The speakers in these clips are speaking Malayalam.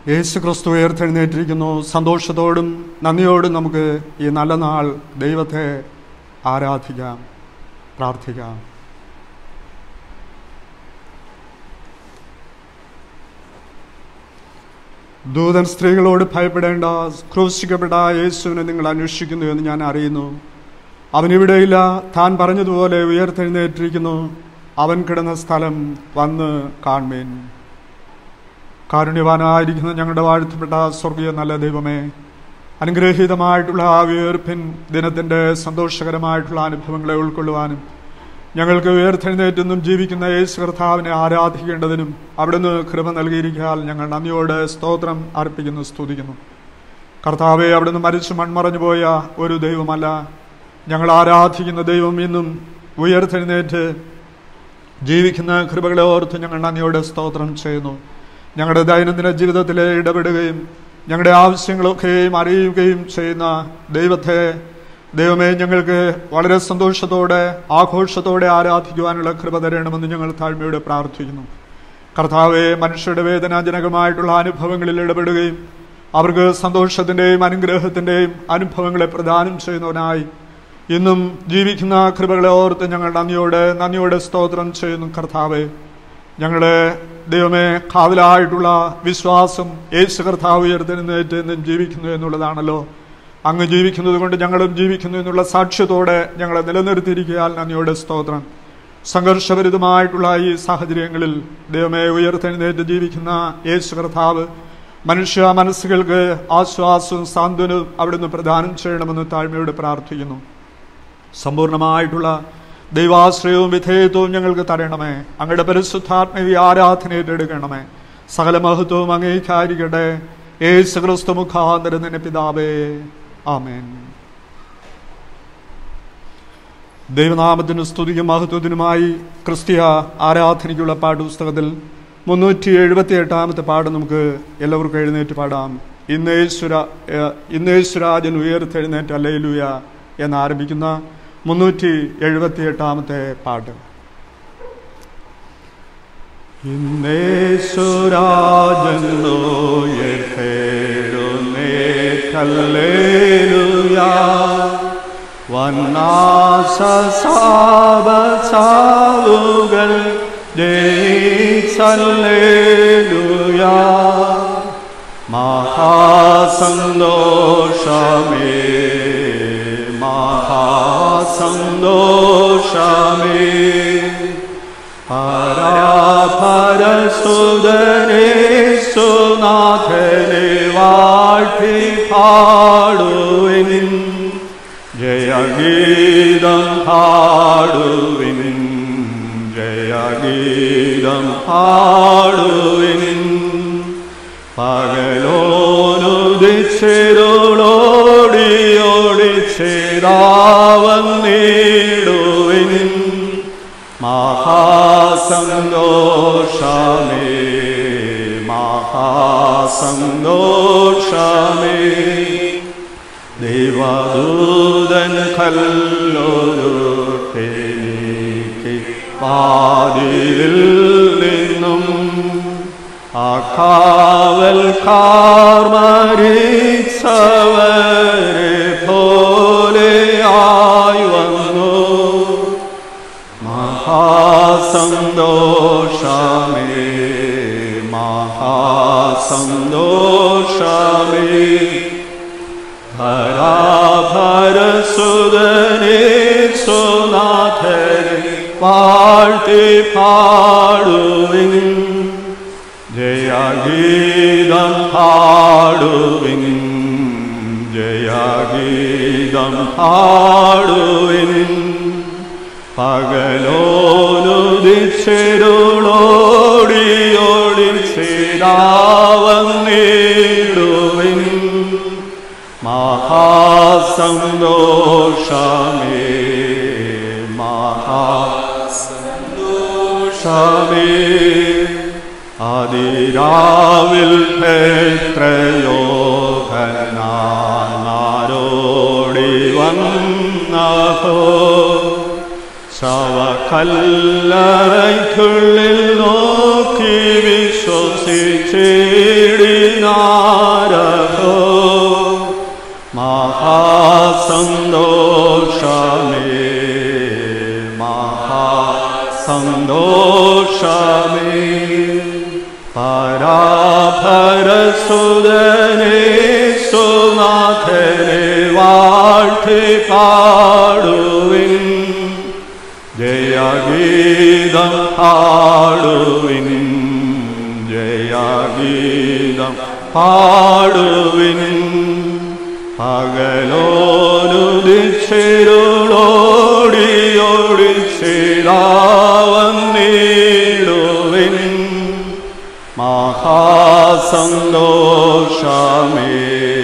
യേശു ക്രിസ്തു ഉയർത്തെഴുന്നേറ്റിരിക്കുന്നു സന്തോഷത്തോടും നന്ദിയോടും നമുക്ക് ഈ നല്ല നാൾ ദൈവത്തെ ആരാധിക്കാം പ്രാർത്ഥിക്കാം ദൂതൻ സ്ത്രീകളോട് ഭയപ്പെടേണ്ട ക്രൂശിക്കപ്പെട്ട യേശുവിനെ നിങ്ങൾ അന്വേഷിക്കുന്നു എന്ന് ഞാൻ അറിയുന്നു അവനിവിടെയില്ല താൻ പറഞ്ഞതുപോലെ ഉയർത്തെഴുന്നേറ്റിരിക്കുന്നു അവൻ കിടന്ന സ്ഥലം വന്ന് കാൺമേൻ കാരുണ്യവാനായിരിക്കുന്ന ഞങ്ങളുടെ വാഴ്ത്തപ്പെട്ട സ്വർഗീയ നല്ല ദൈവമേ അനുഗ്രഹീതമായിട്ടുള്ള ആ ഉയർപ്പിൻ ദിനത്തിൻ്റെ സന്തോഷകരമായിട്ടുള്ള അനുഭവങ്ങളെ ഉൾക്കൊള്ളുവാനും ഞങ്ങൾക്ക് ഉയർത്തെഴുന്നേറ്റെന്നും ജീവിക്കുന്ന യേശു കർത്താവിനെ ആരാധിക്കേണ്ടതിനും അവിടുന്ന് കൃപ നൽകിയിരിക്കാൽ ഞങ്ങൾ നന്ദിയോടെ സ്തോത്രം അർപ്പിക്കുന്നു സ്തുതിക്കുന്നു കർത്താവെ അവിടുന്ന് മരിച്ചു മൺമറഞ്ഞു പോയ ഒരു ദൈവമല്ല ഞങ്ങൾ ആരാധിക്കുന്ന ദൈവം ഇന്നും ഉയർത്തെഴുന്നേറ്റ് ജീവിക്കുന്ന കൃപകളെ ഓർത്ത് ഞങ്ങൾ നന്ദിയോടെ സ്തോത്രം ചെയ്യുന്നു ഞങ്ങളുടെ ദൈനംദിന ജീവിതത്തിൽ ഇടപെടുകയും ഞങ്ങളുടെ ആവശ്യങ്ങളൊക്കെയും അറിയുകയും ചെയ്യുന്ന ദൈവത്തെ ദൈവമേ ഞങ്ങൾക്ക് വളരെ സന്തോഷത്തോടെ ആഘോഷത്തോടെ ആരാധിക്കുവാനുള്ള കൃപ തരണമെന്ന് ഞങ്ങൾ താഴ്മയോടെ പ്രാർത്ഥിക്കുന്നു കർത്താവെ മനുഷ്യരുടെ വേദനാജനകമായിട്ടുള്ള അനുഭവങ്ങളിൽ ഇടപെടുകയും അവർക്ക് സന്തോഷത്തിൻ്റെയും അനുഗ്രഹത്തിൻ്റെയും അനുഭവങ്ങളെ പ്രദാനം ചെയ്യുന്നവനായി ഇന്നും ജീവിക്കുന്ന കൃപകളെ ഓർത്ത് ഞങ്ങൾ നന്ദിയോടെ നന്ദിയോടെ സ്തോത്രം ചെയ്യുന്നു കർത്താവെ ഞങ്ങളുടെ ദൈവമേ കാവലായിട്ടുള്ള വിശ്വാസം യേശു കർത്താവ് ഉയർത്തെഴുന്നേറ്റ് എന്നും ജീവിക്കുന്നു എന്നുള്ളതാണല്ലോ അങ്ങ് ജീവിക്കുന്നത് കൊണ്ട് ഞങ്ങളും ജീവിക്കുന്നു എന്നുള്ള സാക്ഷ്യത്തോടെ ഞങ്ങളെ നിലനിർത്തിയിരിക്കാൻ നന്ദിയോടെ സ്തോത്രം സംഘർഷഭരിതമായിട്ടുള്ള ഈ സാഹചര്യങ്ങളിൽ ദൈവമേ ഉയർത്തെഴുന്നേറ്റ് ജീവിക്കുന്ന യേശു കർത്താവ് മനുഷ്യ മനസ്സുകൾക്ക് ആശ്വാസവും സാന്ത്വനവും അവിടുന്ന് പ്രദാനം ചെയ്യണമെന്ന് താഴ്മയോട് പ്രാർത്ഥിക്കുന്നു സമ്പൂർണമായിട്ടുള്ള ദൈവാശ്രയവും വിധേയത്വവും ഞങ്ങൾക്ക് തരണമേ അങ്ങയുടെ പരിശുദ്ധാത്മീയ ആരാധന ഏറ്റെടുക്കണമേ സകല മഹത്വവും അങ്ങേക്കായിരിക്കട്ടെ യേശു ക്രിസ്തു മുഖാന്തരം നിന്നെ പിതാവേ ആമേൻ ദൈവനാമത്തിന് സ്തുതിക്കും മഹത്വത്തിനുമായി ക്രിസ്തീയ ആരാധനയ്ക്കുള്ള പാഠപുസ്തകത്തിൽ മുന്നൂറ്റി എഴുപത്തി എട്ടാമത്തെ പാഠം നമുക്ക് എല്ലാവർക്കും എഴുന്നേറ്റ് പാടാം ഇന്നേശ്വര ഇന്നേശ്വരാജൻ ഉയർത്തെഴുന്നേറ്റ് അല്ലേലുയ എന്നാരംഭിക്കുന്ന മുന്നൂറ്റി എഴുപത്തി എട്ടാമത്തെ പാട്ട് വന്നാസാവുകൾ ജയിച്ചല്ലേലുയാ മഹാസന്തോഷമേ മഹാസന്തോഷമേ പരാപരസുതരേ സുനാഥനെ വാഴ്ത്തി പാടുവിൻ ജയഗീതം പാടുവിൻ ജയഗീതം പാടുവിൻ പകലോനൊടിച്ചേരോടിയോടിച്ചേരാവന്നിടുവിൻ മഹാസന്തോഷമേ മഹാസന്തോഷമേ ദൈവദൂതൻ കല്ലൊരുട്ടേക്ക് പാതിരിൽ നിന്നും അക്കാവൽ കാർമരിച്ചവരെ പോലെയായി വന്നു മഹാസന്തോഷമേ മഹാസന്തോഷമേ ഭരാഭരസുതനെ സുനാഥനെ വാഴ്ത്തി പാടുവിൻ ജയഗീതം പാടുവിൻ ജയഗീതം പാടുവിൻ പകലോനൊടിച്ചേരോടിയോടിച്ചേരാവന്നിടുവിൻ മഹാസന്തോഷമേ മഹാസന്തോഷമേ അതിരാവിൽ എത്രയോഹനാരോടി വന്നോ ശവക്കല്ലറയ്ക്കുള്ളിൽ നോക്കി വിശ്വസിച്ചിടിനാരോ മഹാസന്തോഷമേ മഹാസന്തോഷമേ പരാഭരസുതനെ സുനാഥനെ വാഴ്ത്തി പാടുവിൻ ജയഗീതം പാടുവിൻ ജയഗീതം പാടുവിൻ പകലോടുദിച്ചിരോടിയോടിച്ചിടാവന്നിടുവിൻ മഹാസന്തോഷമേ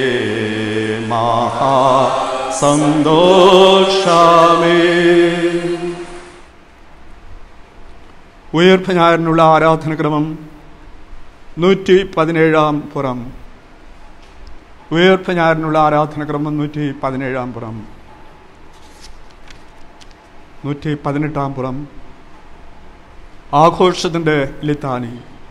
മഹാസന്തോഷമേ ഉയർപ്പനാരനുള്ള ആരാധനക്രമം നൂറ്റി പതിനേഴാം പുറം ഉയർപ്പനാരനുള്ള ആരാധനക്രമം നൂറ്റി പതിനേഴാം പുറം നൂറ്റി പതിനെട്ടാം പുറം ആഘോഷത്തിൻ്റെ ലിത്താനി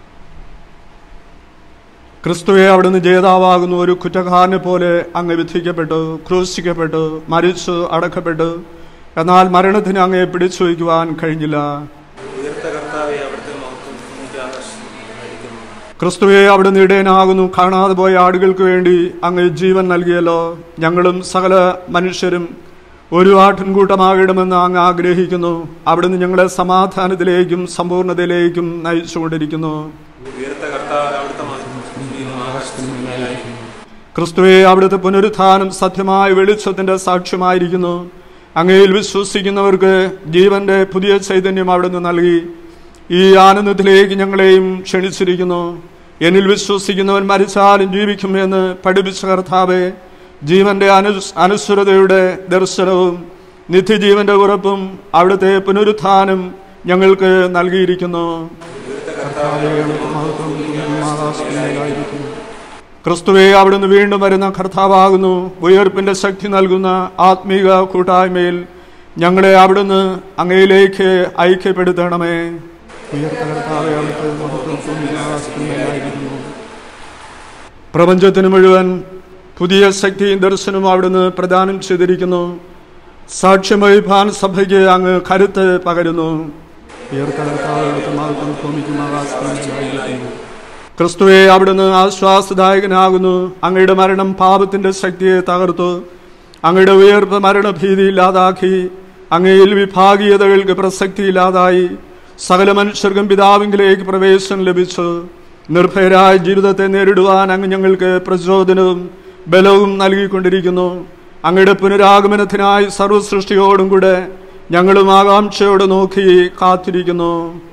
ക്രിസ്തുവെ അവിടുന്ന് ജേതാവാകുന്ന ഒരു കുറ്റക്കാരനെ പോലെ അങ്ങ് വിധിക്കപ്പെട്ടു ക്രൂശിക്കപ്പെട്ടു മരിച്ചു അടക്കപ്പെട്ടു എന്നാൽ മരണത്തിന് അങ്ങയെ പിടിച്ചു വയ്ക്കുവാൻ കഴിഞ്ഞില്ല ഉയർത്ത കർത്താവെ അവിടുത്തെ മഹത്വം എനിക്ക് ആകർഷിക്കുന്നു ക്രിസ്തുവെ അവിടുന്ന് ഇടയനാകുന്നു കാണാതെ പോയ ആടുകൾക്ക് വേണ്ടി അങ്ങ് ജീവൻ നൽകിയല്ലോ ഞങ്ങളും സകല മനുഷ്യരും ഒരു ആട്ടിൻകൂട്ടമാകിടുമെന്ന് അങ്ങ് ആഗ്രഹിക്കുന്നു അവിടുന്ന് ഞങ്ങളെ സമാധാനത്തിലേക്കും സമ്പൂർണ്ണതയിലേക്കും നയിച്ചുകൊണ്ടിരിക്കുന്നു ഉയർത്ത കർത്താവ് അവിടുത്തെ മഹത്വം എനിക്ക് ആകർഷിക്കുന്നു ക്രിസ്തുവെ അവിടുത്തെ പുനരുത്ഥാനം സത്യമായ വെളിച്ചത്തിന്റെ സാക്ഷ്യമായിരിക്കുന്നു അങ്ങയിൽ വിശ്വസിക്കുന്നവർക്ക് ജീവന്റെ പുതിയ ചൈതന്യം അവിടുന്ന് നൽകി ഈ ആനന്ദത്തിലേക്ക് ഞങ്ങളെയും ക്ഷണിച്ചിരിക്കുന്നു എന്നിൽ വിശ്വസിക്കുന്നവൻ മരിച്ചാലും ജീവിക്കും എന്ന് പഠിപ്പിച്ച കർത്താവെ ജീവന്റെ അനു അനുസൃതയുടെ ദർശനവും നിത്യജീവന്റെ ഉറപ്പും അവിടുത്തെ പുനരുത്ഥാനം ഞങ്ങൾക്ക് നൽകിയിരിക്കുന്നു കർത്താവേ, അവിടുത്തെ മഹത്വം ആകാശത്തിലായിരിക്കുന്നു. ക്രിസ്തുവെ അവിടുന്ന് വീണ്ടും വരുന്ന കർത്താവാകുന്നു ഉയർപ്പിന്റെ ശക്തി നൽകുന്ന ആത്മീക കൂട്ടായ്മയിൽ ഞങ്ങളെ അവിടുന്ന് അങ്ങയിലേക്ക് ഐക്യപ്പെടുത്തണമേ ഉയർത്ത കർത്താവെ അവിടുത്തെ മഹത്വം ഭൂമിയിൽ ആകാശത്തിലായിരിക്കുന്നു. പ്രപഞ്ചത്തിന് മുഴുവൻ പുതിയ ശക്തിയും ദർശനവും അവിടുന്ന് പ്രദാനം ചെയ്തിരിക്കുന്നു സാക്ഷ്യം വഹിപ്പാൻ സഭയ്ക്ക് അങ്ങ് കരുത്ത് പകരുന്നു ഉയർത്ത കർത്താവെ അവിടുത്തെ മഹത്വം ഭൂമിക്കും ആകാശത്തിലായിരിക്കുന്നു. ക്രിസ്തുവെ അവിടുന്ന് ആശ്വാസദായകനാകുന്നു അങ്ങയുടെ മരണം പാപത്തിന്റെ ശക്തിയെ തകർത്തു അങ്ങയുടെ ഉയർപ്പ് മരണഭീതി ഇല്ലാതാക്കി അങ്ങയിൽ വിഭാഗീയതകൾക്ക് പ്രസക്തിയില്ലാതായി സകല മനുഷ്യർക്കും പിതാവിങ്കിലേക്ക് പ്രവേശനം ലഭിച്ചു നിർഭയരായ ജീവിതത്തെ നേരിടുവാൻ അങ്ങ് ഞങ്ങൾക്ക് പ്രചോദനവും ബലവും നൽകിക്കൊണ്ടിരിക്കുന്നു അങ്ങയുടെ പുനരാഗമനത്തിനായി സർവസൃഷ്ടിയോടും കൂടെ ഞങ്ങളും ആകാംക്ഷയോട് നോക്കി കാത്തിരിക്കുന്നു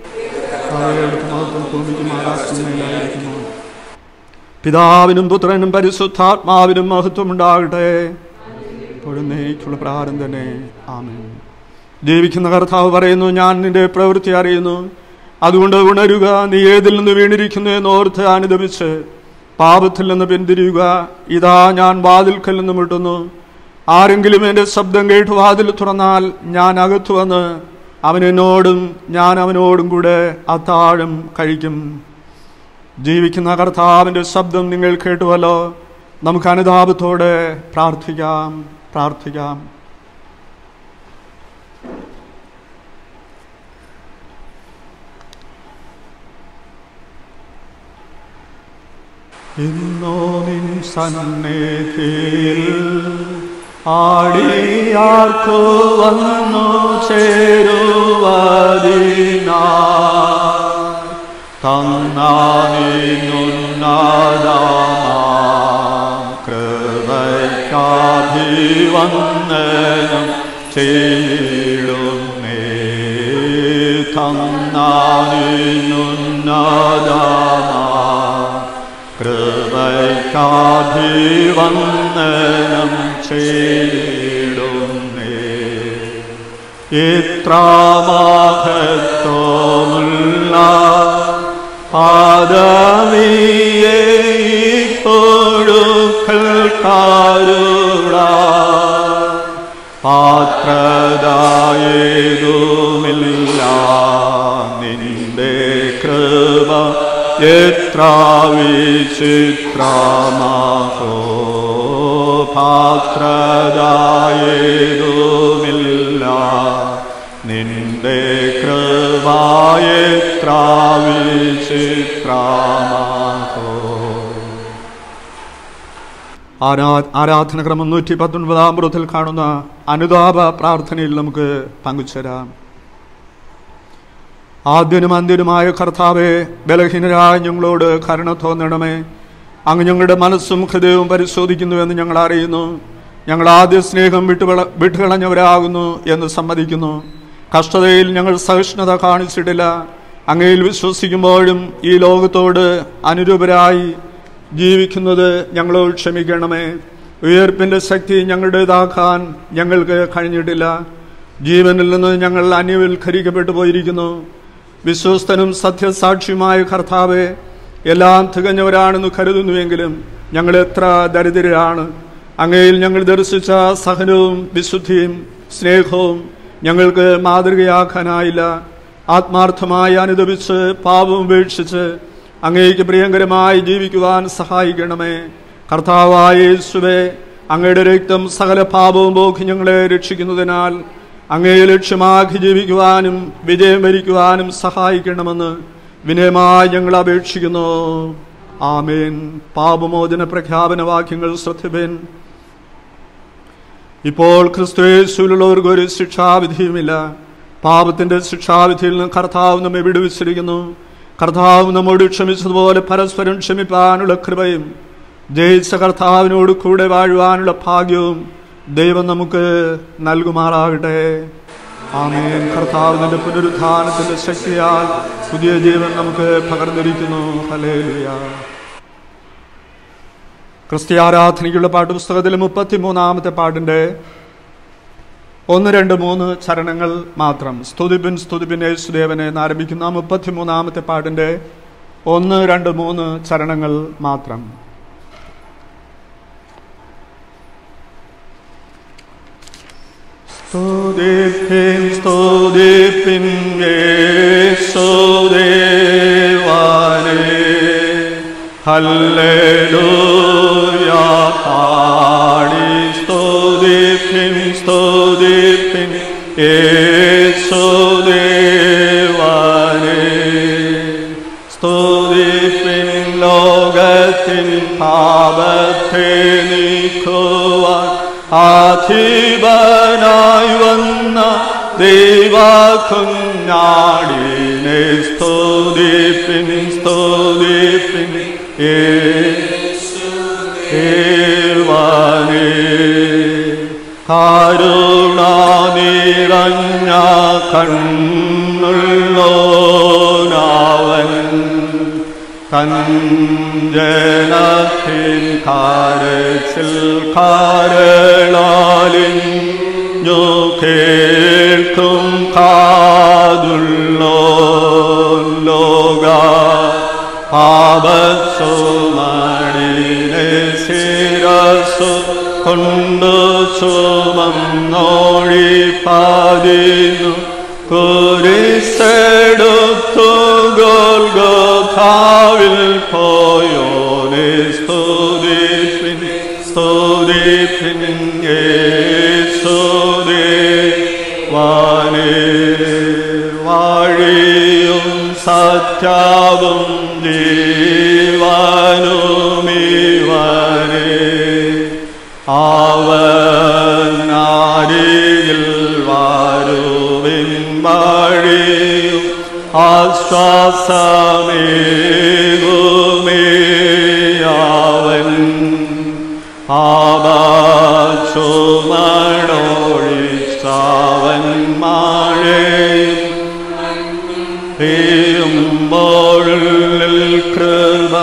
പിതാവിനും പുത്രനും പരിശുദ്ധാത്മാവിനും മഹത്വം ഉണ്ടാകട്ടെ ഇപ്പോഴും നീക്കുള്ള പ്രാരം തന്നെ ആമേൻ ജീവിക്കുന്ന കർത്താവ് പറയുന്നു ഞാൻ നിന്റെ പ്രവൃത്തി അറിയുന്നു അതുകൊണ്ട് ഉണരുക നീ ഏതിൽ നിന്ന് വീണിരിക്കുന്നു എന്നോർത്ത് അനുദപിച്ച് പാപത്തിൽ നിന്ന് പിന്തിരിയുക ഇതാ ഞാൻ വാതിൽക്കൽ നിന്ന് മുട്ടുന്നു ആരെങ്കിലും എൻ്റെ ശബ്ദം കേട്ട് വാതിൽ തുറന്നാൽ ഞാൻ അകത്തു വന്ന് അവൻ എന്നോടും ഞാൻ അവനോടും കൂടെ അത്താഴം കഴിക്കും ജീവിക്കുന്ന കർത്താവിൻ്റെ ശബ്ദം നിങ്ങൾ കേട്ടുവല്ലോ നമുക്ക് അനുതാപത്തോടെ പ്രാർത്ഥിക്കാം പ്രാർത്ഥിക്കാം ഇന്നോ നിൻ സന്നിധിയിൽ ആടിയാർക്കു വന്നു ചേരുവതിനാ തന്നാനിന്നുന്നതാം കൃപയ്ക്കാഭിവന്ദനം ചെയ്യിടുന്നേ തന്നാനിന്നുന്നതാം കൃപയ്ക്കാഭിവന്ദനം ചെയ്യിടുന്നേ ഇത്ര മഹത്വമുള്ള പാദവിയെ പൊഴുക്കൽക്കാരുട പാത്രദായേതു എത്ര വിചിത്രമാഹോ പാത്രതായതുമില്ല നിന്റെ കൃപായെത്ര വിചിത്രമാഹോ ആരാ ആരാധനക്രമം നൂറ്റി പത്തൊൻപതാം പുറത്തിൽ കാണുന്ന അനുതാപ പ്രാർത്ഥനയിൽ നമുക്ക് പങ്കുചേരാം ആദ്യനും അന്ത്യനുമായ കർത്താവെ ബലഹീനരായ ഞങ്ങളോട് കരുണ തോന്നണമേ അങ്ങ് ഞങ്ങളുടെ മനസ്സും ഹൃദയവും പരിശോധിക്കുന്നുവെന്ന് ഞങ്ങൾ അറിയുന്നു ഞങ്ങൾ ആദ്യ സ്നേഹം വിട്ടുകള വിട്ടുകളഞ്ഞവരാകുന്നു എന്ന് സമ്മതിക്കുന്നു കഷ്ടതയിൽ ഞങ്ങൾ സഹിഷ്ണുത കാണിച്ചിട്ടില്ല അങ്ങയിൽ വിശ്വസിക്കുമ്പോഴും ഈ ലോകത്തോട് അനുരൂപരായി ജീവിക്കുന്നത് ഞങ്ങളോട് ക്ഷമിക്കണമേ ഉയർപ്പിന്റെ ശക്തി ഞങ്ങളുടേതാക്കാൻ ഞങ്ങൾക്ക് കഴിഞ്ഞിട്ടില്ല ജീവനിൽ നിന്ന് ഞങ്ങൾ അന്യവൽക്കരിക്കപ്പെട്ടു പോയിരിക്കുന്നു വിശ്വസ്തനും സത്യസാക്ഷിയുമായ കർത്താവെ എല്ലാം തികഞ്ഞവരാണെന്ന് കരുതുന്നുവെങ്കിലും ഞങ്ങൾ എത്ര ദരിദ്രരാണ് അങ്ങയിൽ ഞങ്ങൾ ദർശിച്ച സഹനവും വിശുദ്ധിയും സ്നേഹവും ഞങ്ങൾക്ക് മാതൃകയാക്കാനായില്ല ആത്മാർത്ഥമായി അനുദപിച്ച് പാപം ഉപേക്ഷിച്ച് അങ്ങേക്ക് പ്രിയങ്കരമായി ജീവിക്കുവാൻ സഹായിക്കണമേ കർത്താവായ യേശുവേ അങ്ങയുടെ രക്തം സകല പാപവും പോക്കി ഞങ്ങളെ രക്ഷിക്കുന്നതിനാൽ അങ്ങയെ ലക്ഷ്യമാക്കി ജീവിക്കുവാനും വിജയം വരിക്കുവാനും സഹായിക്കണമെന്ന് വിനയമായി ഞങ്ങൾ അപേക്ഷിക്കുന്നു ആമേൻ പാപമോചന പ്രഖ്യാപന വാക്യങ്ങൾ ശ്രദ്ധിപ്പേൻ ഇപ്പോൾ ക്രിസ്തുയേശുവിലുള്ളവർക്ക് ഒരു ശിക്ഷാവിധിയുമില്ല പാപത്തിന്റെ ശിക്ഷാവിധിയിൽ നിന്ന് കർത്താവ് നമ്മെ വിടുവിച്ചിരിക്കുന്നു കർത്താവ് നമ്മോട് ക്ഷമിച്ചതുപോലെ പരസ്പരം ക്ഷമിപ്പാനുള്ള കൃപയും ജയിച്ച കർത്താവിനോട് കൂടെ വാഴുവാനുള്ള ഭാഗ്യവും ദൈവം നമുക്ക് നൽകുമാറാകട്ടെ ആമേൻ കർത്താവിന്റെ പുനരുത്ഥാനത്തിന്റെ ശക്തിയാൽ പുതിയ ജീവൻ നമുക്ക് പകർന്നിരിക്കുന്നു ഹലേലുയ ക്രിസ്ത്യാരാധനയ്ക്കുള്ള പാഠപുസ്തകത്തിലെ മുപ്പത്തിമൂന്നാമത്തെ പാട്ടിന്റെ ഒന്ന് രണ്ട് മൂന്ന് ചരണങ്ങൾ മാത്രം സ്തുതിബിൻ സ്തുതിബിൻ യേശുദേവനെ എന്ന് ആരംഭിക്കുന്ന മുപ്പത്തിമൂന്നാമത്തെ പാട്ടിന്റെ ഒന്ന് രണ്ട് മൂന്ന് ചരണങ്ങൾ മാത്രം സ്തുതിപ്പിൻ സ്തുതിപ്പിൻ യേശുദേവാനേ ഹല്ലേലൂയ പാടി സ്തുതിപ്പിൻ സ്തുതിപ്പിൻ യേശുദേവാനേ സ്തുതിപ്പിൻ ലോകത്തിൻ പാപത്തെ നീക്കുവാൻ ആധിപനായി വന്ന ദൈവ കുഞ്ഞാടിനെ സ്തുതിപ്പിൻ സ്തുതിപ്പിൻ ഏവാനേ കാരുണ നിറഞ്ഞ കണ്ണുള്ളോനാവൻ കഞ്ചനത്തിൻ കാരച്ചിൽ കാരളാലിഞ്ഞു കേൾക്കും കാതുള്ളോ ലോക പാപസുമണിനെ ശിരസു കൊണ്ടു സുമം നോഴി പാതിന്നു കുരിശെടുത്തു ഗോൽഗോഥാവിൽ പോയോനെ സ്തുതിപ്പിൻ സ്തുതിപ്പിൻ യേശുദേ വാനേ വാഴിയും സത്യാവും ജീവനുമിവനേ അവനാരിയിൽ വാരുവിൻ വഴിയും ആശ്വാസമേകുമേയാവൻ ആവാചുമണോഴിച്ചാവൻ മഴയും പെയ്യുമ്പോഴുള്ളിൽ കൃപ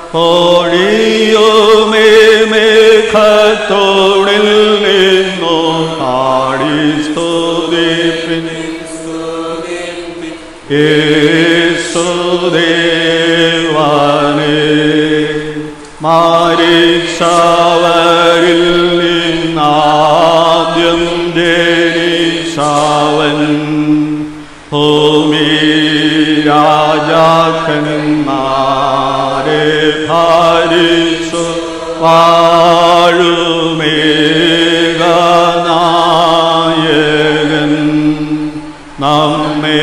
ഓടിയോമേ മേഘത്തോടിൽ നിന്നു പാടി സ്തുതിപ്പിൻ യേശുദേവാനേ മാരിച്ചവരിൽ നിന്നാദ്യം ജനിച്ചവൻ ഭൂമി രാജാക്കന്മാർ ആരെ ഭാരിച്ചു വാഴുമേകനായകൻ നമ്മെ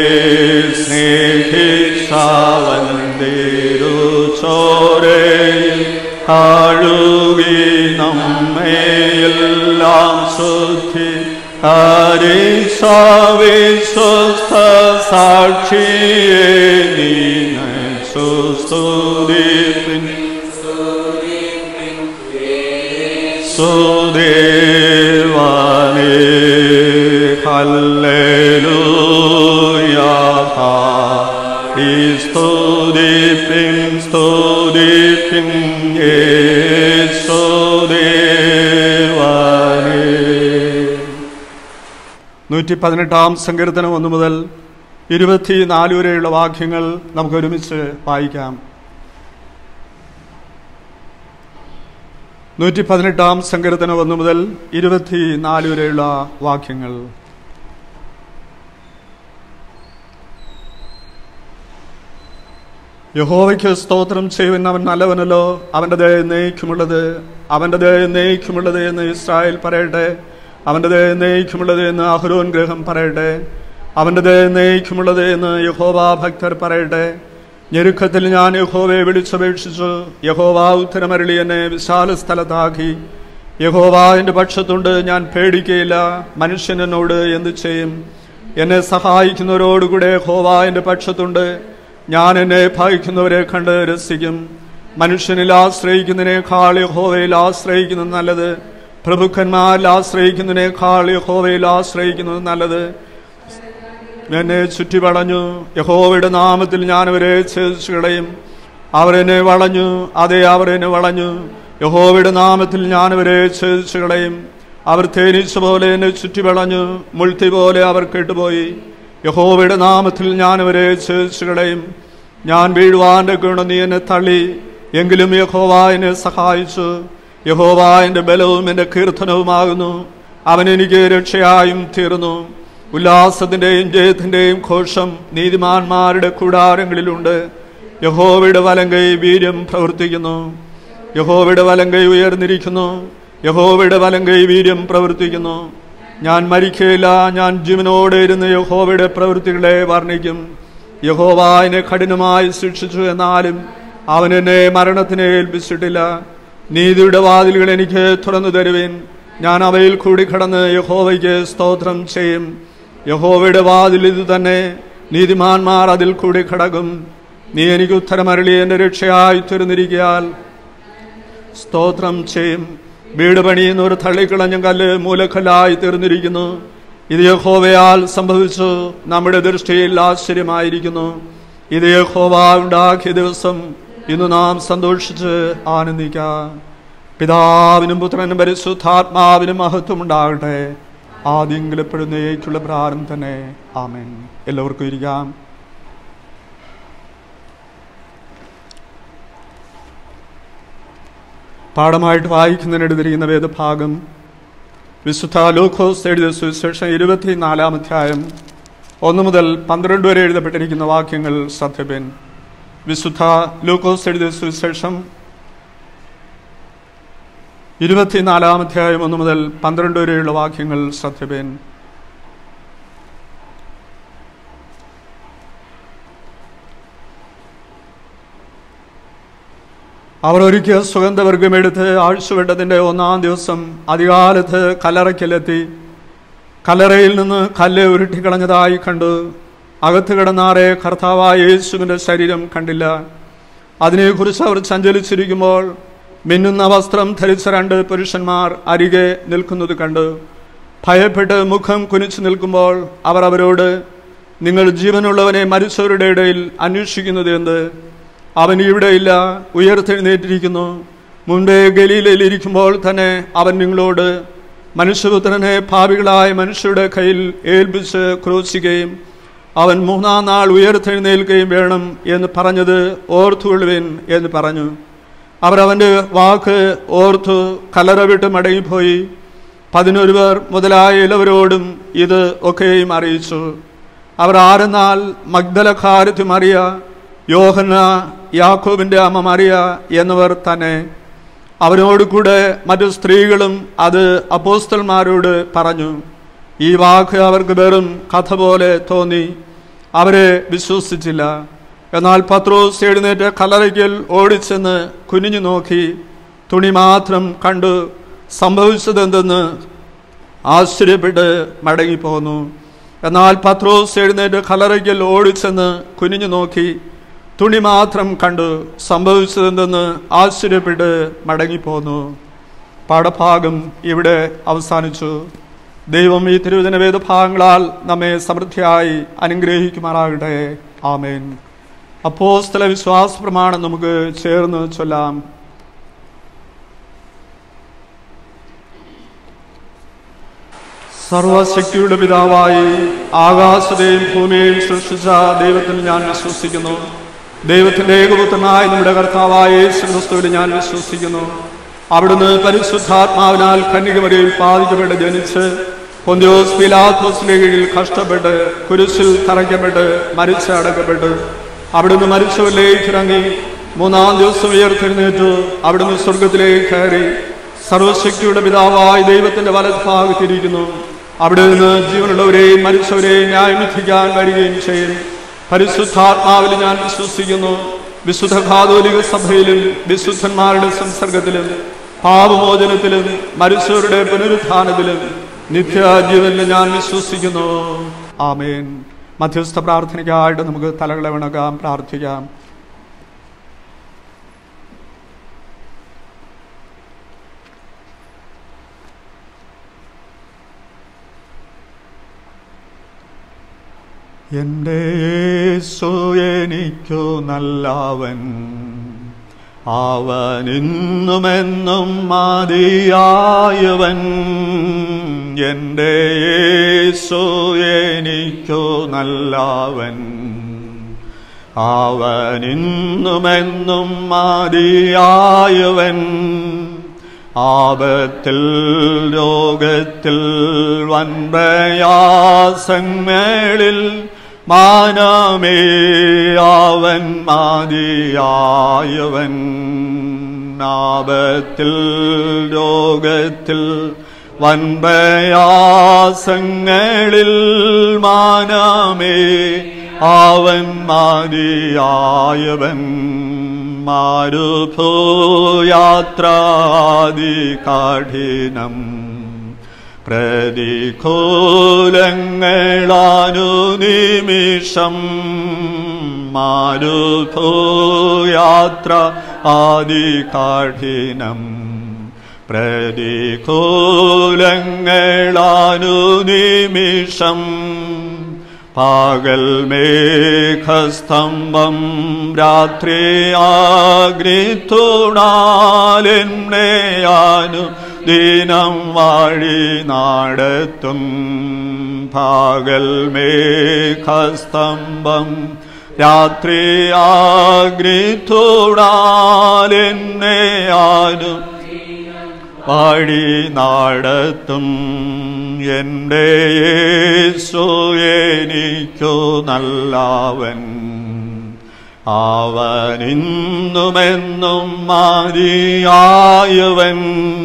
സ്നേഹിച്ചവന്തിരു ചോരയിൽ കഴുകി നമ്മയെല്ലാം ശുദ്ധി ഹരിസ്വസ്ഥ സാക്ഷിയെ നീ സുസ്തുതിപ്പിൻ സുദേവാനേ ഹല്ലേലൂയ സ്തുതിപ്പിൻ സ്തുതിപ്പിൻ യേശുദേവാനേ നൂറ്റി പതിനെട്ടാം സങ്കീർത്തനം ഒന്ന് മുതൽ ഇരുപത്തിനാല് വരെയുള്ള വാക്യങ്ങൾ നമുക്ക് ഒരുമിച്ച് വായിക്കാം നൂറ്റി പതിനെട്ടാം സങ്കീർത്തനം ഒന്ന് മുതൽ ഇരുപത്തിനാല് വരെയുള്ള വാക്യങ്ങൾ യഹോവയ്ക്ക് സ്തോത്രം ചെയ്യുവാൻ അവൻ നല്ലവനല്ലോ അവൻ്റെ ദയ എന്നേക്കുമുള്ളത് അവൻ്റെ ദയ എന്നേക്കുമുള്ളത് എന്ന് ഇസ്രായേൽ പറയട്ടെ അവൻ്റെ ദയ എന്നേക്കുമുള്ളത് എന്ന് അഹ്റോൻ ഗ്രഹം പറയട്ടെ അവൻ്റെ ദയ എന്നേക്കുമുള്ളത് എന്ന് യഹോവ ഭക്തർ പറയട്ടെ ഞെരുക്കത്തിൽ ഞാൻ യഹോവയെ വിളിച്ചപേക്ഷിച്ചു യഹോവ ഉത്തരമരളി എന്നെ വിശാല സ്ഥലത്താക്കി യഹോവ എൻ്റെ പക്ഷത്തുണ്ട് ഞാൻ പേടിക്കയില്ല മനുഷ്യൻ എന്നോട് എന്ത് ചെയ്യും എന്നെ സഹായിക്കുന്നവരോടുകൂടെ യഹോവ എൻ്റെ പക്ഷത്തുണ്ട് ഞാൻ എന്നെ ഭയക്കുന്നവരെ കണ്ട് രസിക്കും മനുഷ്യനിൽ ആശ്രയിക്കുന്നതിനേക്കാൾ യഹോവയിൽ ആശ്രയിക്കുന്നത് നല്ലത് പ്രഭുക്കന്മാരിൽ ആശ്രയിക്കുന്നതിനേക്കാൾ യഹോവയിൽ ആശ്രയിക്കുന്നത് നല്ലത് എന്നെ ചുറ്റിവളഞ്ഞു യഹോവയുടെ നാമത്തിൽ ഞാൻ അവരെ ഛേദിച്ചു കളയും അവർ എന്നെ വളഞ്ഞു അതെ അവർ എന്നെ വളഞ്ഞു യഹോവയുടെ നാമത്തിൽ ഞാൻ അവരെ ഛേദിച്ചു കളയും അവർ തേനീച്ച പോലെ എന്നെ ചുറ്റിവളഞ്ഞു മുൾത്തി പോലെ അവർ കെട്ടുപോയി യഹോവയുടെ നാമത്തിൽ ഞാൻ അവരെ ഛേദിച്ചു കളയും ഞാൻ വീഴുവാന്റെ ഗുണം നീ എന്നെ തള്ളി എങ്കിലും യഹോവ എന്നെ സഹായിച്ചു യഹോവ എൻ്റെ ബലവും എൻ്റെ കീർത്തനവുമാകുന്നു അവൻ എനിക്ക് രക്ഷയായും തീർന്നു ഉല്ലാസത്തിന്റെയും ജയത്തിന്റെയും ഘോഷം നീതിമാന്മാരുടെ കൂടാരങ്ങളിലുണ്ട് യഹോവയുടെ വലങ്കൈ വീര്യം പ്രവർത്തിക്കുന്നു യഹോവയുടെ വലങ്കൈ ഉയർന്നിരിക്കുന്നു യഹോവയുടെ വലങ്കൈ വീര്യം പ്രവർത്തിക്കുന്നു ഞാൻ മരിക്കയില്ല ഞാൻ ജീവനോടെ ഇരുന്ന് യഹോവയുടെ പ്രവൃത്തികളെ വർണ്ണിക്കും യഹോവ എന്നെ കഠിനമായി ശിക്ഷിച്ചു എന്നാലും അവൻ എന്നെ മരണത്തിനെ ഏൽപ്പിച്ചിട്ടില്ല നീതിയുടെ വാതിലുകൾ എനിക്ക് തുറന്നു തരുവേൻ ഞാൻ അവയിൽ കൂടി കടന്ന് യഹോവയ്ക്ക് സ്തോത്രം ചെയ്യും യഹോവയുടെ വാതിൽ ഇത് തന്നെ നീതിമാന്മാർ അതിൽ കൂടി കടക്കും നീ എനിക്ക് ഉത്തരമരളി എന്റെ രക്ഷയായി തീർന്നിരിക്കാൽ സ്തോത്രം ചെയ്യും വീട് പണിയുന്ന ഒരു തള്ളിക്കളഞ്ഞ കല്ല് മൂലക്കല്ലായി തീർന്നിരിക്കുന്നു ഇത് യഹോവയാൽ സംഭവിച്ചു നമ്മുടെ ദൃഷ്ടിയിൽ ആശ്ചര്യമായിരിക്കുന്നു ഇത് യഹോവ ഉണ്ടാക്കിയ ദിവസം ഇന്ന് നാം സന്തോഷിച്ച് ആനന്ദിക്കാം പിതാവിനും പുത്രനും പരിശുദ്ധാത്മാവിനും മഹത്വം ഉണ്ടാകട്ടെ ആദ്യങ്ങൾ എപ്പോഴും നേക്കുള്ള പ്രാരം തന്നെ ആമേൻ എല്ലാവർക്കും ഇരിക്കാം പാഠമായിട്ട് വായിക്കുന്നതിനെടുത്തിരിക്കുന്ന വേദഭാഗം വിശുദ്ധ ലൂക്കോസ് എഴുതിയ സുവിശേഷം ഇരുപത്തിനാലാം അധ്യായം ഒന്ന് മുതൽ പന്ത്രണ്ട് വരെ എഴുതപ്പെട്ടിരിക്കുന്ന വാക്യങ്ങൾ ശ്രദ്ധപേൻ വിശുദ്ധ ലൂക്കോസ് എഴുതിയ സുവിശേഷം ഇരുപത്തിനാലാം അധ്യായം ഒന്ന് മുതൽ പന്ത്രണ്ട് വരെയുള്ള വാക്യങ്ങൾ ശ്രദ്ധപേൻ അവർ ഒരിക്കൽ സുഗന്ധവർഗമെടുത്ത് ആഴ്ചവെട്ടതിൻ്റെ ഒന്നാം ദിവസം അധികാലത്ത് കല്ലറയ്ക്കലെത്തി കല്ലറയിൽ നിന്ന് കല്ല് ഉരുട്ടിക്കളഞ്ഞതായി കണ്ടു അകത്ത് കിടന്നാറെ കർത്താവായ യേശുവിൻ്റെ ശരീരം കണ്ടില്ല അതിനെക്കുറിച്ച് അവർ ചഞ്ചലിച്ചിരിക്കുമ്പോൾ മിന്നുന്ന വസ്ത്രം ധരിച്ച രണ്ട് പുരുഷന്മാർ അരികെ നിൽക്കുന്നത് കണ്ടു ഭയപ്പെട്ട് മുഖം കുനിച്ചു നിൽക്കുമ്പോൾ അവർ അവരോട് നിങ്ങൾ ജീവനുള്ളവനെ മരിച്ചവരുടെ ഇടയിൽ അന്വേഷിക്കുന്നത് എന്ത് അവൻ ഇവിടെയില്ല ഉയർത്തെഴുന്നേറ്റിരിക്കുന്നു മുൻപേ ഗലീലയിൽ ഇരിക്കുമ്പോൾ തന്നെ അവൻ നിങ്ങളോട് മനുഷ്യപുത്രനെ ഭാവികളായ മനുഷ്യരുടെ കയ്യിൽ ഏൽപ്പിച്ച് ക്രോശിക്കുകയും അവൻ മൂന്നാം നാൾ ഉയർത്തെഴുന്നേൽക്കുകയും വേണം എന്ന് പറഞ്ഞത് ഓർത്തുകൊള്ളുവിൻ എന്ന് പറഞ്ഞു അവർ അവൻ്റെ വാക്ക് ഓർത്തു കലറ വിട്ട് മടങ്ങിപ്പോയി പതിനൊരു പേർ മുതലായ എല്ലാവരോടും ഇത് ഒക്കെയും അറിയിച്ചു അവർ ആരെന്നാൽ മഗ്ദലക്കാരത്തി മറിയ യോഹന്ന യാക്കോബിന്റെ അമ്മ മറിയ എന്നിവർ തന്നെ അവരോട് കൂടെ മറ്റു സ്ത്രീകളും അത് അപ്പോസ്റ്റൽമാരോട് പറഞ്ഞു ഈ വാക്ക് അവർക്ക് വെറും കഥ പോലെ തോന്നി അവരെ വിശ്വസിച്ചില്ല എന്നാൽ പത്രോസ് എഴുന്നേറ്റ് കല്ലറയ്ക്കൽ ഓടിച്ചെന്ന് കുനിഞ്ഞു നോക്കി തുണി മാത്രം കണ്ടു സംഭവിച്ചതെന്തെന്ന് ആശ്ചര്യപ്പെട്ട് മടങ്ങിപ്പോന്നു എന്നാൽ പത്രോസ് എഴുന്നേറ്റ് കലറയ്ക്കൽ ഓടിച്ചെന്ന് കുനിഞ്ഞു നോക്കി തുണി മാത്രം കണ്ടു സംഭവിച്ചതെന്തെന്ന് ആശ്ചര്യപ്പെട്ട് മടങ്ങിപ്പോന്നു പാഠഭാഗം ഇവിടെ അവസാനിച്ചു ദൈവം ഈ തിരുവചന വേദഭാഗങ്ങളാൽ നമ്മെ സമൃദ്ധിയായി അനുഗ്രഹിക്കുമാറാകട്ടെ ആമേൻ അപ്പോസ്തല വിശ്വാസ പ്രമാണം നമുക്ക് ചേർന്ന് ചൊല്ലാം സർവശക്തിയുടെ പിതാവായി ആകാശത്തെയും ഭൂമിയെയും സൃഷ്ടിച്ച ദൈവത്തിൽ ഞാൻ വിശ്വസിക്കുന്നു ദൈവത്തിന്റെ ഏകപുത്രനായ നമ്മുടെ കർത്താവായ യേശു ക്രിസ്തുവിൽ ഞാൻ വിശ്വസിക്കുന്നു അവിടുന്ന് പരിശുദ്ധാത്മാവിനാൽ കന്യകമരിയിൽ പാതിക്കപ്പെട്ട് ജനിച്ച് പൊന്തിയോസ് പിലാത്തോസിന്റെ കീഴിൽ കഷ്ടപ്പെട്ട് കുരിശിൽ തറയ്ക്കപ്പെട്ട് മരിച്ച് അടക്കപ്പെട്ട് അവിടുന്ന് മരിച്ചവരിലേക്ക് ഇറങ്ങി മൂന്നാം ദിവസം ഉയർത്തെഴുന്നേറ്റു അവിടുന്ന് സ്വർഗത്തിലേക്ക് കയറി സർവശക്തിയുടെ പിതാവായ ദൈവത്തിന്റെ വലഭാഗത്തിരിക്കുന്നു അവിടെ നിന്ന് ജീവനുള്ളവരെയും മരിച്ചവരെയും ന്യായവിധിക്കാൻ വരികയും ചെയ്യും പരിശുദ്ധാത്മാവിൽ ഞാൻ വിശ്വസിക്കുന്നു വിശുദ്ധ കാതോലിക സഭയിലും വിശുദ്ധന്മാരുടെ സംസർഗത്തിലും പാപമോചനത്തിലും മരിച്ചവരുടെ പുനരുത്ഥാനത്തിലും നിത്യജീവനിൽ ഞാൻ വിശ്വസിക്കുന്നു ആമേൻ മധ്യസ്ഥ പ്രാർത്ഥനയ്ക്കായിട്ട് നമുക്ക് തലകളെ വണക്കാം പ്രാർത്ഥിക്കാം എൻ്റെ യേശു എനിക്കു നല്ലവൻ അവനിന്നുമെന്നും മതിയായവൻ എൻ്റെ യേശു എനിക്കു നല്ലവൻ അവനിന്നുമെന്നും മതിയായവൻ ആപത്തിൽ രോഗത്തിൽ വൻപ്രയാസങ്ങളിൽ മാനമേ അവൻ മതിയായവൻ ആപത്തിൽ രോഗത്തിൽ വൻപ്രയാസങ്ങളിൽ മാനമേ അവൻ മതിയായവൻ മാരുഭൂയാത്രാദി കാഠിനം പ്രതികൂലങ്ങളാനുനിമിഷം മാരുഭൂയാത്ര ആദി കാഠിനം പ്രതികൂലങ്ങളാനുനിമിഷം പകൽ മേഘസ്തംഭം രാത്രി ആഗ്നിത്തുണാലെന്നെയാനു ദിനം വഴി നടത്തും പകൽ മേഘസ്തംഭം രാത്രി ആഗ്നിത്തുണാലെന്നെയാനു പാടി നടത്തും എൻ്റെ യേശു എനിക്കു നല്ലവൻ അവനിന്നുമെന്നും മതിയായവൻ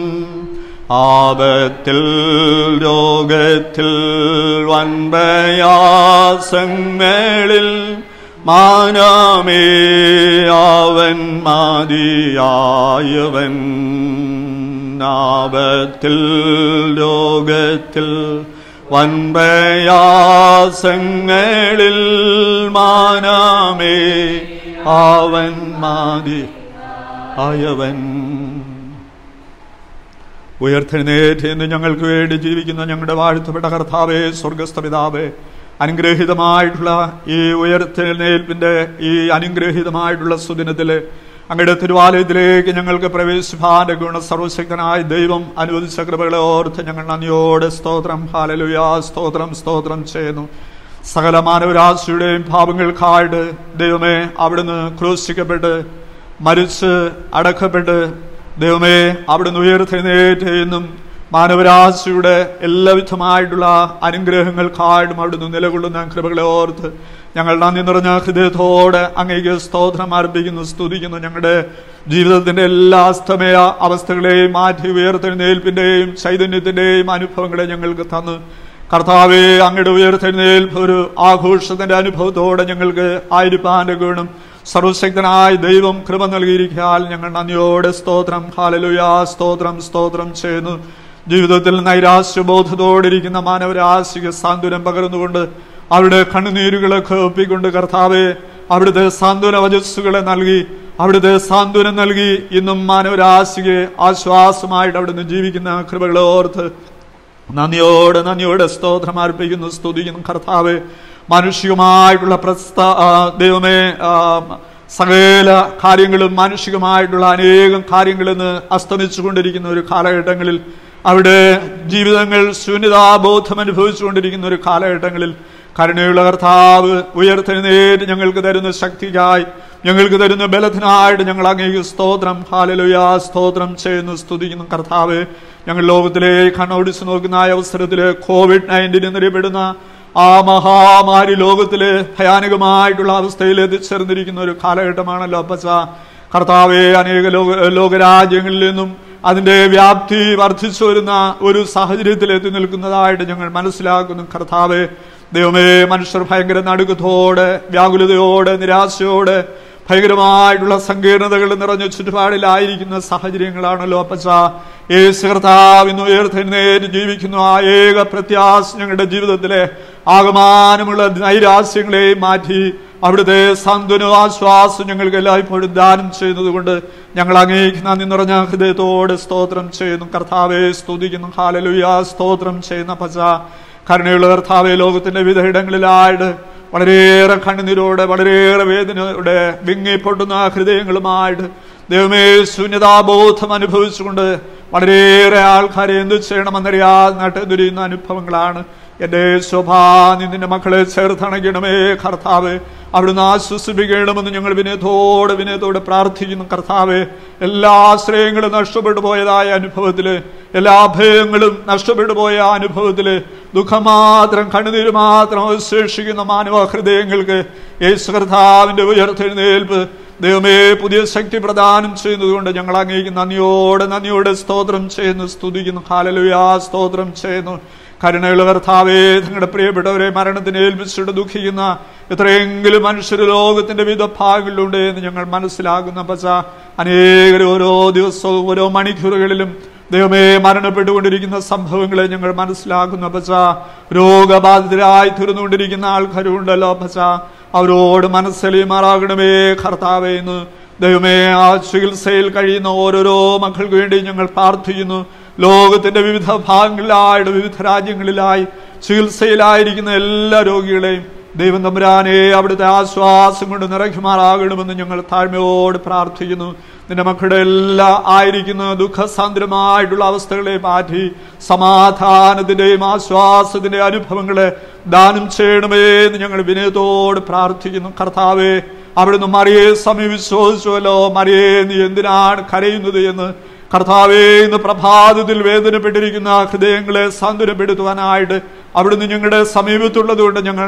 ആപത്തിൽ രോഗത്തിൽ വൻപ്രയാസങ്ങളിൽ മാനമേ അവൻ മതിയായവൻ ആപത്തിൽ രോഗത്തിൽ വൻപ്രയാസങ്ങളിൽ മാനമേ അവൻ മാതി ആയവൻ ഉയർത്തെഴുന്നേറ്റ് എന്ന് ഞങ്ങൾക്ക് വേണ്ടി ജീവിക്കുന്ന ഞങ്ങളുടെ വാഴ്ത്തപ്പെട്ട കർത്താവേ സ്വർഗസ്ഥ പിതാവേ അനുഗ്രഹീതമായിട്ടുള്ള ഈ ഉയർത്തെഴുന്നേൽപ്പിന്റെ ഈ അനുഗ്രഹീതമായിട്ടുള്ള സുദിനത്തില് അങ്ങയുടെ തിരുവാലയത്തിലേക്ക് ഞങ്ങൾക്ക് പ്രവേശിപ്പാന്റെ ഗുണ സർവശക്തനായ ദൈവം അനുവദിച്ച കൃപകളെ ഓർത്ത് ഞങ്ങൾ നന്ദിയോടെ സ്തോത്രം ഹാലലുയാ സ്തോത്രം സ്തോത്രം ചെയ്യുന്നു സകല മാനവരാശിയുടെയും പാപങ്ങൾക്കായിട്ട് ദൈവമേ അവിടുന്ന് ക്രൂശിക്കപ്പെട്ട് മരിച്ച് അടക്കപ്പെട്ട് ദൈവമേ അവിടുന്ന് ഉയർത്തെഴുന്നേറ്റ് എന്നും മാനവരാശിയുടെ എല്ലാവിധമായിട്ടുള്ള അനുഗ്രഹങ്ങൾക്കായിട്ടും അവിടുന്ന് നിലകൊള്ളുന്ന കൃപകളെ ഓർത്ത് ഞങ്ങൾ നന്ദി നിറഞ്ഞ ഹൃദയത്തോടെ അങ്ങേക്ക് സ്തോത്രം അർപ്പിക്കുന്നു സ്തുതിക്കുന്നു ഞങ്ങളുടെ ജീവിതത്തിന്റെ എല്ലാ അസ്തമയ അവസ്ഥകളെയും മാറ്റി ഉയർത്തെഴുന്നേൽപ്പിന്റെയും ചൈതന്യത്തിന്റെയും അനുഭവങ്ങളെ ഞങ്ങൾക്ക് തന്ന് കർത്താവെ അങ്ങയുടെ ഉയർത്തെഴുന്നേൽപ്പ് ഒരു ആഘോഷത്തിന്റെ അനുഭവത്തോടെ ഞങ്ങൾക്ക് ആയിരിപ്പാന്റെ ഗുണം സർവശക്തനായ ദൈവം കൃപ നൽകിയിരിക്കാൻ ഞങ്ങൾ നന്ദിയോടെ സ്തോത്രം ഹാലലുയാ സ്തോത്രം സ്തോത്രം ചെയ്യുന്നു ജീവിതത്തിൽ നൈരാശ്യബോധത്തോടിരിക്കുന്ന മാനവരാശിക സാന്ത്വനം പകർന്നുകൊണ്ട് അവരുടെ കണ്ണുനീരുകളൊക്കെ ഒപ്പിക്കൊണ്ട് കർത്താവെ അവിടുത്തെ സാന്ത്വന വജസ്സുകളെ നൽകി അവിടുത്തെ സാന്ത്വനം നൽകി ഇന്നും മാനവരാശിക്ക് ആശ്വാസമായിട്ട് അവിടുന്ന് ജീവിക്കുന്ന കൃപകളെ ഓർത്ത് നന്ദിയോടെ നന്ദിയോടെ സ്തോത്രം അർപ്പിക്കുന്നു സ്തുതിക്കുന്നു കർത്താവ് മാനുഷികമായിട്ടുള്ള പ്രസ്ത ആ, ദൈവമേ ആ, സകല കാര്യങ്ങളും മാനുഷികമായിട്ടുള്ള അനേകം കാര്യങ്ങളിൽ നിന്ന് അസ്തമിച്ചു കൊണ്ടിരിക്കുന്ന ഒരു കാലഘട്ടങ്ങളിൽ അവിടെ ജീവിതങ്ങൾ ശൂന്യതാബോധം അനുഭവിച്ചുകൊണ്ടിരിക്കുന്ന ഒരു കാലഘട്ടങ്ങളിൽ കരുണയുള്ള കർത്താവ് ഉയർത്തെഴുന്നേറ്റ് ഞങ്ങൾക്ക് തരുന്ന ശക്തിക്കായി ഞങ്ങൾക്ക് തരുന്ന ബലത്തിനായിട്ട് ഞങ്ങൾ അങ്ങേക്ക് സ്തോത്രം ഹാലലുയാ സ്തോത്രം ചെയ്യുന്നു സ്തുതിക്കുന്നു കർത്താവ് ഞങ്ങൾ ലോകത്തിലെ കണ്ണോടിച്ച് നോക്കുന്ന ആ അവസരത്തില് കോവിഡ് നയൻറ്റീൻ എന്നറിയപ്പെടുന്ന ആ മഹാമാരി ലോകത്തില് ഭയാനകമായിട്ടുള്ള അവസ്ഥയിൽ എത്തിച്ചേർന്നിരിക്കുന്ന ഒരു കാലഘട്ടമാണല്ലോ അപ്പച്ച കർത്താവെ അനേക ലോക ലോകരാജ്യങ്ങളിൽ നിന്നും അതിന്റെ വ്യാപ്തി വർദ്ധിച്ചു വരുന്ന ഒരു സാഹചര്യത്തിൽ എത്തി നിൽക്കുന്നതായിട്ട് ഞങ്ങൾ മനസ്സിലാക്കുന്നു കർത്താവെ ദൈവമേ മനുഷ്യർ ഭയങ്കര നടുക്കത്തോടെ വ്യാകുലതയോടെ നിരാശയോടെ ഭയങ്കരമായിട്ടുള്ള സങ്കീർണതകൾ നിറഞ്ഞ ചുറ്റുപാടിലായിരിക്കുന്ന സാഹചര്യങ്ങളാണല്ലോ അപ്പച്ച യേശു കർത്താവ് ഇന്ന് ഉയർത്തെഴുന്നേറ്റ് ജീവിക്കുന്നു ആ ഏക പ്രത്യാശ ഞങ്ങളുടെ ജീവിതത്തിലെ ആകമാനമുള്ള നൈരാശ്യങ്ങളെയും മാറ്റി അവിടുത്തെ സാന്ത്വനവും ആശ്വാസം ഞങ്ങൾക്ക് എല്ലായ്പ്പോഴും ദാനം ചെയ്യുന്നത് കൊണ്ട് ഞങ്ങൾ അങ്ങേക്ക് നന്ദി നിറഞ്ഞ ഹൃദയത്തോടെ സ്തോത്രം ചെയ്യുന്നു കർത്താവെ സ്തുതിക്കുന്നു ഹാലലുയ സ്തോത്രം ചെയ്യുന്ന പച്ച കരുണയുള്ള കർത്താവെ ലോകത്തിന്റെ വിവിധ ഇടങ്ങളിലായിട്ട് വളരെയേറെ കണ്ണുനീരോടെ വളരെയേറെ വേദനയോടെ വിങ്ങിപ്പൊട്ടുന്ന ഹൃദയങ്ങളുമായിട്ട് ദൈവമേ ശൂന്യതാബോധം അനുഭവിച്ചുകൊണ്ട് വളരെയേറെ ആൾക്കാരെ എന്തു ചെയ്യണമെന്നറിയാതെ നട്ടുതിരിയുന്ന അനുഭവങ്ങളാണ് എന്റെ ശോഭാനി നിന്റെ മക്കളെ ചേർത്തണയ്ക്കണമേ കർത്താവ് അവിടുന്ന് ആശ്വസിപ്പിക്കണമെന്ന് ഞങ്ങൾ വിനയത്തോടെ വിനയത്തോടെ പ്രാർത്ഥിക്കുന്നു കർത്താവ് എല്ലാ ആശ്രയങ്ങളും നഷ്ടപ്പെട്ടു പോയതായ അനുഭവത്തില് എല്ലാ ഭയങ്ങളും നഷ്ടപ്പെട്ടു പോയ അനുഭവത്തില് ദുഃഖം മാത്രം കണ്ണുനീര് മാത്രം അവശേഷിക്കുന്ന മാനവ ഹൃദയങ്ങൾക്ക് യേശു കർത്താവിന്റെ ഉയർത്തെഴുന്നേൽപ്പ് ദൈവമേ പുതിയ ശക്തി പ്രദാനം ചെയ്യുന്നതുകൊണ്ട് ഞങ്ങൾ അങ്ങേക്ക് നന്ദിയോടെ നന്ദിയോടെ സ്തോത്രം ചെയ്യുന്നു സ്തുതിക്കുന്നു ഹാലലുയാ സ്തോത്രം ചെയ്യുന്നു കരുണയുള്ള കർത്താവേ തങ്ങളുടെ പ്രിയപ്പെട്ടവരെ മരണത്തിന് ഏൽപ്പിച്ചിട്ട് ദുഃഖിക്കുന്ന എത്രയെങ്കിലും മനുഷ്യർ ലോകത്തിന്റെ വിവിധ ഭാഗങ്ങളിലുണ്ട് എന്ന് ഞങ്ങൾ മനസ്സിലാക്കുന്ന പച്ച അനേകർ ഓരോ ദിവസവും ഓരോ മണിക്കൂറുകളിലും ദൈവമേ മരണപ്പെട്ടുകൊണ്ടിരിക്കുന്ന സംഭവങ്ങളെ ഞങ്ങൾ മനസ്സിലാക്കുന്ന പച്ച രോഗബാധിതരായി തീർന്നുകൊണ്ടിരിക്കുന്ന ആൾക്കാരുണ്ടല്ലോ പച്ച അവരോട് മനസ്സലിയുമാറാകണമേ കർത്താവേ എന്ന് ദൈവമേ ആ ചികിത്സയിൽ കഴിയുന്ന ഓരോരോ മക്കൾക്ക് വേണ്ടി ഞങ്ങൾ പ്രാർത്ഥിക്കുന്നു ലോകത്തിന്റെ വിവിധ ഭാഗങ്ങളിലായിട്ട് വിവിധ രാജ്യങ്ങളിലായി ചികിത്സയിലായിരിക്കുന്ന എല്ലാ രോഗികളെയും ദൈവം തമ്പുരാനെ അവിടുത്തെ ആശ്വാസം കൊണ്ട് നിറയ്ക്കുമാറാകണമെന്ന് ഞങ്ങൾ താഴ്മയോട് പ്രാർത്ഥിക്കുന്നു നിന്റെ മക്കളുടെ എല്ലാ ആയിരിക്കുന്ന ദുഃഖസാന്ദ്രമായിട്ടുള്ള അവസ്ഥകളെ മാറ്റി സമാധാനത്തിന്റെയും ആശ്വാസത്തിന്റെയും അനുഭവങ്ങളെ ദാനം ചെയ്യണമേ എന്ന് ഞങ്ങൾ വിനയത്തോട് പ്രാർത്ഥിക്കുന്നു കർത്താവെ അവിടുന്ന് മറിയെ സമീപിച്ച് ചോദിച്ചുവല്ലോ മറിയെ നീ എന്തിനാണ് കരയുന്നത് എന്ന് കർത്താവെ ഇന്ന് പ്രഭാതത്തിൽ വേദനപ്പെട്ടിരിക്കുന്ന ഹൃദയങ്ങളെ സാന്ത്വനപ്പെടുത്തുവാനായിട്ട് അവിടുന്ന് ഞങ്ങളുടെ സമീപത്തുള്ളത് കൊണ്ട് ഞങ്ങൾ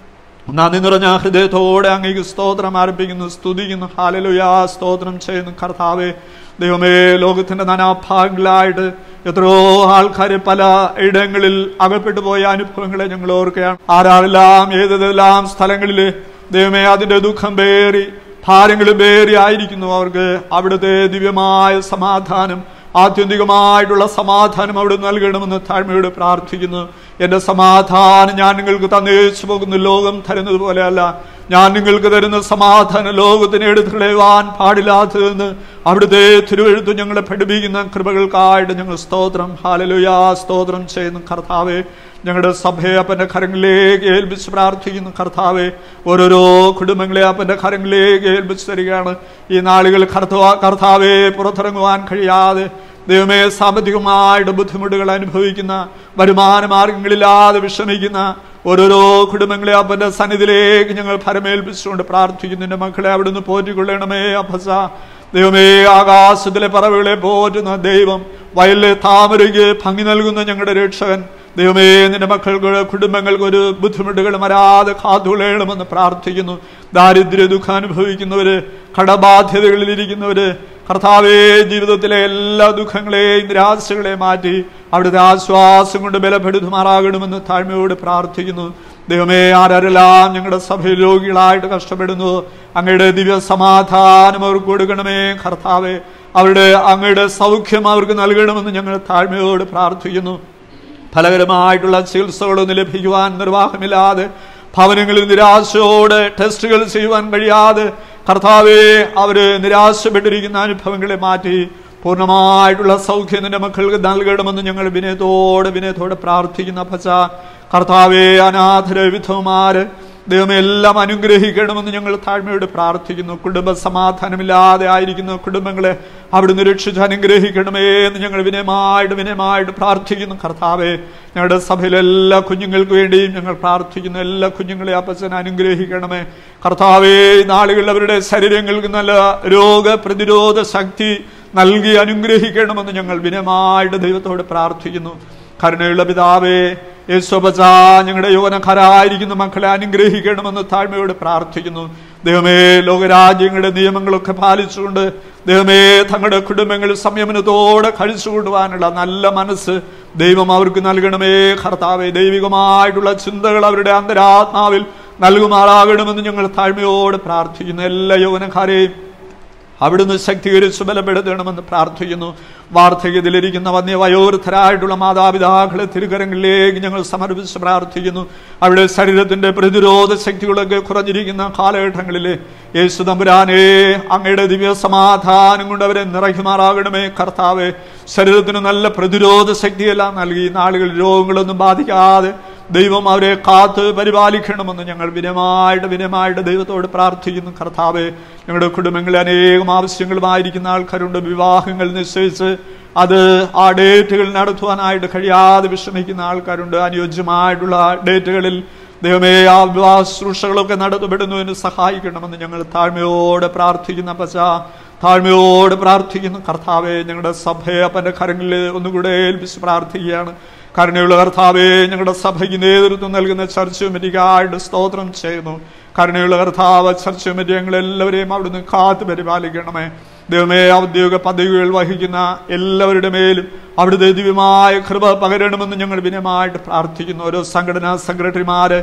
നന്ദി നിറഞ്ഞ ഹൃദയത്തോടെ അങ്ങേക്ക് സ്തോത്രം ആരംഭിക്കുന്നു സ്തുതിക്കുന്നു ഹാലലുയാ സ്തോത്രം ചെയ്യുന്നു കർത്താവെ ദൈവമേ ലോകത്തിന്റെ നാനാഭാഗങ്ങളായിട്ട് എത്രയോ ആൾക്കാർ പല ഇടങ്ങളിൽ അകപ്പെട്ടു പോയ അനുഭവങ്ങളെ ഞങ്ങൾ ഓർക്കുകയാണ് ആരാളെല്ലാം ഏതെല്ലാം സ്ഥലങ്ങളിൽ ദൈവമേ അതിന്റെ ദുഃഖം പേറി ഭാരങ്ങളും പേറി ആയിരിക്കുന്നു അവർക്ക് അവിടുത്തെ ദിവ്യമായ സമാധാനം ആത്യന്തികമായിട്ടുള്ള സമാധാനം അവിടെ നൽകണമെന്ന് താഴ്മയോട് പ്രാർത്ഥിക്കുന്നു എന്റെ സമാധാനം ഞാൻ നിങ്ങൾക്ക് തന്നേച്ചു പോകുന്ന ലോകം തരുന്നത് പോലെയല്ല ഞാൻ നിങ്ങൾക്ക് തരുന്ന സമാധാനം ലോകത്തിന് എടുത്തു കളയുവാൻ പാടില്ലാത്തതെന്ന് അവിടുത്തെ തിരുവഴുത്ത് ഞങ്ങളെ പഠിപ്പിക്കുന്ന കൃപകൾക്കായിട്ട് ഞങ്ങൾ സ്തോത്രം ഹാലലുയാ സ്തോത്രം ചെയ്യുന്നു കർത്താവെ ഞങ്ങളുടെ സഭയെ അപ്പന്റെ കരങ്ങളിലേക്ക് ഏൽപ്പിച്ച് പ്രാർത്ഥിക്കുന്നു കർത്താവെ ഓരോരോ കുടുംബങ്ങളെ അപ്പന്റെ കരങ്ങളിലേക്ക് ഏൽപ്പിച്ച് തരികയാണ് ഈ നാളുകൾ കർത്തവ കർത്താവെ പുറത്തിറങ്ങുവാൻ കഴിയാതെ ദൈവമേ സാമ്പത്തികമായിട്ട് ബുദ്ധിമുട്ടുകൾ അനുഭവിക്കുന്ന വരുമാന മാർഗങ്ങളില്ലാതെ വിഷമിക്കുന്ന ഓരോരോ കുടുംബങ്ങളെ അപ്പന്റെ സന്നിധിയിലേക്ക് ഞങ്ങൾ ഫലമേൽപ്പിച്ചുകൊണ്ട് പ്രാർത്ഥിക്കുന്നു നിന്റെ മക്കളെ അവിടുന്ന് പോറ്റിക്കൊള്ളണമേ അപ്പസ ദൈവമേ ആകാശത്തിലെ പറവുകളെ പോറ്റുന്ന ദൈവം വയലിലെ താമരയ്ക്ക് ഭംഗി നൽകുന്ന ഞങ്ങളുടെ രക്ഷകൻ ദൈവമേ നിന്റെ മക്കൾക്ക് കുടുംബങ്ങൾക്ക് ഒരു ബുദ്ധിമുട്ടുകൾ വരാതെ കാത്തുകൊള്ളണമെന്ന് പ്രാർത്ഥിക്കുന്നു ദാരിദ്ര്യ ദുഃഖം അനുഭവിക്കുന്നവര് കടബാധ്യതകളിൽ ഇരിക്കുന്നവര് കർത്താവേ ജീവിതത്തിലെ എല്ലാ ദുഃഖങ്ങളെയും നിരാശകളെയും മാറ്റി അവിടുത്തെ ആശ്വാസം കൊണ്ട് ബലപ്പെടുത്തുമാറാകണമെന്ന് താഴ്മയോട് പ്രാർത്ഥിക്കുന്നു ദൈവമേ ആരെല്ലാം ഞങ്ങളുടെ സഭയിൽ രോഗികളായിട്ട് കഷ്ടപ്പെടുന്നു അങ്ങയുടെ ദിവ്യ സമാധാനം അവർക്ക് കൊടുക്കണമേ കർത്താവെ അവരുടെ അങ്ങയുടെ സൗഖ്യം അവർക്ക് നൽകണമെന്ന് ഞങ്ങൾ താഴ്മയോട് പ്രാർത്ഥിക്കുന്നു ഫലകരമായിട്ടുള്ള ചികിത്സകളൊന്നും ലഭിക്കുവാൻ നിർവാഹമില്ലാതെ ഭവനങ്ങളിൽ നിരാശയോടെ ടെസ്റ്റുകൾ ചെയ്യുവാൻ കഴിയാതെ കർത്താവെ അവര് നിരാശപ്പെട്ടിരിക്കുന്ന അനുഭവങ്ങളെ മാറ്റി പൂർണ്ണമായിട്ടുള്ള സൗഖ്യം നിന്റെ മക്കൾക്ക് നൽകണമെന്ന് ഞങ്ങൾ വിനയത്തോടെ വിനയത്തോടെ പ്രാർത്ഥിക്കുന്ന പച്ച കർത്താവെ അനാഥര വിധവമാര് ദൈവമേ എല്ലാം അനുഗ്രഹിക്കണമെന്ന് ഞങ്ങൾ താഴ്മയോട് പ്രാർത്ഥിക്കുന്നു കുടുംബ സമാധാനമില്ലാതെ ആയിരിക്കുന്ന കുടുംബങ്ങളെ അവിടുന്ന് രക്ഷിച്ച് അനുഗ്രഹിക്കണമേ എന്ന് ഞങ്ങൾ വിനയമായിട്ട് വിനയമായിട്ട് പ്രാർത്ഥിക്കുന്നു കർത്താവെ ഞങ്ങളുടെ സഭയിലെ എല്ലാ കുഞ്ഞുങ്ങൾക്ക് വേണ്ടിയും ഞങ്ങൾ പ്രാർത്ഥിക്കുന്നു എല്ലാ കുഞ്ഞുങ്ങളെ അപ്പച്ചൻ അനുഗ്രഹിക്കണമേ കർത്താവെ ഈ നാളുകളിൽ അവരുടെ ശരീരങ്ങൾക്ക് നല്ല രോഗ പ്രതിരോധ ശക്തി നൽകി അനുഗ്രഹിക്കണമെന്ന് ഞങ്ങൾ വിനയമായിട്ട് ദൈവത്തോട് പ്രാർത്ഥിക്കുന്നു കരുണയുള്ള പിതാവേ യേശോപച്ച ഞങ്ങളുടെ യൗവനക്കാരായിരിക്കുന്ന മക്കളെ അനുഗ്രഹിക്കണമെന്ന് താഴ്മയോട് പ്രാർത്ഥിക്കുന്നു ദൈവമേ ലോകരാജ്യങ്ങളുടെ നിയമങ്ങളൊക്കെ പാലിച്ചുകൊണ്ട് ദൈവമേ തങ്ങളുടെ കുടുംബങ്ങൾ സംയമനത്തോടെ കഴിച്ചുകൊണ്ടുപോകാനുള്ള നല്ല മനസ്സ് ദൈവം അവർക്ക് നൽകണമേ കർത്താവേ ദൈവികമായിട്ടുള്ള ചിന്തകൾ അവരുടെ അന്തരാത്മാവിൽ നൽകുമാറാകണമെന്ന് ഞങ്ങൾ താഴ്മയോട് പ്രാർത്ഥിക്കുന്നു എല്ലാ യൗവനക്കാരെയും അവിടുന്ന് ശക്തീകരിച്ച് ബലപ്പെടുത്തണമെന്ന് പ്രാർത്ഥിക്കുന്നു വാർദ്ധക്യത്തിലിരിക്കുന്ന വന്യ വയോവൃദ്ധരായിട്ടുള്ള മാതാപിതാക്കളെ തിരുകരങ്ങളിലേക്ക് ഞങ്ങൾ സമർപ്പിച്ച് പ്രാർത്ഥിക്കുന്നു അവിടെ ശരീരത്തിന്റെ പ്രതിരോധ ശക്തികളൊക്കെ കുറഞ്ഞിരിക്കുന്ന കാലഘട്ടങ്ങളിൽ യേശു തമ്പുരാനെ അങ്ങയുടെ ദിവ്യ സമാധാനം കൊണ്ട് അവരെ നിറയ്ക്കുമാറാകണമേ കർത്താവെ ശരീരത്തിന് നല്ല പ്രതിരോധ ശക്തിയെല്ലാം നൽകി നാളുകളിൽ രോഗങ്ങളൊന്നും ബാധിക്കാതെ ദൈവം അവരെ കാത്ത് പരിപാലിക്കണമെന്ന് ഞങ്ങൾ വിനയമായിട്ട് വിനയമായിട്ട് ദൈവത്തോട് പ്രാർത്ഥിക്കുന്നു കർത്താവെ ഞങ്ങളുടെ കുടുംബങ്ങളിൽ അനേകം ആവശ്യങ്ങളുമായിരിക്കുന്ന ആൾക്കാരുണ്ട് വിവാഹങ്ങൾ നിശ്ചയിച്ച് അത് ആ ഡേറ്റുകൾ നടത്തുവാനായിട്ട് കഴിയാതെ വിഷമിക്കുന്ന ആൾക്കാരുണ്ട് അനുയോജ്യമായിട്ടുള്ള ഡേറ്റുകളിൽ ദൈവമേ ആ വിവാഹ ശുശ്രൂഷകളൊക്കെ നടത്തപ്പെടുന്നതിന് സഹായിക്കണമെന്ന് ഞങ്ങൾ താഴ്മയോടെ പ്രാർത്ഥിക്കുന്ന പശ താഴ്മയോട് പ്രാർത്ഥിക്കുന്നു കർത്താവെ ഞങ്ങളുടെ സഭയെ അപ്പന്റെ കരങ്ങളിൽ ഒന്നുകൂടെ ഏൽപ്പിച്ച് പ്രാർത്ഥിക്കുകയാണ് കരുണയുള്ള കർത്താവെ ഞങ്ങളുടെ സഭയ്ക്ക് നേതൃത്വം നൽകുന്ന ചർച്ച കമ്മിറ്റിക്കായിട്ട് സ്തോത്രം ചെയ്യുന്നു കരുണയുള്ള കർത്താവ് ചർച്ച കമ്മിറ്റി ഞങ്ങളെല്ലാവരെയും അവിടുന്ന് കാത്തു പരിപാലിക്കണമേ ദൈവമേ ഔദ്യോഗിക പദവികൾ വഹിക്കുന്ന എല്ലാവരുടെ മേലും അവിടുത്തെ ദിവ്യമായ കൃപ പകരണമെന്ന് ഞങ്ങൾ വിനയമായിട്ട് പ്രാർത്ഥിക്കുന്നു ഓരോ സംഘടനാ സെക്രട്ടറിമാര്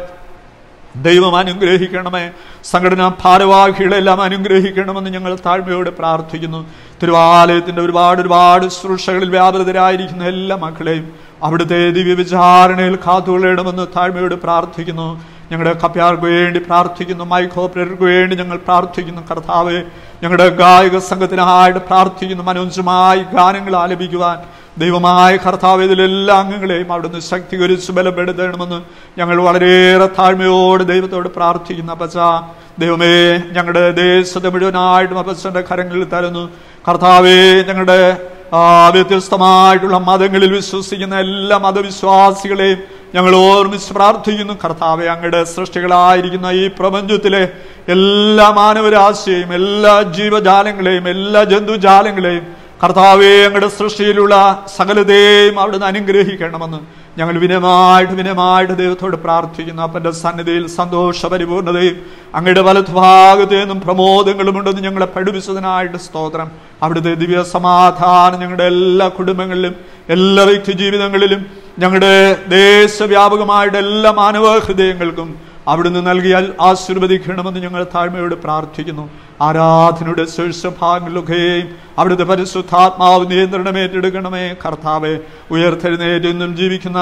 ദൈവം അനുഗ്രഹിക്കണമേ സംഘടനാ ഭാരവാഹികളെല്ലാം അനുഗ്രഹിക്കണമെന്ന് ഞങ്ങൾ താഴ്മയോടെ പ്രാർത്ഥിക്കുന്നു തിരുവാലയത്തിന്റെ ഒരുപാട് ഒരുപാട് ശുശ്രൂഷകളിൽ വ്യാപൃതരായിരിക്കുന്ന എല്ലാ മക്കളെയും അവിടുത്തെ ദിവ്യ വിചാരണയിൽ കാത്തുകൊള്ളണമെന്ന് താഴ്മയോട് പ്രാർത്ഥിക്കുന്നു ഞങ്ങളുടെ കപ്യാർക്ക് വേണ്ടി പ്രാർത്ഥിക്കുന്നു മൈക്കോപ്പറേറ്റർക്ക് വേണ്ടി ഞങ്ങൾ പ്രാർത്ഥിക്കുന്നു കർത്താവ് ഞങ്ങളുടെ ഗായക സംഘത്തിനായിട്ട് പ്രാർത്ഥിക്കുന്നു മനോജമായി ഗാനങ്ങൾ ആലപിക്കുവാൻ ദൈവമായ കർത്താവ് ഇതിലെല്ലാ അംഗങ്ങളെയും അവിടുന്ന് ശക്തീകരിച്ച് ബലപ്പെടുത്തണമെന്ന് ഞങ്ങൾ വളരെയേറെ താഴ്മയോട് ദൈവത്തോട് പ്രാർത്ഥിക്കുന്ന അപ്പച്ച ദൈവമേ ഞങ്ങളുടെ ദേശത്തെ മുഴുവനായിട്ടും അപ്പച്ചന്റെ കരങ്ങളിൽ തരുന്നു കർത്താവേ ഞങ്ങളുടെ ആ വ്യത്യസ്തമായിട്ടുള്ള മതങ്ങളിൽ വിശ്വസിക്കുന്ന എല്ലാ മതവിശ്വാസികളെയും ഞങ്ങൾ ഓർമ്മിച്ച് പ്രാർത്ഥിക്കുന്നു കർത്താവെ അങ്ങയുടെ സൃഷ്ടികളായിരിക്കുന്ന ഈ പ്രപഞ്ചത്തിലെ എല്ലാ മാനവരാശിയെയും എല്ലാ ജീവജാലങ്ങളെയും എല്ലാ ജന്തുജാലങ്ങളെയും കർത്താവെ അങ്ങയുടെ സൃഷ്ടിയിലുള്ള സകലതയും അവിടുന്ന് അനുഗ്രഹിക്കണമെന്ന് ഞങ്ങൾ വിനയമായിട്ട് വിനയമായിട്ട് ദൈവത്തോട് പ്രാർത്ഥിക്കുന്നു അപ്പന്റെ സന്നിധിയിൽ സന്തോഷ പരിപൂർണതയും അങ്ങയുടെ വലതുഭാഗത്തു നിന്നും പ്രമോദങ്ങളും ഉണ്ടെന്ന് ഞങ്ങളെ പഠിപ്പിച്ചതിനായിട്ട് സ്തോത്രം അവിടുത്തെ ദിവ്യ സമാധാനം ഞങ്ങളുടെ എല്ലാ കുടുംബങ്ങളിലും എല്ലാ വ്യക്തി ജീവിതങ്ങളിലും ഞങ്ങളുടെ ദേശവ്യാപകമായിട്ട് എല്ലാ മാനവ ഹൃദയങ്ങൾക്കും അവിടുന്ന് നൽകിയാൽ ആശീർവദിക്കണമെന്ന് ഞങ്ങൾ താഴ്മയോട് പ്രാർത്ഥിക്കുന്നു ആരാധനയുടെ ശീർഷഭാഗങ്ങളിലൊക്കെയും അവിടുത്തെ പരിശുദ്ധാത്മാവ് നിയന്ത്രണം ഏറ്റെടുക്കണമേ കർത്താവെ ഉയർത്തെഴുന്നേറ്റെന്നും ജീവിക്കുന്ന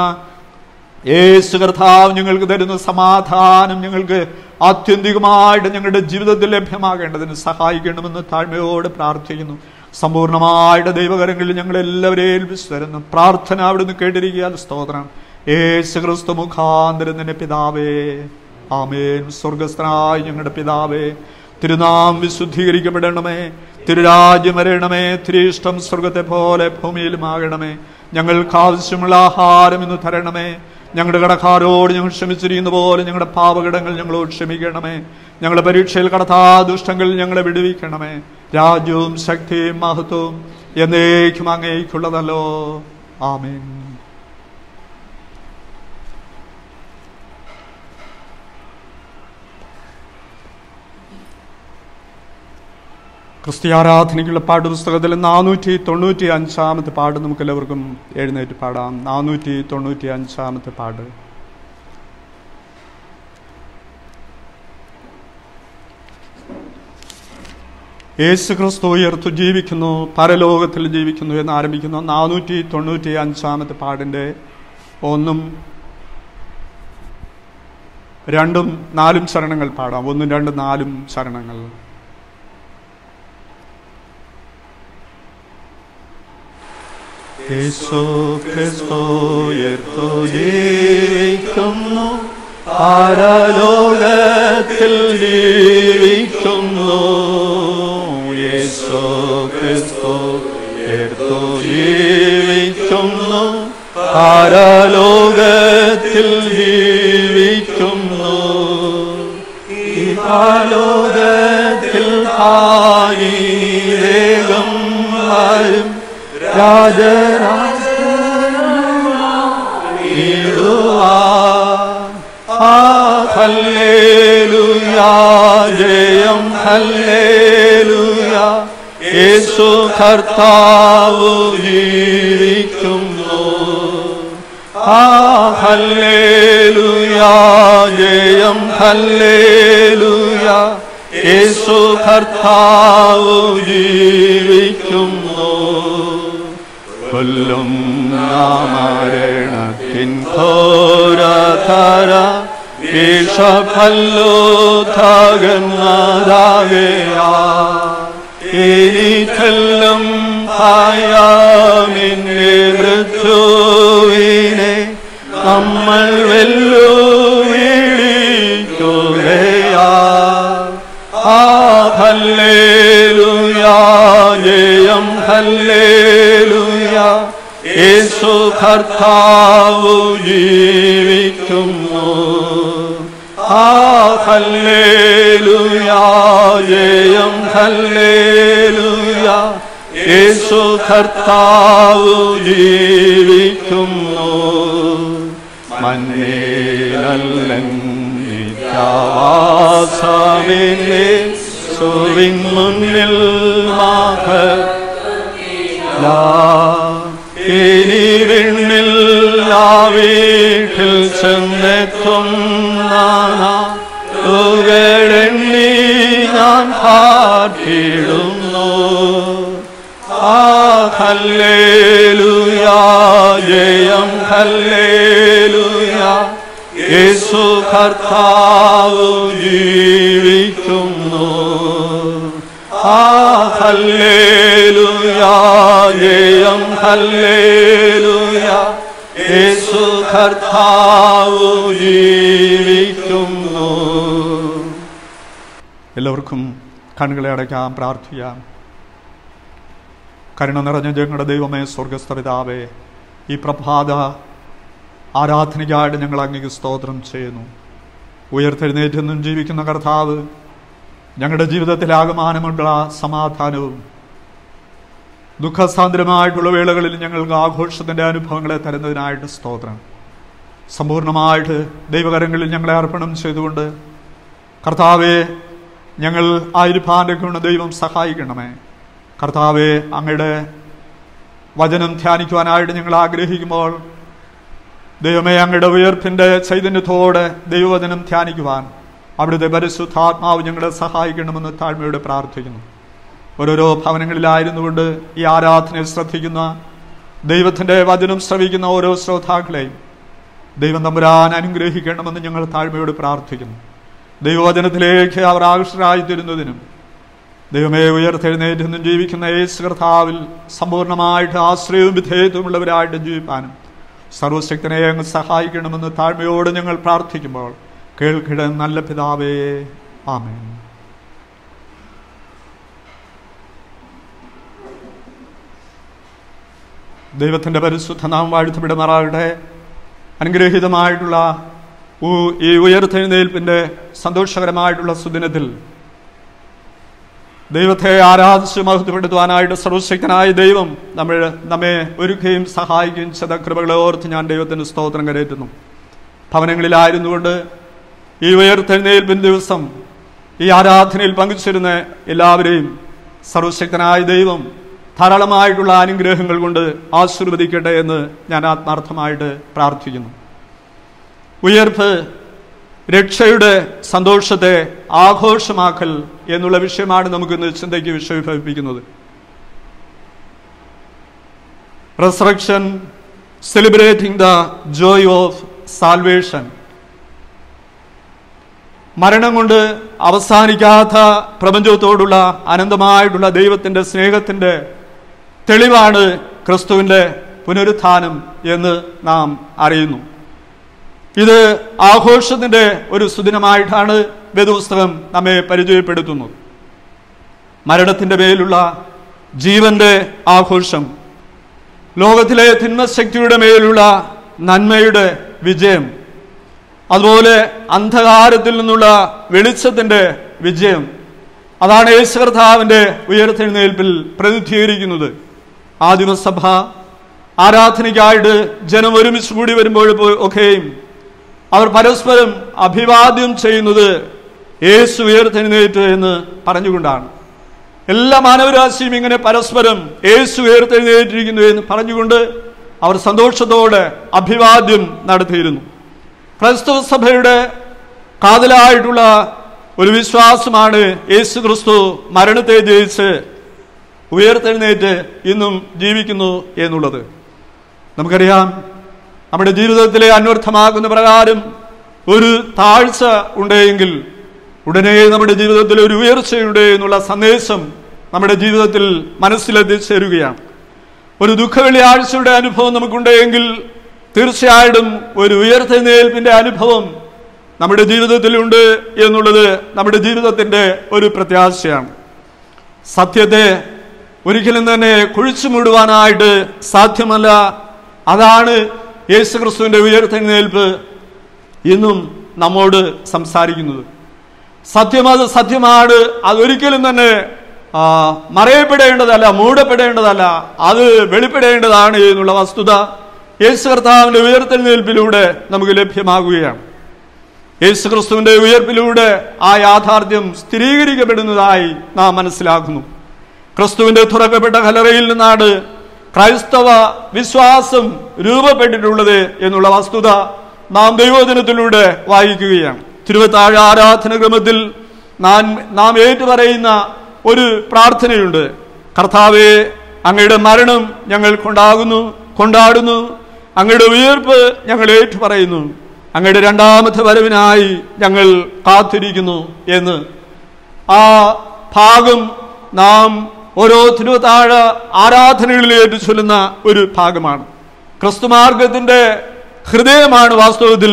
യേശു കർത്താവ് ഞങ്ങൾക്ക് തരുന്ന സമാധാനം ഞങ്ങൾക്ക് ആത്യന്തികമായിട്ട് ഞങ്ങളുടെ ജീവിതത്തിൽ ലഭ്യമാകേണ്ടതിന് സഹായിക്കണമെന്ന് താഴ്മയോട് പ്രാർത്ഥിക്കുന്നു സമ്പൂർണമായിട്ട് ദൈവകരങ്ങളിൽ ഞങ്ങൾ എല്ലാവരെയും ഏൽപ്പിച്ചു തരുന്നു പ്രാർത്ഥന അവിടുന്ന് കേട്ടിരിക്കാൻ സ്തോത്രം യേശു ക്രിസ്തു മുഖാന്തരം തന്നെ പിതാവേ ആമേൻ സ്വർഗസ്ഥനായ ഞങ്ങളുടെ പിതാവേ തിരുനാം വിശുദ്ധീകരിക്കപ്പെടണമേ തിരുരാജ്യം വരണമേ തിരിഷ്ടം സ്വർഗത്തെ പോലെ ഭൂമിയിലുമാകണമേ ഞങ്ങൾക്ക് ആവശ്യമുള്ള ആഹാരം ഇന്ന് തരണമേ ഞങ്ങളുടെ കടക്കാരോട് ഞങ്ങൾ ക്ഷമിച്ചിരിക്കുന്ന പോലെ ഞങ്ങളുടെ പാപകടങ്ങൾ ഞങ്ങളോട് ക്ഷമിക്കണമേ ഞങ്ങളുടെ പരീക്ഷയിൽ കടത്താ ദുഷ്ടങ്ങളിൽ ഞങ്ങളെ വിടുവിക്കണമേ രാജ്യവും ശക്തിയും മഹത്വവും എന്നേക്കും അങ്ങേക്കുള്ളതല്ലോ ആമേൻ ക്രിസ്ത്യാരാധനയ്ക്കുള്ള പാഠപുസ്തകത്തിൽ നാനൂറ്റി തൊണ്ണൂറ്റി അഞ്ചാമത്തെ പാട് നമുക്ക് എല്ലാവർക്കും എഴുന്നേറ്റ് പാടാം നാനൂറ്റി തൊണ്ണൂറ്റി അഞ്ചാമത്തെ പാട് യേശു ക്രിസ്തു ഉയർത്തു ജീവിക്കുന്നു പരലോകത്തിൽ ജീവിക്കുന്നു എന്ന് ആരംഭിക്കുന്ന നാനൂറ്റി തൊണ്ണൂറ്റി അഞ്ചാമത്തെ പാടിൻ്റെ ഒന്നും രണ്ടും നാലും ചരണങ്ങൾ പാടാം ഒന്നും രണ്ടും നാലും ചരണങ്ങൾ യേശു ക്രിസ്തു ഉയർത്തു ജീവിക്കുന്നു പരലോകത്തിൽ ജീവിക്കുന്നു യേശു ക്രിസ്തു ഉയർത്തു ജീവിക്കുന്നു പരലോകത്തിൽ ജീവിക്കുന്നു ഈ പരലോകത്തിൽ ഹാനിവേഗം വരും ഹല്ലേലൂയാ ജയം ഹല്ലേലൂയാ യേശു കർത്താവു ജീവിക്കുന്നു ആ ഹല്ലേലൂയാ ജയം ഹല്ലേലൂയാ യേശു കർത്താവു ജീവിക്കുന്നു കൊല്ലും മരണത്തിൻ ഘോരധര വിഷഫല്ലോ തകർന്നതാകയാ എനിക്കെല്ലാം ഭയമിന്നെ മൃത്യുവിനെ നമ്മൾ വെല്ലുവിളിക്കുകയാ ആ ഹല്ലേലൂയാ ജയം ഹല്ലേലൂയാ യേശു കർത്താവു ജീവിക്കുന്നു ആ ഹല്ലേലൂയാ ജയം ഹല്ലേലൂയാ യേശു കർത്താവു ജീവിക്കുന്നു മന്നേലല്ലൻ നിത്യവാസമില്ലേ സുവിൻ മുന്നിൽ മാഘ ഇനി വിണ്ണിൽ ആ വീട്ടിൽ ചെന്നെത്തും നാണെണ്ണി ഞാൻ പാട്ടിടുന്നു ആ ഹല്ലേലൂയാ ജയം ഹല്ലേലൂയാ യേശു കർത്താവ് ജീവിക്കുന്നു ആ ഹല്ലേലൂയാ ജയം ഹല്ലേലൂയാ യേശു കർത്താവ് ജീവിക്കുന്നു എല്ലാവർക്കും കണ്ണുകളെ അടയ്ക്കാം പ്രാർത്ഥിക്കാം കരുണ നിറഞ്ഞ ഞങ്ങളുടെ ദൈവമേ സ്വർഗസ്ഥ പിതാവേ ഈ പ്രഭാത ആരാധനയ്ക്കായിട്ട് ഞങ്ങൾ അങ്ങേക്ക് സ്തോത്രം ചെയ്യുന്നു ഉയർത്തെഴുന്നേറ്റെന്നും ജീവിക്കുന്ന കർത്താവ് ഞങ്ങളുടെ ജീവിതത്തിൽ ആകമാനമുള്ള സമാധാനവും ദുഃഖസാന്ദ്രമായിട്ടുള്ള വേളകളിൽ ഞങ്ങൾക്ക് ആഘോഷത്തിൻ്റെ അനുഭവങ്ങളെ തരുന്നതിനായിട്ട് സ്തോത്രം സമ്പൂർണ്ണമായിട്ട് ദൈവകരങ്ങളിൽ ഞങ്ങളെ അർപ്പണം ചെയ്തുകൊണ്ട് കർത്താവെ ഞങ്ങൾ ആയിരിപ്പാൻ്റെ ഗുണ ദൈവം സഹായിക്കണമേ കർത്താവെ അങ്ങയുടെ വചനം ധ്യാനിക്കുവാനായിട്ട് ഞങ്ങൾ ആഗ്രഹിക്കുമ്പോൾ ദൈവമേ അങ്ങയുടെ ഉയർപ്പിൻ്റെ ചൈതന്യത്തോടെ ദൈവവചനം ധ്യാനിക്കുവാൻ അവിടുത്തെ പരിശുദ്ധാത്മാവ് ഞങ്ങളെ സഹായിക്കണമെന്ന് താഴ്മയോടെ പ്രാർത്ഥിക്കുന്നു ഓരോരോ ഭവനങ്ങളിലായിരുന്നുകൊണ്ട് ഈ ആരാധനയെ ശ്രദ്ധിക്കുന്ന ദൈവത്തിൻ്റെ വചനം ശ്രവിക്കുന്ന ഓരോ ശ്രോതാക്കളെയും ദൈവം തമ്പുരാൻ അനുഗ്രഹിക്കണമെന്ന് ഞങ്ങൾ താഴ്മയോട് പ്രാർത്ഥിക്കുന്നു ദൈവവചനത്തിലേക്ക് അവർ ആകർഷരായി തരുന്നതിനും ദൈവമേ ഉയർത്തെഴുന്നേറ്റെന്നും ജീവിക്കുന്ന യേശു കർത്താവിൽ സമ്പൂർണ്ണമായിട്ട് ആശ്രയവും വിധേയത്വമുള്ളവരായിട്ട് ജീവിക്കാനും സർവശക്തനെ അങ്ങ് സഹായിക്കണമെന്ന് താഴ്മയോട് ഞങ്ങൾ പ്രാർത്ഥിക്കുമ്പോൾ കേൾക്കിട നല്ല പിതാവേ ആമേൻ ദൈവത്തിൻ്റെ പരിശുദ്ധ നാം വാഴ്ത്തപ്പെടുമാറാകട്ടെ അനുഗ്രഹീതമായിട്ടുള്ള ഈ ഉയർത്തെഴുന്നേൽപ്പിൻ്റെ സന്തോഷകരമായിട്ടുള്ള സുദിനത്തിൽ ദൈവത്തെ ആരാധിച്ച് മഹത്വപ്പെടുത്തുവാനായിട്ട് സർവശക്തനായ ദൈവം നമ്മൾ നമ്മെ ഒരുക്കുകയും സഹായിക്കുകയും ചെയ്ത കൃപകളെ ഓർത്ത് ഞാൻ ദൈവത്തിന് സ്തോത്രം കരയറ്റുന്നു ഭവനങ്ങളിലായിരുന്നുകൊണ്ട് ഈ ഉയർത്തെഴുന്നേൽപ്പിൻ ദിവസം ഈ ആരാധനയിൽ പങ്കുചേരുന്ന എല്ലാവരെയും സർവശക്തനായ ദൈവം ധാരാളമായിട്ടുള്ള അനുഗ്രഹങ്ങൾ കൊണ്ട് ആശീർവദിക്കട്ടെ എന്ന് ഞാൻ ആത്മാർത്ഥമായിട്ട് പ്രാർത്ഥിക്കുന്നു ഉയർപ്പ് രക്ഷയുടെ സന്തോഷത്തെ ആഘോഷമാക്കൽ എന്നുള്ള വിഷയമാണ് നമുക്കിന്ന് ചിന്തയ്ക്ക് വിഷയഭവിപ്പിക്കുന്നത് resurrection celebrating the joy of salvation മരണം കൊണ്ട് അവസാനിക്കാത്ത പ്രപഞ്ചത്തോടുള്ള അനന്തമായിട്ടുള്ള ദൈവത്തിന്റെ സ്നേഹത്തിന്റെ തെളിവാണ് ക്രിസ്തുവിന്റെ പുനരുത്ഥാനം എന്ന് നാം അറിയുന്നു ഇത് ആഘോഷത്തിന്റെ ഒരു സുദിനമായിട്ടാണ് വേദപുസ്തകം നമ്മെ പരിചയപ്പെടുത്തുന്നത് മരണത്തിന്റെ മേലുള്ള ജീവന്റെ ആഘോഷം ലോകത്തിലെ തിന്മശക്തിയുടെ മേലുള്ള നന്മയുടെ വിജയം അതുപോലെ അന്ധകാരത്തിൽ നിന്നുള്ള വെളിച്ചത്തിന്റെ വിജയം അതാണ് യേശു കർത്താവിന്റെ ഉയർത്തെഴുന്നേൽപ്പിൽ പ്രതിനിധീകരിക്കുന്നത് ആദിമസഭ ആരാധനയ്ക്കായിട്ട് ജനം ഒരുമിച്ച് കൂടി വരുമ്പോൾ ഒക്കെയും അവർ പരസ്പരം അഭിവാദ്യം ചെയ്യുന്നത് യേശു ഉയർത്തെഴുന്നേറ്റ് എന്ന് പറഞ്ഞുകൊണ്ടാണ് എല്ലാ മാനവരാശിയും ഇങ്ങനെ പരസ്പരം യേശു ഉയർത്തെഴുന്നേറ്റിരിക്കുന്നു എന്ന് പറഞ്ഞുകൊണ്ട് അവർ സന്തോഷത്തോടെ അഭിവാദ്യം നടത്തിയിരുന്നു ക്രൈസ്തവ സഭയുടെ കാതലായിട്ടുള്ള ഒരു വിശ്വാസമാണ് യേശു ക്രിസ്തു മരണത്തെ ജയിച്ച് ഉയർത്തെഴുന്നേറ്റ് ഇന്നും ജീവിക്കുന്നു എന്നുള്ളത് നമുക്കറിയാം നമ്മുടെ ജീവിതത്തിലെ അന്വർത്ഥമാകുന്ന പ്രകാരം ഒരു താഴ്ച ഉണ്ടെങ്കിൽ ഉടനെ നമ്മുടെ ജീവിതത്തിൽ ഒരു ഉയർച്ചയുണ്ട് എന്നുള്ള സന്ദേശം നമ്മുടെ ജീവിതത്തിൽ മനസ്സിലെത്തിച്ചേരുകയാണ് ഒരു ദുഃഖ വെള്ളിയാഴ്ചയുടെ അനുഭവം നമുക്കുണ്ടെങ്കിൽ തീർച്ചയായിട്ടും ഒരു ഉയർത്തെഴുന്നേൽപ്പിന്റെ അനുഭവം നമ്മുടെ ജീവിതത്തിലുണ്ട് എന്നുള്ളത് നമ്മുടെ ജീവിതത്തിന്റെ ഒരു പ്രത്യാശയാണ് സത്യത്തെ ഒരിക്കലും തന്നെ കുഴിച്ചു മൂടുവാനായിട്ട് സാധ്യമല്ല അതാണ് യേശു ക്രിസ്തുവിന്റെ ഉയർത്തെഴുന്നേൽപ്പ് ഇന്നും നമ്മോട് സംസാരിക്കുന്നത് സത്യം അത് സത്യമാണ് അതൊരിക്കലും തന്നെ ആ, മറയപ്പെടേണ്ടതല്ല മൂടപ്പെടേണ്ടതല്ല അത് വെളിപ്പെടേണ്ടതാണ് എന്നുള്ള വസ്തുത യേശു കർത്താവിന്റെ ഉയർത്തെഴുന്നേൽപ്പിലൂടെ നമുക്ക് ലഭ്യമാകുകയാണ് യേശു ക്രിസ്തുവിന്റെ ഉയർപ്പിലൂടെ ആ യാഥാർത്ഥ്യം സ്ഥിരീകരിക്കപ്പെടുന്നതായി നാം മനസ്സിലാക്കുന്നു ക്രിസ്തുവിന്റെ തുറക്കപ്പെട്ട കലറയിൽ നിന്നാണ് ക്രൈസ്തവ വിശ്വാസം രൂപപ്പെട്ടിട്ടുള്ളത് എന്നുള്ള വസ്തുത നാം ദൈവദിനത്തിലൂടെ വായിക്കുകയാണ് തിരുവത്താഴ ആരാധന ക്രമത്തിൽ നാം നാം ഏറ്റുപറയുന്ന ഒരു പ്രാർത്ഥനയുണ്ട് കർത്താവെ അങ്ങയുടെ മരണം ഞങ്ങൾ കൊണ്ടാകുന്നു കൊണ്ടാടുന്നു അങ്ങയുടെ ഉയർപ്പ് ഞങ്ങൾ ഏറ്റുപറയുന്നു അങ്ങയുടെ രണ്ടാമത്തെ വരവിനായി ഞങ്ങൾ കാത്തിരിക്കുന്നു എന്ന് ആ ഭാഗം നാം ഓരോ തിരുവത്താഴ ആരാധനകളിലേറ്റ് ചൊല്ലുന്ന ഒരു ഭാഗമാണ് ക്രിസ്തുമാർഗത്തിന്റെ ഹൃദയമാണ് വാസ്തവത്തിൽ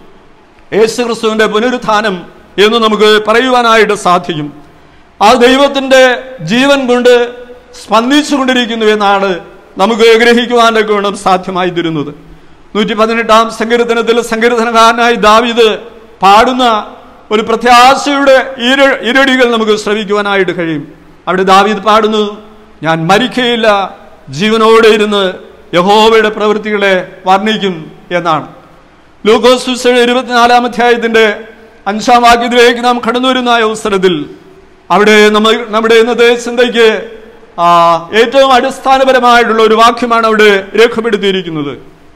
യേശു ക്രിസ്തുവിന്റെ പുനരുത്ഥാനം എന്ന് നമുക്ക് പറയുവാനായിട്ട് സാധിക്കും ആ ദൈവത്തിന്റെ ജീവൻ കൊണ്ട് സ്പന്ദിച്ചുകൊണ്ടിരിക്കുന്നു എന്നാണ് നമുക്ക് ഗ്രഹിക്കുവാനൊക്കെ വേണം സാധ്യമായി തരുന്നത് നൂറ്റി പതിനെട്ടാം സങ്കീർത്തനത്തിൽ സങ്കീർത്തനകാരനായി ദാവീദ് പാടുന്ന ഒരു പ്രത്യാശയുടെ ഇര ഇരടികൾ നമുക്ക് ശ്രവിക്കുവാനായിട്ട് കഴിയും അവിടെ ദാവീദ് പാടുന്നു ഞാൻ മരിക്കയില്ല ജീവനോടെ ഇരുന്ന് യഹോവയുടെ പ്രവൃത്തികളെ വർണ്ണിക്കും എന്നാണ് ലൂക്കോസ് സുവിശേഷം ഇരുപത്തിനാലാം അധ്യായത്തിന്റെ അഞ്ചാം വാക്യത്തിലേക്ക് നാം കടന്നു വരുന്ന ആ അവസരത്തിൽ അവിടെ നമ്മൾ നമ്മുടെ ഇന്നത്തെ ചിന്തയ്ക്ക് ആ, ഏറ്റവും അടിസ്ഥാനപരമായിട്ടുള്ള ഒരു വാക്യമാണ് അവിടെ രേഖപ്പെടുത്തിയിരിക്കുന്നത്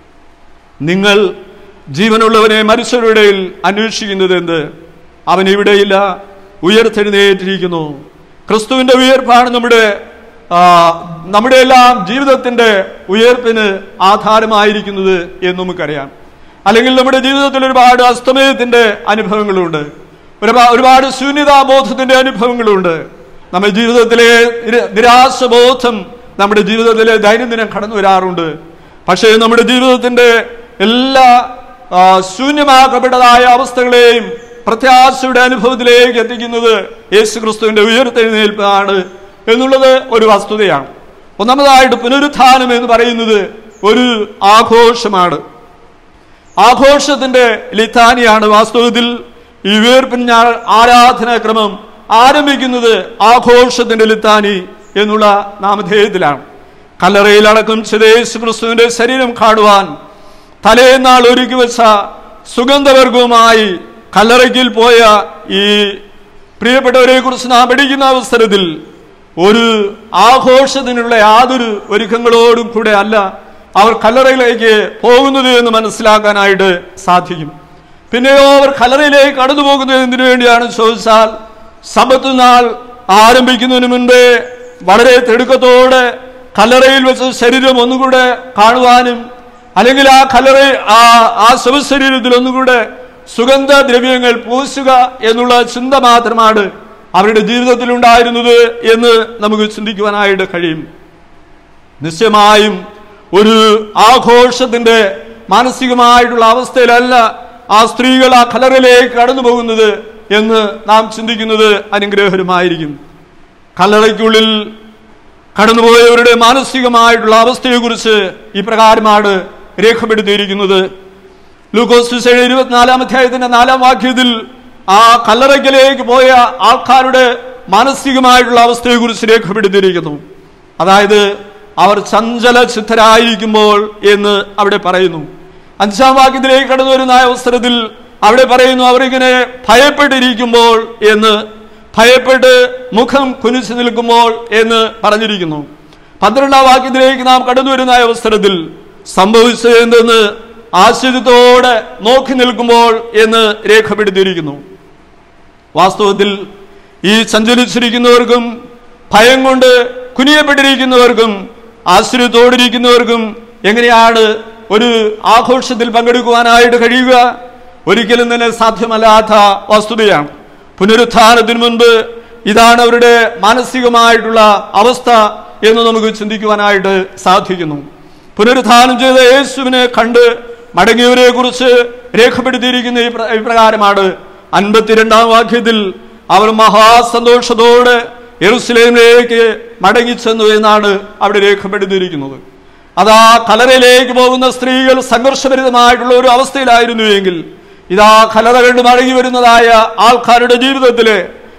നിങ്ങൾ ജീവനുള്ളവനെ മനുഷ്യരുടെ ഇടയിൽ അന്വേഷിക്കുന്നത് എന്ത് അവൻ ഇവിടെയില്ല ഉയർത്തെഴുന്നേറ്റിരിക്കുന്നു ക്രിസ്തുവിന്റെ ഉയർപ്പാണ് നമ്മുടെ ആ, നമ്മുടെ എല്ലാം ജീവിതത്തിന്റെ ഉയർപ്പിന് ആധാരമായിരിക്കുന്നത് എന്ന് നമുക്കറിയാം അല്ലെങ്കിൽ നമ്മുടെ ജീവിതത്തിൽ ഒരുപാട് അസ്തമയത്തിന്റെ അനുഭവങ്ങളുണ്ട് ഒരുപാ- ഒരുപാട് ശൂന്യതാബോധത്തിന്റെ അനുഭവങ്ങളുണ്ട് നമ്മുടെ ജീവിതത്തിലെ നിര- നിരാശബോധം നമ്മുടെ ജീവിതത്തിലെ ദൈനംദിനം കടന്നു വരാറുണ്ട് പക്ഷേ നമ്മുടെ ജീവിതത്തിന്റെ എല്ലാ ആ, ശൂന്യമാക്കപ്പെട്ടതായ അവസ്ഥകളെയും പ്രത്യാശയുടെ അനുഭവത്തിലേക്ക് എത്തിക്കുന്നത് യേശു ക്രിസ്തുവിന്റെ ഉയർത്തെഴുന്നേൽപ്പാണ് എന്നുള്ളത് ഒരു വസ്തുതയാണ് ഒന്നാമതായിട്ട് പുനരുത്ഥാനം എന്ന് പറയുന്നത് ഒരു ആഘോഷമാണ് ആഘോഷത്തിന്റെ ലിഥാനിയാണ് വാസ്തവത്തിൽ ഈ ഉയർപ്പിൻ ഞാൾ ആരാധനാക്രമം ആരംഭിക്കുന്നത് ആഘോഷത്തിന്റെ ലിത്താനി എന്നുള്ള നാമധേയത്തിലാണ് കല്ലറയിൽ അടക്കം യേശു ക്രിസ്തുവിന്റെ ശരീരം കാണുവാൻ തലേന്നാൾ ഒരുക്കി വെച്ച സുഗന്ധവർഗവുമായി കല്ലറയ്ക്കിൽ പോയ ഈ പ്രിയപ്പെട്ടവരെ കുറിച്ച് നാം പഠിക്കുന്ന അവസരത്തിൽ ഒരു ആഘോഷത്തിനുള്ള യാതൊരു ഒരുക്കങ്ങളോടും കൂടെ അല്ല അവർ കല്ലറയിലേക്ക് പോകുന്നത് എന്ന് മനസ്സിലാക്കാനായിട്ട് സാധിക്കും പിന്നെയോ അവർ കല്ലറയിലേക്ക് കടന്നു പോകുന്നത് എന്തിനു വേണ്ടിയാണ് ചോദിച്ചാൽ സമ്പത്ത് നാൾ ആരംഭിക്കുന്നതിന് മുൻപേ വളരെ തിടുക്കത്തോടെ കല്ലറയിൽ വെച്ച് ശരീരം ഒന്നുകൂടെ കാണുവാനും അല്ലെങ്കിൽ ആ കല്ലറ ആ ആ ശവശരീരത്തിൽ ഒന്നുകൂടെ സുഗന്ധദ്രവ്യങ്ങൾ പൂശുക എന്നുള്ള ചിന്ത മാത്രമാണ് അവരുടെ ജീവിതത്തിൽ ഉണ്ടായിരുന്നത് എന്ന് നമുക്ക് ചിന്തിക്കുവാനായിട്ട് കഴിയും നിശ്ചയമായും ഒരു ആഘോഷത്തിന്റെ മാനസികമായിട്ടുള്ള അവസ്ഥയിലല്ല ആ സ്ത്രീകൾ ആ കലറിലേക്ക് കടന്നു പോകുന്നത് എന്ന് നാം ചിന്തിക്കുന്നത് അനുഗ്രഹകരമായിരിക്കും കല്ലറയ്ക്കുള്ളിൽ കടന്നുപോയവരുടെ മാനസികമായിട്ടുള്ള അവസ്ഥയെക്കുറിച്ച് ഇപ്രകാരമാണ് രേഖപ്പെടുത്തിയിരിക്കുന്നത് ലൂക്കോസ് സുസേന ഇരുപത്തിനാലാം അധ്യായത്തിന്റെ നാലാം വാക്യത്തിൽ ആ കല്ലറയ്ക്കലേക്ക് പോയ ആൾക്കാരുടെ മാനസികമായിട്ടുള്ള അവസ്ഥയെക്കുറിച്ച് രേഖപ്പെടുത്തിയിരിക്കുന്നു അതായത് അവർ ചഞ്ചല ചിത്തരായിരിക്കുമ്പോൾ എന്ന് അവിടെ പറയുന്നു അഞ്ചാം വാക്യത്തിലേക്ക് കടന്നു വരുന്ന ആ അവസരത്തിൽ അവിടെ പറയുന്നു അവരിങ്ങനെ ഭയപ്പെട്ടിരിക്കുമ്പോൾ എന്ന് ഭയപ്പെട്ട് മുഖം കുനിച്ചു നിൽക്കുമ്പോൾ എന്ന് പറഞ്ഞിരിക്കുന്നു പന്ത്രണ്ടാം വാക്യത്തിലേക്ക് നാം കടന്നു വരുന്ന ആ അവസരത്തിൽ സംഭവിച്ചത് എന്തെന്ന് ആശ്ചര്യത്തോടെ നോക്കി നിൽക്കുമ്പോൾ എന്ന് രേഖപ്പെടുത്തിയിരിക്കുന്നു വാസ്തവത്തിൽ ഈ സഞ്ചരിച്ചിരിക്കുന്നവർക്കും ഭയം കൊണ്ട് കുനിയപ്പെട്ടിരിക്കുന്നവർക്കും ആശ്ചര്യത്തോടിരിക്കുന്നവർക്കും എങ്ങനെയാണ് ഒരു ആഘോഷത്തിൽ പങ്കെടുക്കുവാനായിട്ട് കഴിയുക ഒരിക്കലും തന്നെ സാധ്യമല്ലാത്ത വസ്തുതയാണ് പുനരുത്ഥാനത്തിന് മുൻപ് ഇതാണ് അവരുടെ മാനസികമായിട്ടുള്ള അവസ്ഥ എന്ന് നമുക്ക് ചിന്തിക്കുവാനായിട്ട് സാധിക്കുന്നു പുനരുത്ഥാനം ചെയ്ത യേശുവിനെ കണ്ട് മടങ്ങിയവരെ കുറിച്ച് രേഖപ്പെടുത്തിയിരിക്കുന്ന ഈ പ്ര- ഇപ്രകാരമാണ് അൻപത്തിരണ്ടാം വാക്യത്തിൽ അവർ മഹാസന്തോഷത്തോടെ യെറുസലേമിലേക്ക് മടങ്ങിച്ചെന്നു എന്നാണ് അവിടെ രേഖപ്പെടുത്തിയിരിക്കുന്നത് അതാ കലറയിലേക്ക് പോകുന്ന സ്ത്രീകൾ സംഘർഷഭരിതമായിട്ടുള്ള ഒരു അവസ്ഥയിലായിരുന്നു എങ്കിൽ ഇതാ കലറ കണ്ട് മടങ്ങി വരുന്നതായ ആൾക്കാരുടെ ജീവിതത്തില്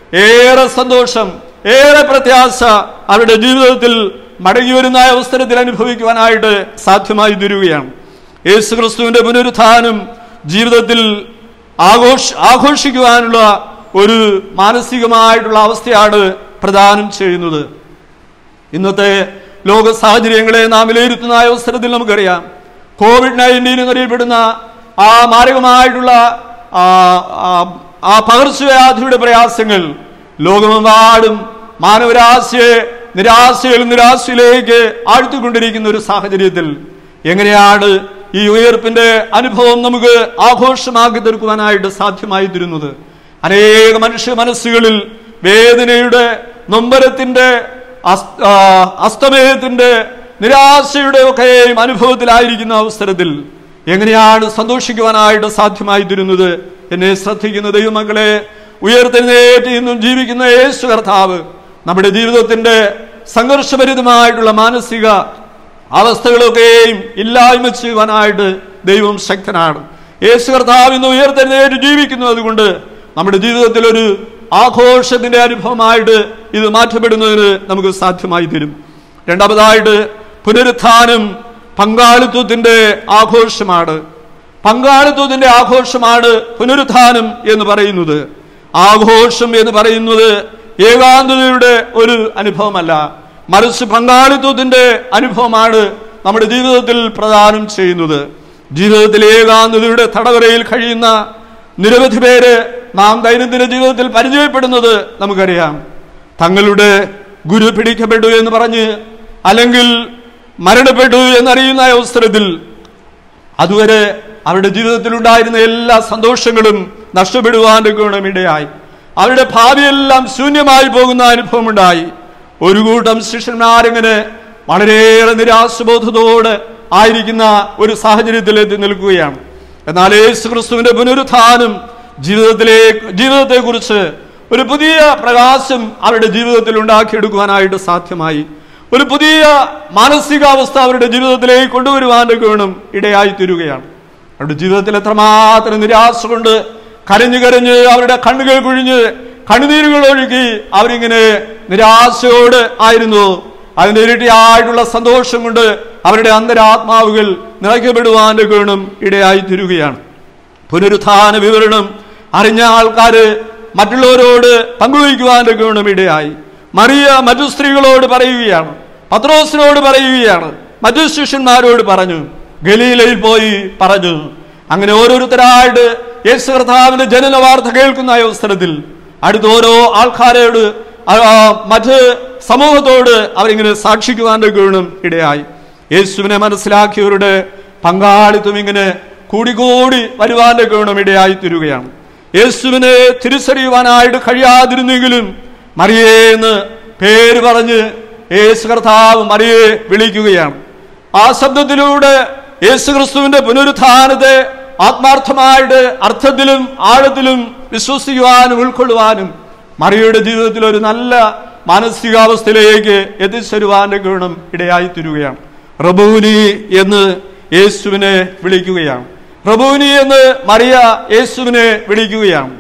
ഏറെ സന്തോഷം ഏറെ പ്രത്യാശ അവരുടെ ജീവിതത്തിൽ മടങ്ങി വരുന്ന ആ അവസരത്തിൽ അനുഭവിക്കുവാനായിട്ട് സാധ്യമായി തീരുകയാണ് യേശു ക്രിസ്തുവിന്റെ പുനരുത്ഥാനം ജീവിതത്തിൽ ആഘോഷ ആഘോഷിക്കുവാനുള്ള ഒരു മാനസികമായിട്ടുള്ള അവസ്ഥയാണ് പ്രദാനം ചെയ്യുന്നത് ഇന്നത്തെ ലോക സാഹചര്യങ്ങളെ നാം വിലയിരുത്തുന്ന ആ അവസരത്തിൽ നമുക്കറിയാം കോവിഡ് നയൻറ്റീൻ എന്നറിയപ്പെടുന്ന ആ മാരകമായിട്ടുള്ള ആ, ആ- ആ പകർച്ചവ്യാധിയുടെ പ്രയാസങ്ങൾ ലോകമെമ്പാടും മാനവരാശയെ നിരാശയിൽ നിരാശയിലേക്ക് ആഴ്ത്തിക്കൊണ്ടിരിക്കുന്ന ഒരു സാഹചര്യത്തിൽ എങ്ങനെയാണ് ഈ ഉയർപ്പിന്റെ അനുഭവം നമുക്ക് ആഘോഷമാക്കി തീർക്കുവാനായിട്ട് സാധ്യമായി തീരുന്നത് അനേക മനുഷ്യ മനസ്സുകളിൽ വേദനയുടെ നൊമ്പരത്തിന്റെ അസ്- ആ, അസ്തമയത്തിന്റെ നിരാശയുടെ ഒക്കെയും അനുഭവത്തിലായിരിക്കുന്ന അവസരത്തിൽ എങ്ങനെയാണ് സന്തോഷിക്കുവാനായിട്ട് സാധ്യമായി തീരുന്നത് എന്നെ ശ്രദ്ധിക്കുന്ന ദൈവമക്കളെ ഉയർത്തെഴുന്നേറ്റ് ഇന്നും ജീവിക്കുന്ന യേശു കർത്താവ് നമ്മുടെ ജീവിതത്തിന്റെ സംഘർഷഭരിതമായിട്ടുള്ള മാനസിക അവസ്ഥകളൊക്കെയും ഇല്ലായ്മ ചെയ്യുവാനായിട്ട് ദൈവം ശക്തനാണ് യേശു കർത്താവ് ഇന്ന് ഉയർത്തെഴുന്നേറ്റ് ജീവിക്കുന്നു അതുകൊണ്ട് നമ്മുടെ ജീവിതത്തിൽ ഒരു ആഘോഷത്തിന്റെ അനുഭവമായിട്ട് ഇത് മാറ്റപ്പെടുന്നതിന് നമുക്ക് സാധ്യമായി തരും രണ്ടാമതായിട്ട് പുനരുത്ഥാനം പങ്കാളിത്വത്തിന്റെ ആഘോഷമാണ് പങ്കാളിത്വത്തിന്റെ ആഘോഷമാണ് പുനരുത്ഥാനം എന്ന് പറയുന്നത് ആഘോഷം എന്ന് പറയുന്നത് ഏകാന്തതയുടെ ഒരു അനുഭവമല്ല മറിച്ച് പങ്കാളിത്വത്തിന്റെ അനുഭവമാണ് നമ്മുടെ ജീവിതത്തിൽ പ്രദാനം ചെയ്യുന്നത് ജീവിതത്തിൽ ഏകാന്തതയുടെ തടവരയിൽ കഴിയുന്ന നിരവധി പേര് നാം ദൈനംദിന ജീവിതത്തിൽ പരിചയപ്പെടുന്നത് നമുക്കറിയാം തങ്ങളുടെ ഗുരു പിടിക്കപ്പെട്ടു എന്ന് പറഞ്ഞ് അല്ലെങ്കിൽ മരണപ്പെട്ടു എന്നറിയുന്ന അവസരത്തിൽ അതുവരെ അവരുടെ ജീവിതത്തിൽ ഉണ്ടായിരുന്ന എല്ലാ സന്തോഷങ്ങളും നഷ്ടപ്പെടുവാൻ ഇടയായി അവരുടെ ഭാവിയെല്ലാം ശൂന്യമായി പോകുന്ന അനുഭവം ഉണ്ടായി ഒരു കൂട്ടം ശിഷ്യന്മാരിങ്ങനെ വളരെയേറെ നിരാശബോധത്തോടെ ആയിരിക്കുന്ന ഒരു സാഹചര്യത്തിൽ എത്തി നിൽക്കുകയാണ് എന്നാൽ യേശു ക്രിസ്തുവിന്റെ പുനരുത്ഥാനം ജീവിതത്തിലെ ജീവിതത്തെക്കുറിച്ച് ഒരു പുതിയ പ്രകാശം അവരുടെ ജീവിതത്തിൽ ഉണ്ടാക്കിയെടുക്കുവാനായിട്ട് സാധ്യമായി ഒരു പുതിയ മാനസികാവസ്ഥ അവരുടെ ജീവിതത്തിലേക്ക് കൊണ്ടുവരുവാനൊക്കെ വേണം ഇടയായി തീരുകയാണ് അവരുടെ ജീവിതത്തിൽ എത്രമാത്രം നിരാശ കൊണ്ട് കരഞ്ഞു കരഞ്ഞ് അവരുടെ കണ്ണുകൾ കുഴിഞ്ഞ് കണ്ണുനീരുകൾ ഒഴുകി അവരിങ്ങനെ നിരാശയോട് ആയിരുന്നു അതിന്റെ ഇരട്ടിയായിട്ടുള്ള സന്തോഷം കൊണ്ട് അവരുടെ അന്തരാത്മാവുകൾ നിറയ്ക്കപ്പെടുവാൻ ഗുണം ഇടയായി തീരുകയാണ് പുനരുത്ഥാന വിവരണം അറിഞ്ഞ ആൾക്കാര് മറ്റുള്ളവരോട് പങ്കുവയ്ക്കുവാൻ ഗുണം ഇടയായി മറിയ മറ്റു സ്ത്രീകളോട് പറയുകയാണ് പത്രോസിനോട് പറയുകയാണ് മറ്റു ശിഷ്യന്മാരോട് പറഞ്ഞു ഗലീലയിൽ പോയി പറഞ്ഞു അങ്ങനെ ഓരോരുത്തരായിട്ട് യേശു കർത്താവിന്റെ ജനന വാർത്ത കേൾക്കുന്ന അവസരത്തിൽ അടുത്ത ഓരോ ആൾക്കാരോട് ആ, മറ്റ് സമൂഹത്തോട് അവരിങ്ങനെ സാക്ഷിക്കുവാൻ ഗുണം ഇടയായി യേശുവിനെ മനസ്സിലാക്കിയവരുടെ പങ്കാളിത്തം ഇങ്ങനെ കൂടിക്കൂടി വരുവാന്റെ ഗുണം ഇടയായി തീരുകയാണ് യേശുവിനെ തിരിച്ചറിയുവാനായിട്ട് കഴിയാതിരുന്നെങ്കിലും മറിയേ എന്ന് പേര് പറഞ്ഞ് യേശു കർത്താവ് മറിയെ വിളിക്കുകയാണ് ആ ശബ്ദത്തിലൂടെ യേശു ക്രിസ്തുവിന്റെ പുനരുത്ഥാനത്തെ ആത്മാർത്ഥമായിട്ട് അർത്ഥത്തിലും ആഴത്തിലും വിശ്വസിക്കുവാനും ഉൾക്കൊള്ളുവാനും മറിയയുടെ ജീവിതത്തിൽ ഒരു നല്ല മാനസികാവസ്ഥയിലേക്ക് എത്തിച്ചേരുവാന്റെ ഗുണം ഇടയായി തീരുകയാണ് റബൂനി എന്ന് യേശുവിനെ വിളിക്കുകയാണ് റബൂനി എന്ന് മറിയ യേശുവിനെ വിളിക്കുകയാണ്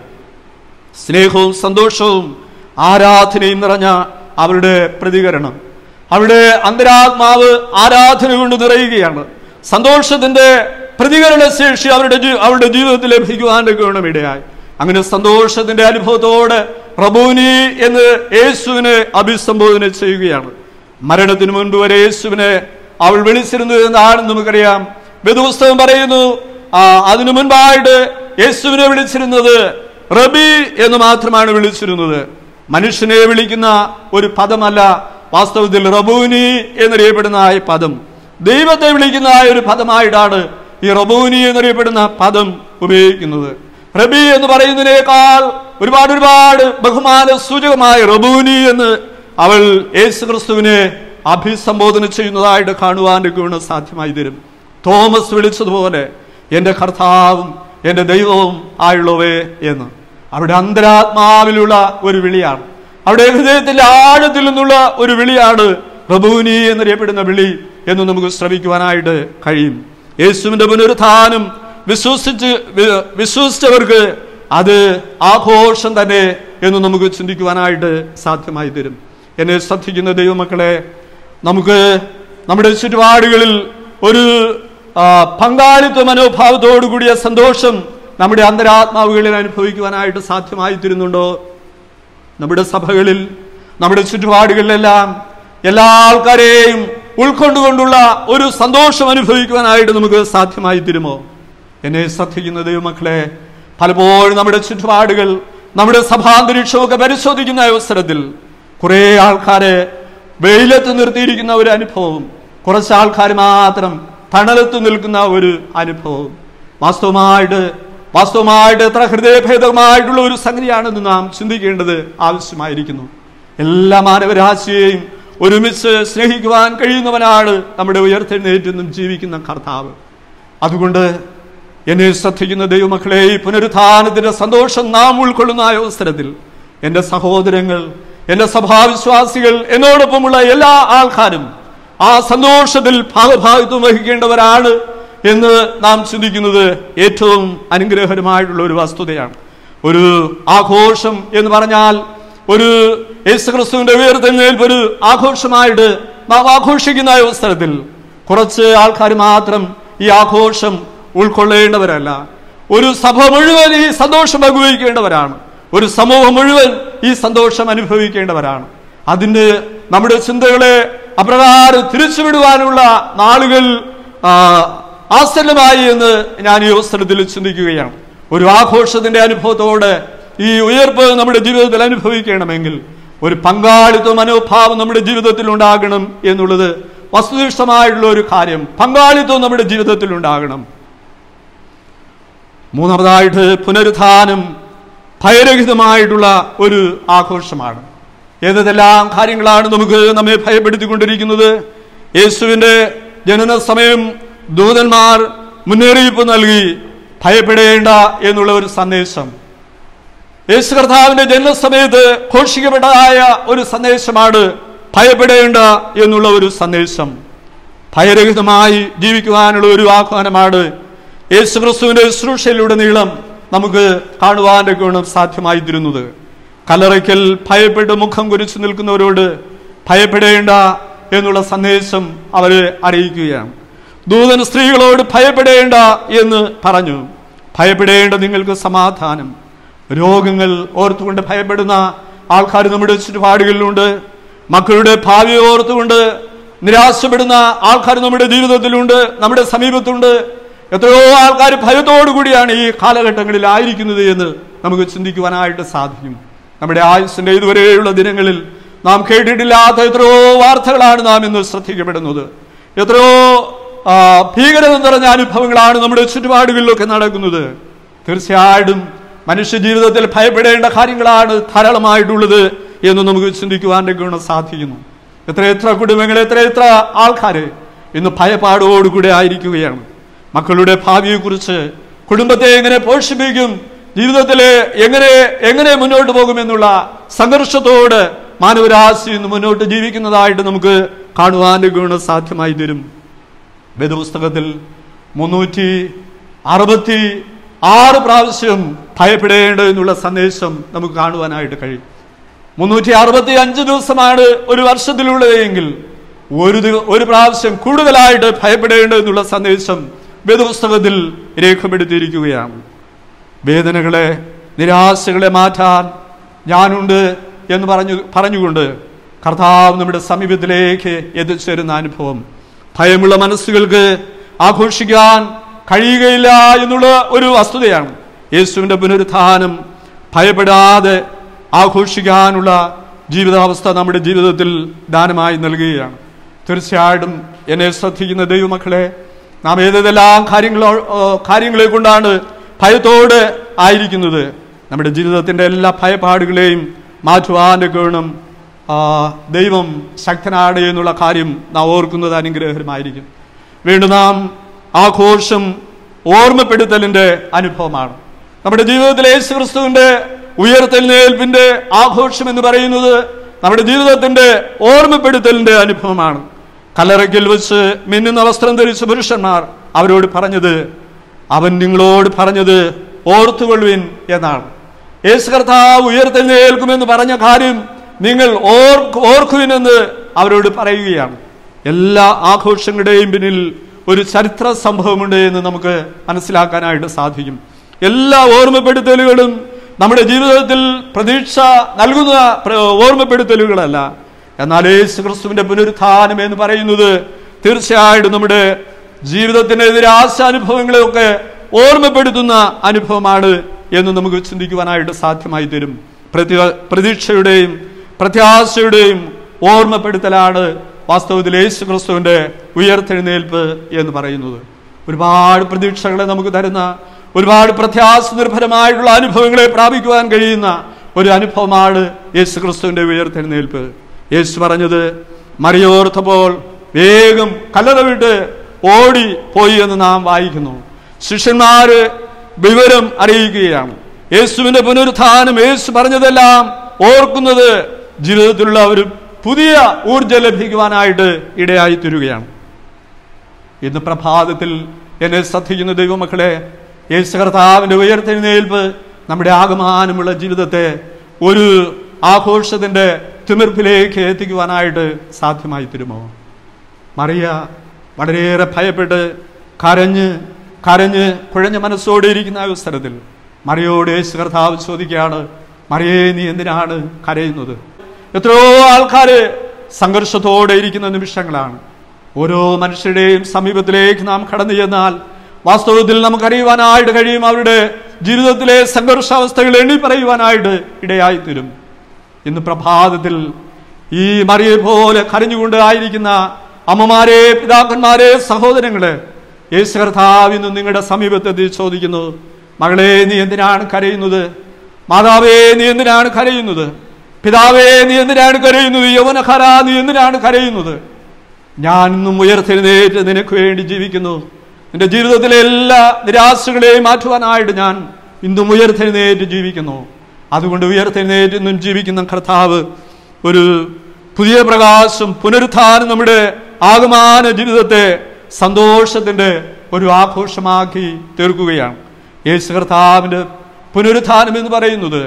സ്നേഹവും സന്തോഷവും ആരാധനയും നിറഞ്ഞ അവരുടെ പ്രതികരണം അവിടെ അന്തരാത്മാവ് ആരാധന കൊണ്ട് നിറയുകയാണ് സന്തോഷത്തിന്റെ പ്രതികരണ ശേഷി അവരുടെ ജീ- അവരുടെ ജീവിതത്തിൽ ലഭിക്കുവാൻ ഗുണമിടയായി അങ്ങനെ സന്തോഷത്തിന്റെ അനുഭവത്തോടെ റബൂനി എന്ന് യേശുവിനെ അഭിസംബോധന ചെയ്യുകയാണ് മരണത്തിന് മുൻപ് വരെ യേശുവിനെ അവൾ വിളിച്ചിരുന്നത് എന്താണെന്ന് നമുക്കറിയാം വേദപുസ്തകം പറയുന്നു ആ, അതിനു മുൻപായിട്ട് യേശുവിനെ വിളിച്ചിരുന്നത് റബി എന്ന് മാത്രമാണ് വിളിച്ചിരുന്നത് മനുഷ്യനെ വിളിക്കുന്ന ഒരു പദമല്ല വാസ്തവത്തിൽ റബൂനി എന്നറിയപ്പെടുന്ന ആ ഈ പദം ദൈവത്തെ വിളിക്കുന്ന ആ ഒരു പദമായിട്ടാണ് ഈ റബൂനി എന്നറിയപ്പെടുന്ന പദം ഉപയോഗിക്കുന്നത് റബി എന്ന് പറയുന്നതിനേക്കാൾ ഒരുപാട് ഒരുപാട് ബഹുമാന സൂചകമായ റബൂനി എന്ന് അവൾ യേശു ക്രിസ്തുവിനെ അഭിസംബോധന ചെയ്യുന്നതായിട്ട് കാണുവാൻ ഗുണം സാധ്യമായി തരും തോമസ് വിളിച്ചതുപോലെ എൻ്റെ കർത്താവും എൻ്റെ ദൈവവും ആയുള്ളവേ എന്ന് അവിടെ അന്തരാത്മാവിലുള്ള ഒരു വിളിയാണ് അവിടെ ഹൃദയത്തിന്റെ ആഴത്തിൽ നിന്നുള്ള ഒരു വിളിയാണ് റബൂനി എന്നറിയപ്പെടുന്ന വിളി എന്ന് നമുക്ക് ശ്രമിക്കുവാനായിട്ട് കഴിയും യേശുവിന്റെ പുനരുത്ഥാനം വിശ്വസിച്ച് വി- വിശ്വസിച്ചവർക്ക് അത് ആഘോഷം തന്നെ എന്ന് നമുക്ക് ചിന്തിക്കുവാനായിട്ട് സാധ്യമായി തരും എന്നെ ശ്രദ്ധിക്കുന്ന ദൈവമക്കളെ നമുക്ക് നമ്മുടെ ചുറ്റുപാടുകളിൽ ഒരു ആ, പങ്കാളിത്ത മനോഭാവത്തോടു കൂടിയ സന്തോഷം നമ്മുടെ അന്തരാത്മാവുകളിൽ അനുഭവിക്കുവാനായിട്ട് സാധ്യമായി തീരുന്നുണ്ടോ നമ്മുടെ സഭകളിൽ നമ്മുടെ ചുറ്റുപാടുകളിലെല്ലാം എല്ലാ ആൾക്കാരെയും ഉൾക്കൊണ്ടുകൊണ്ടുള്ള ഒരു സന്തോഷം അനുഭവിക്കുവാനായിട്ട് നമുക്ക് സാധ്യമായി തീരുമോ എന്നെ ശ്രദ്ധിക്കുന്ന ദൈവമക്കളെ പലപ്പോഴും നമ്മുടെ ചുറ്റുപാടുകൾ നമ്മുടെ സഭാന്തരീക്ഷമൊക്കെ പരിശോധിക്കുന്ന അവസരത്തിൽ കുറേ ആൾക്കാരെ വെയിലത്ത് നിർത്തിയിരിക്കുന്ന ഒരു അനുഭവം കുറച്ച് ആൾക്കാർ മാത്രം തണലത്ത് നിൽക്കുന്ന ഒരു അനുഭവം വാസ്തവമായിട്ട് വാസ്തവമായിട്ട് എത്ര ഹൃദയഭേദമായിട്ടുള്ള ഒരു സംഗതിയാണെന്ന് നാം ചിന്തിക്കേണ്ടത് ആവശ്യമായിരിക്കുന്നു എല്ലാ മാനവരാശിയെയും ഒരുമിച്ച് സ്നേഹിക്കുവാൻ കഴിയുന്നവനാണ് നമ്മുടെ ഉയർത്തെഴുന്നേറ്റെന്നും ജീവിക്കുന്ന കർത്താവ് അതുകൊണ്ട് എന്നെ ശ്രദ്ധിക്കുന്ന ദൈവമക്കളെ ഈ പുനരുത്ഥാനത്തിന്റെ സന്തോഷം നാം ഉൾക്കൊള്ളുന്ന ആ അവസരത്തിൽ എൻ്റെ സഹോദരങ്ങൾ എൻ്റെ സഭാവിശ്വാസികൾ എന്നോടൊപ്പമുള്ള എല്ലാ ആൾക്കാരും ആ സന്തോഷത്തിൽ ഭാഗഭാഗത്വം വഹിക്കേണ്ടവരാണ് എന്ന് നാം ചിന്തിക്കുന്നത് ഏറ്റവും അനുഗ്രഹകരമായിട്ടുള്ള ഒരു വസ്തുതയാണ് ഒരു ആഘോഷം എന്ന് പറഞ്ഞാൽ ഒരു യേശുക്രിസ്തുവിന്റെ ഉയർത്തെഴുന്നേൽപ്പ് ഒരു ആഘോഷമായിട്ട് നാം ആഘോഷിക്കുന്ന അവസരത്തിൽ കുറച്ച് ആൾക്കാർ മാത്രം ഈ ആഘോഷം ഉൾക്കൊള്ളേണ്ടവരല്ല ഒരു സഭ മുഴുവൻ ഈ സന്തോഷം അനുഭവിക്കേണ്ടവരാണ് ഒരു സമൂഹം മുഴുവൻ ഈ സന്തോഷം അനുഭവിക്കേണ്ടവരാണ് അതിന് നമ്മുടെ ചിന്തകളെ അപ്രകാരം തിരിച്ചുവിടുവാനുള്ള നാളുകൾ ആ, ആസന്നമായി എന്ന് ഞാൻ ഈ അവസരത്തിൽ ചിന്തിക്കുകയാണ് ഒരു ആഘോഷത്തിന്റെ അനുഭവത്തോടെ ഈ ഉയർപ്പ് നമ്മുടെ ജീവിതത്തിൽ അനുഭവിക്കണമെങ്കിൽ ഒരു പങ്കാളിത്ത മനോഭാവം നമ്മുടെ ജീവിതത്തിൽ ഉണ്ടാകണം എന്നുള്ളത് വസ്തുനിഷ്ഠമായിട്ടുള്ള ഒരു കാര്യം പങ്കാളിത്തം നമ്മുടെ ജീവിതത്തിൽ ഉണ്ടാകണം മൂന്നാമതായിട്ട് പുനരുത്ഥാനം ഭയരഹിതമായിട്ടുള്ള ഒരു ആഘോഷമാണ് ഏതെല്ലാം കാര്യങ്ങളാണ് നമുക്ക് നമ്മെ ഭയപ്പെടുത്തിക്കൊണ്ടിരിക്കുന്നത് യേശുവിന്റെ ജനന സമയം ദൂതന്മാർ മുന്നറിയിപ്പ് നൽകി ഭയപ്പെടേണ്ട എന്നുള്ള ഒരു സന്ദേശം യേശു കർത്താവിന്റെ ജനനസമയത്ത് ഘോഷിക്കപ്പെട്ടതായ ഒരു സന്ദേശമാണ് ഭയപ്പെടേണ്ട എന്നുള്ള ഒരു സന്ദേശം ഭയരഹിതമായി ജീവിക്കുവാനുള്ള ഒരു ആഹ്വാനമാണ് യേശു ക്രിസ്തുവിന്റെ ശുശ്രൂഷയിലുടനീളം നമുക്ക് കാണുവാൻ്റെ ഗുണം സാധ്യമായി തീരുന്നത് കല്ലറയ്ക്കൽ ഭയപ്പെട്ട് മുഖം കുരിച്ചു നിൽക്കുന്നവരോട് ഭയപ്പെടേണ്ട എന്നുള്ള സന്ദേശം അവരെ അറിയിക്കുകയാണ് ദൂതൻ സ്ത്രീകളോട് ഭയപ്പെടേണ്ട എന്ന് പറഞ്ഞു ഭയപ്പെടേണ്ട നിങ്ങൾക്ക് സമാധാനം രോഗങ്ങൾ ഓർത്തുകൊണ്ട് ഭയപ്പെടുന്ന ആൾക്കാർ നമ്മുടെ ചുറ്റുപാടുകളിലുണ്ട് മക്കളുടെ ഭാവി ഓർത്തുകൊണ്ട് നിരാശപ്പെടുന്ന ആൾക്കാർ നമ്മുടെ ജീവിതത്തിലുണ്ട് നമ്മുടെ സമീപത്തുണ്ട് എത്രയോ ആൾക്കാർ ഭയത്തോടു കൂടിയാണ് ഈ കാലഘട്ടങ്ങളിൽ ആയിരിക്കുന്നത് എന്ന് നമുക്ക് ചിന്തിക്കുവാനായിട്ട് സാധിക്കും നമ്മുടെ ആയുസിന്റെ ഇതുവരെയുള്ള ദിനങ്ങളിൽ നാം കേട്ടിട്ടില്ലാത്ത എത്രയോ വാർത്തകളാണ് നാം ഇന്ന് ശ്രദ്ധിക്കപ്പെടുന്നത് എത്രയോ ആ, ഭീകരത നിറഞ്ഞ അനുഭവങ്ങളാണ് നമ്മുടെ ചുറ്റുപാടുകളിലൊക്കെ നടക്കുന്നത് തീർച്ചയായിട്ടും മനുഷ്യ ജീവിതത്തിൽ ഭയപ്പെടേണ്ട കാര്യങ്ങളാണ് ധാരാളമായിട്ടുള്ളത് എന്ന് നമുക്ക് ചിന്തിക്കുവാനൊക്കെ ഗുണം സാധിക്കുന്നു എത്ര എത്ര കുടുംബങ്ങൾ എത്ര എത്ര ആൾക്കാര് ഇന്ന് ഭയപ്പാടോടുകൂടെ ആയിരിക്കുകയാണ് മക്കളുടെ ഭാവിയെക്കുറിച്ച് കുടുംബത്തെ എങ്ങനെ പോഷിപ്പിക്കും ജീവിതത്തിൽ എങ്ങനെ എങ്ങനെ മുന്നോട്ട് പോകുമെന്നുള്ള സംഘർഷത്തോട് മാനവരാശി ഇന്ന് മുന്നോട്ട് ജീവിക്കുന്നതായിട്ട് നമുക്ക് കാണുവാൻ ഗുണം സാധ്യമായി തരും വേദപുസ്തകത്തിൽ മുന്നൂറ്റി അറുപത്തി ആറ് പ്രാവശ്യം ഭയപ്പെടേണ്ട എന്നുള്ള സന്ദേശം നമുക്ക് കാണുവാനായിട്ട് കഴിയും മുന്നൂറ്റി അറുപത്തി അഞ്ച് ദിവസമാണ് ഒരു വർഷത്തിലുള്ളത് എങ്കിൽ ഒരു ദിവ- ഒരു പ്രാവശ്യം കൂടുതലായിട്ട് ഭയപ്പെടേണ്ട എന്നുള്ള സന്ദേശം വേദപുസ്തകത്തിൽ രേഖപ്പെടുത്തിയിരിക്കുകയാണ് വേദനകളെ നിരാശകളെ മാറ്റാൻ ഞാനുണ്ട് എന്ന് പറഞ്ഞു പറഞ്ഞുകൊണ്ട് കർത്താവ് നമ്മുടെ സമീപത്തിലേക്ക് എത്തിച്ചേരുന്ന അനുഭവം ഭയമുള്ള മനസ്സുകൾക്ക് ആഘോഷിക്കാൻ കഴിയുകയില്ല എന്നുള്ള ഒരു വസ്തുതയാണ് യേശുവിന്റെ പുനരുത്ഥാനം ഭയപ്പെടാതെ ആഘോഷിക്കാനുള്ള ജീവിതാവസ്ഥ നമ്മുടെ ജീവിതത്തിൽ ദാനമായി നൽകുകയാണ് തീർച്ചയായിട്ടും എന്നെ ശ്രദ്ധിക്കുന്ന ദൈവമക്കളെ നാം ഏതെല്ലാം കാര്യങ്ങളോ ഓ, കാര്യങ്ങളെ കൊണ്ടാണ് ഭയത്തോടെ ആയിരിക്കുന്നത് നമ്മുടെ ജീവിതത്തിന്റെ എല്ലാ ഭയപ്പാടുകളെയും മാറ്റുവാൻ്റെ ഗുണം ആ, ദൈവം ശക്തനാണ് എന്നുള്ള കാര്യം നാം ഓർക്കുന്നത് അനുഗ്രഹകരമായിരിക്കും വീണ്ടും നാം ആഘോഷം ഓർമ്മപ്പെടുത്തലിന്റെ അനുഭവമാണ് നമ്മുടെ ജീവിതത്തിലെ യേശു ക്രിസ്തുവിന്റെ ഉയർത്തെഴുന്നേൽപ്പിന്റെ ആഘോഷം എന്ന് പറയുന്നത് നമ്മുടെ ജീവിതത്തിന്റെ ഓർമ്മപ്പെടുത്തലിന്റെ അനുഭവമാണ് കല്ലറയ്ക്കൽ വെച്ച് മിന്നുന്ന വസ്ത്രം ധരിച്ച പുരുഷന്മാർ അവരോട് പറഞ്ഞത് അവൻ നിങ്ങളോട് പറഞ്ഞത് ഓർത്തുകൊള്ളുവിൻ എന്നാണ് യേശു കർത്താവ് ഉയർത്തെഴുന്നേൽക്കുമെന്ന് പറഞ്ഞ കാര്യം നിങ്ങൾ ഓർ ഓർക്കുവിനെന്ന് അവരോട് പറയുകയാണ് എല്ലാ ആഘോഷങ്ങളുടെയും പിന്നിൽ ഒരു ചരിത്ര സംഭവമുണ്ട് എന്ന് നമുക്ക് മനസ്സിലാക്കാനായിട്ട് സാധിക്കും എല്ലാ ഓർമ്മപ്പെടുത്തലുകളും നമ്മുടെ ജീവിതത്തിൽ പ്രതീക്ഷ നൽകുന്ന പ്ര- ഓർമ്മപ്പെടുത്തലുകളല്ല എന്നാൽ യേശു ക്രിസ്തുവിന്റെ പുനരുത്ഥാനം എന്ന് പറയുന്നത് തീർച്ചയായിട്ടും നമ്മുടെ ജീവിതത്തിന്റെ നിരാശ അനുഭവങ്ങളെയൊക്കെ ഓർമ്മപ്പെടുത്തുന്ന അനുഭവമാണ് എന്ന് നമുക്ക് ചിന്തിക്കുവാനായിട്ട് സാധ്യമായി തരും പ്രതി പ്രതീക്ഷയുടെയും പ്രത്യാശയുടെയും ഓർമ്മപ്പെടുത്തലാണ് വാസ്തവത്തിൽ യേശു ക്രിസ്തുവിന്റെ ഉയർത്തെഴുന്നേൽപ്പ് എന്ന് പറയുന്നത് ഒരുപാട് പ്രതീക്ഷകളെ നമുക്ക് തരുന്ന ഒരുപാട് പ്രത്യാശ നിർഭരമായിട്ടുള്ള അനുഭവങ്ങളെ പ്രാപിക്കുവാൻ കഴിയുന്ന ഒരു അനുഭവമാണ് യേശു ക്രിസ്തുവിന്റെ ഉയർത്തെഴുന്നേൽപ്പ് യേശു പറഞ്ഞത് മറിയോർത്തപ്പോൾ വേഗം കല്ലറ വിട്ട് ഓടി പോയി എന്ന് നാം വായിക്കുന്നു ശിഷ്യന്മാര് വിവരം അറിയിക്കുകയാണ് യേശുവിന്റെ പുനരുത്ഥാനം യേശു പറഞ്ഞതെല്ലാം ഓർക്കുന്നത് ജീവിതത്തിലുള്ള ഒരു പുതിയ ഊർജ്ജം ലഭിക്കുവാനായിട്ട് ഇടയായി തീരുകയാണ് ഇന്ന് പ്രഭാതത്തിൽ എന്നെ ശ്രദ്ധിക്കുന്ന ദൈവമക്കളെ യേശു കർത്താവിന്റെ ഉയർത്തെഴുന്നേൽപ്പ് നമ്മുടെ ആകമാനമുള്ള ജീവിതത്തെ ഒരു ആഘോഷത്തിന്റെ തിമിർപ്പിലേക്ക് എത്തിക്കുവാനായിട്ട് സാധ്യമായി തരുമോ മറിയ വളരെയേറെ ഭയപ്പെട്ട് കരഞ്ഞ് കരഞ്ഞ് കുഴഞ്ഞ മനസ്സോടെ ഇരിക്കുന്ന അവസരത്തിൽ മറിയോട് യേശു കർത്താവ് ചോദിക്കുകയാണ് മറിയേ നീ എന്തിനാണ് കരയുന്നത് എത്രയോ ആൾക്കാര് സംഘർഷത്തോടെ ഇരിക്കുന്ന നിമിഷങ്ങളാണ് ഓരോ മനുഷ്യരുടെയും സമീപത്തിലേക്ക് നാം കടന്നു ചെന്നാൽ വാസ്തവത്തിൽ നമുക്കറിയുവാനായിട്ട് കഴിയും അവരുടെ ജീവിതത്തിലെ സംഘർഷാവസ്ഥകൾ എണ്ണി പറയുവാനായിട്ട് ഇടയായി തീരും ഇന്ന് പ്രഭാതത്തിൽ ഈ മറിയെ പോലെ കരഞ്ഞുകൊണ്ട് ആയിരിക്കുന്ന അമ്മമാരെ പിതാക്കന്മാരെ സഹോദരങ്ങളെ യേശു കർത്താവ് ഇന്ന് നിങ്ങളുടെ സമീപത്തെത്തി ചോദിക്കുന്നു മകളെ നീ എന്തിനാണ് കരയുന്നത് മാതാവേ നീ എന്തിനാണ് കരയുന്നത് പിതാവേ നീ എന്തിനാണ് കരയുന്നത് യൗവനഖര നീ എന്തിനാണ് കരയുന്നത് ഞാൻ ഇന്നും ഉയർത്തെഴുന്നേറ്റ് നിനക്ക് വേണ്ടി ജീവിക്കുന്നു നിന്റെ ജീവിതത്തിലെ എല്ലാ നിരാശകളെയും മാറ്റുവാനായിട്ട് ഞാൻ ഇന്നും ഉയർത്തെഴുന്നേറ്റ് ജീവിക്കുന്നു അതുകൊണ്ട് ഉയർത്തെഴുന്നേറ്റ് ഇന്നും ജീവിക്കുന്ന കർത്താവ് ഒരു പുതിയ പ്രകാശം പുനരുത്ഥാനം നമ്മുടെ ആകമാന ജീവിതത്തെ സന്തോഷത്തിന്റെ ഒരു ആഘോഷമാക്കി തീർക്കുകയാണ് യേശു കർത്താവിന്റെ പുനരുത്ഥാനം എന്ന് പറയുന്നത്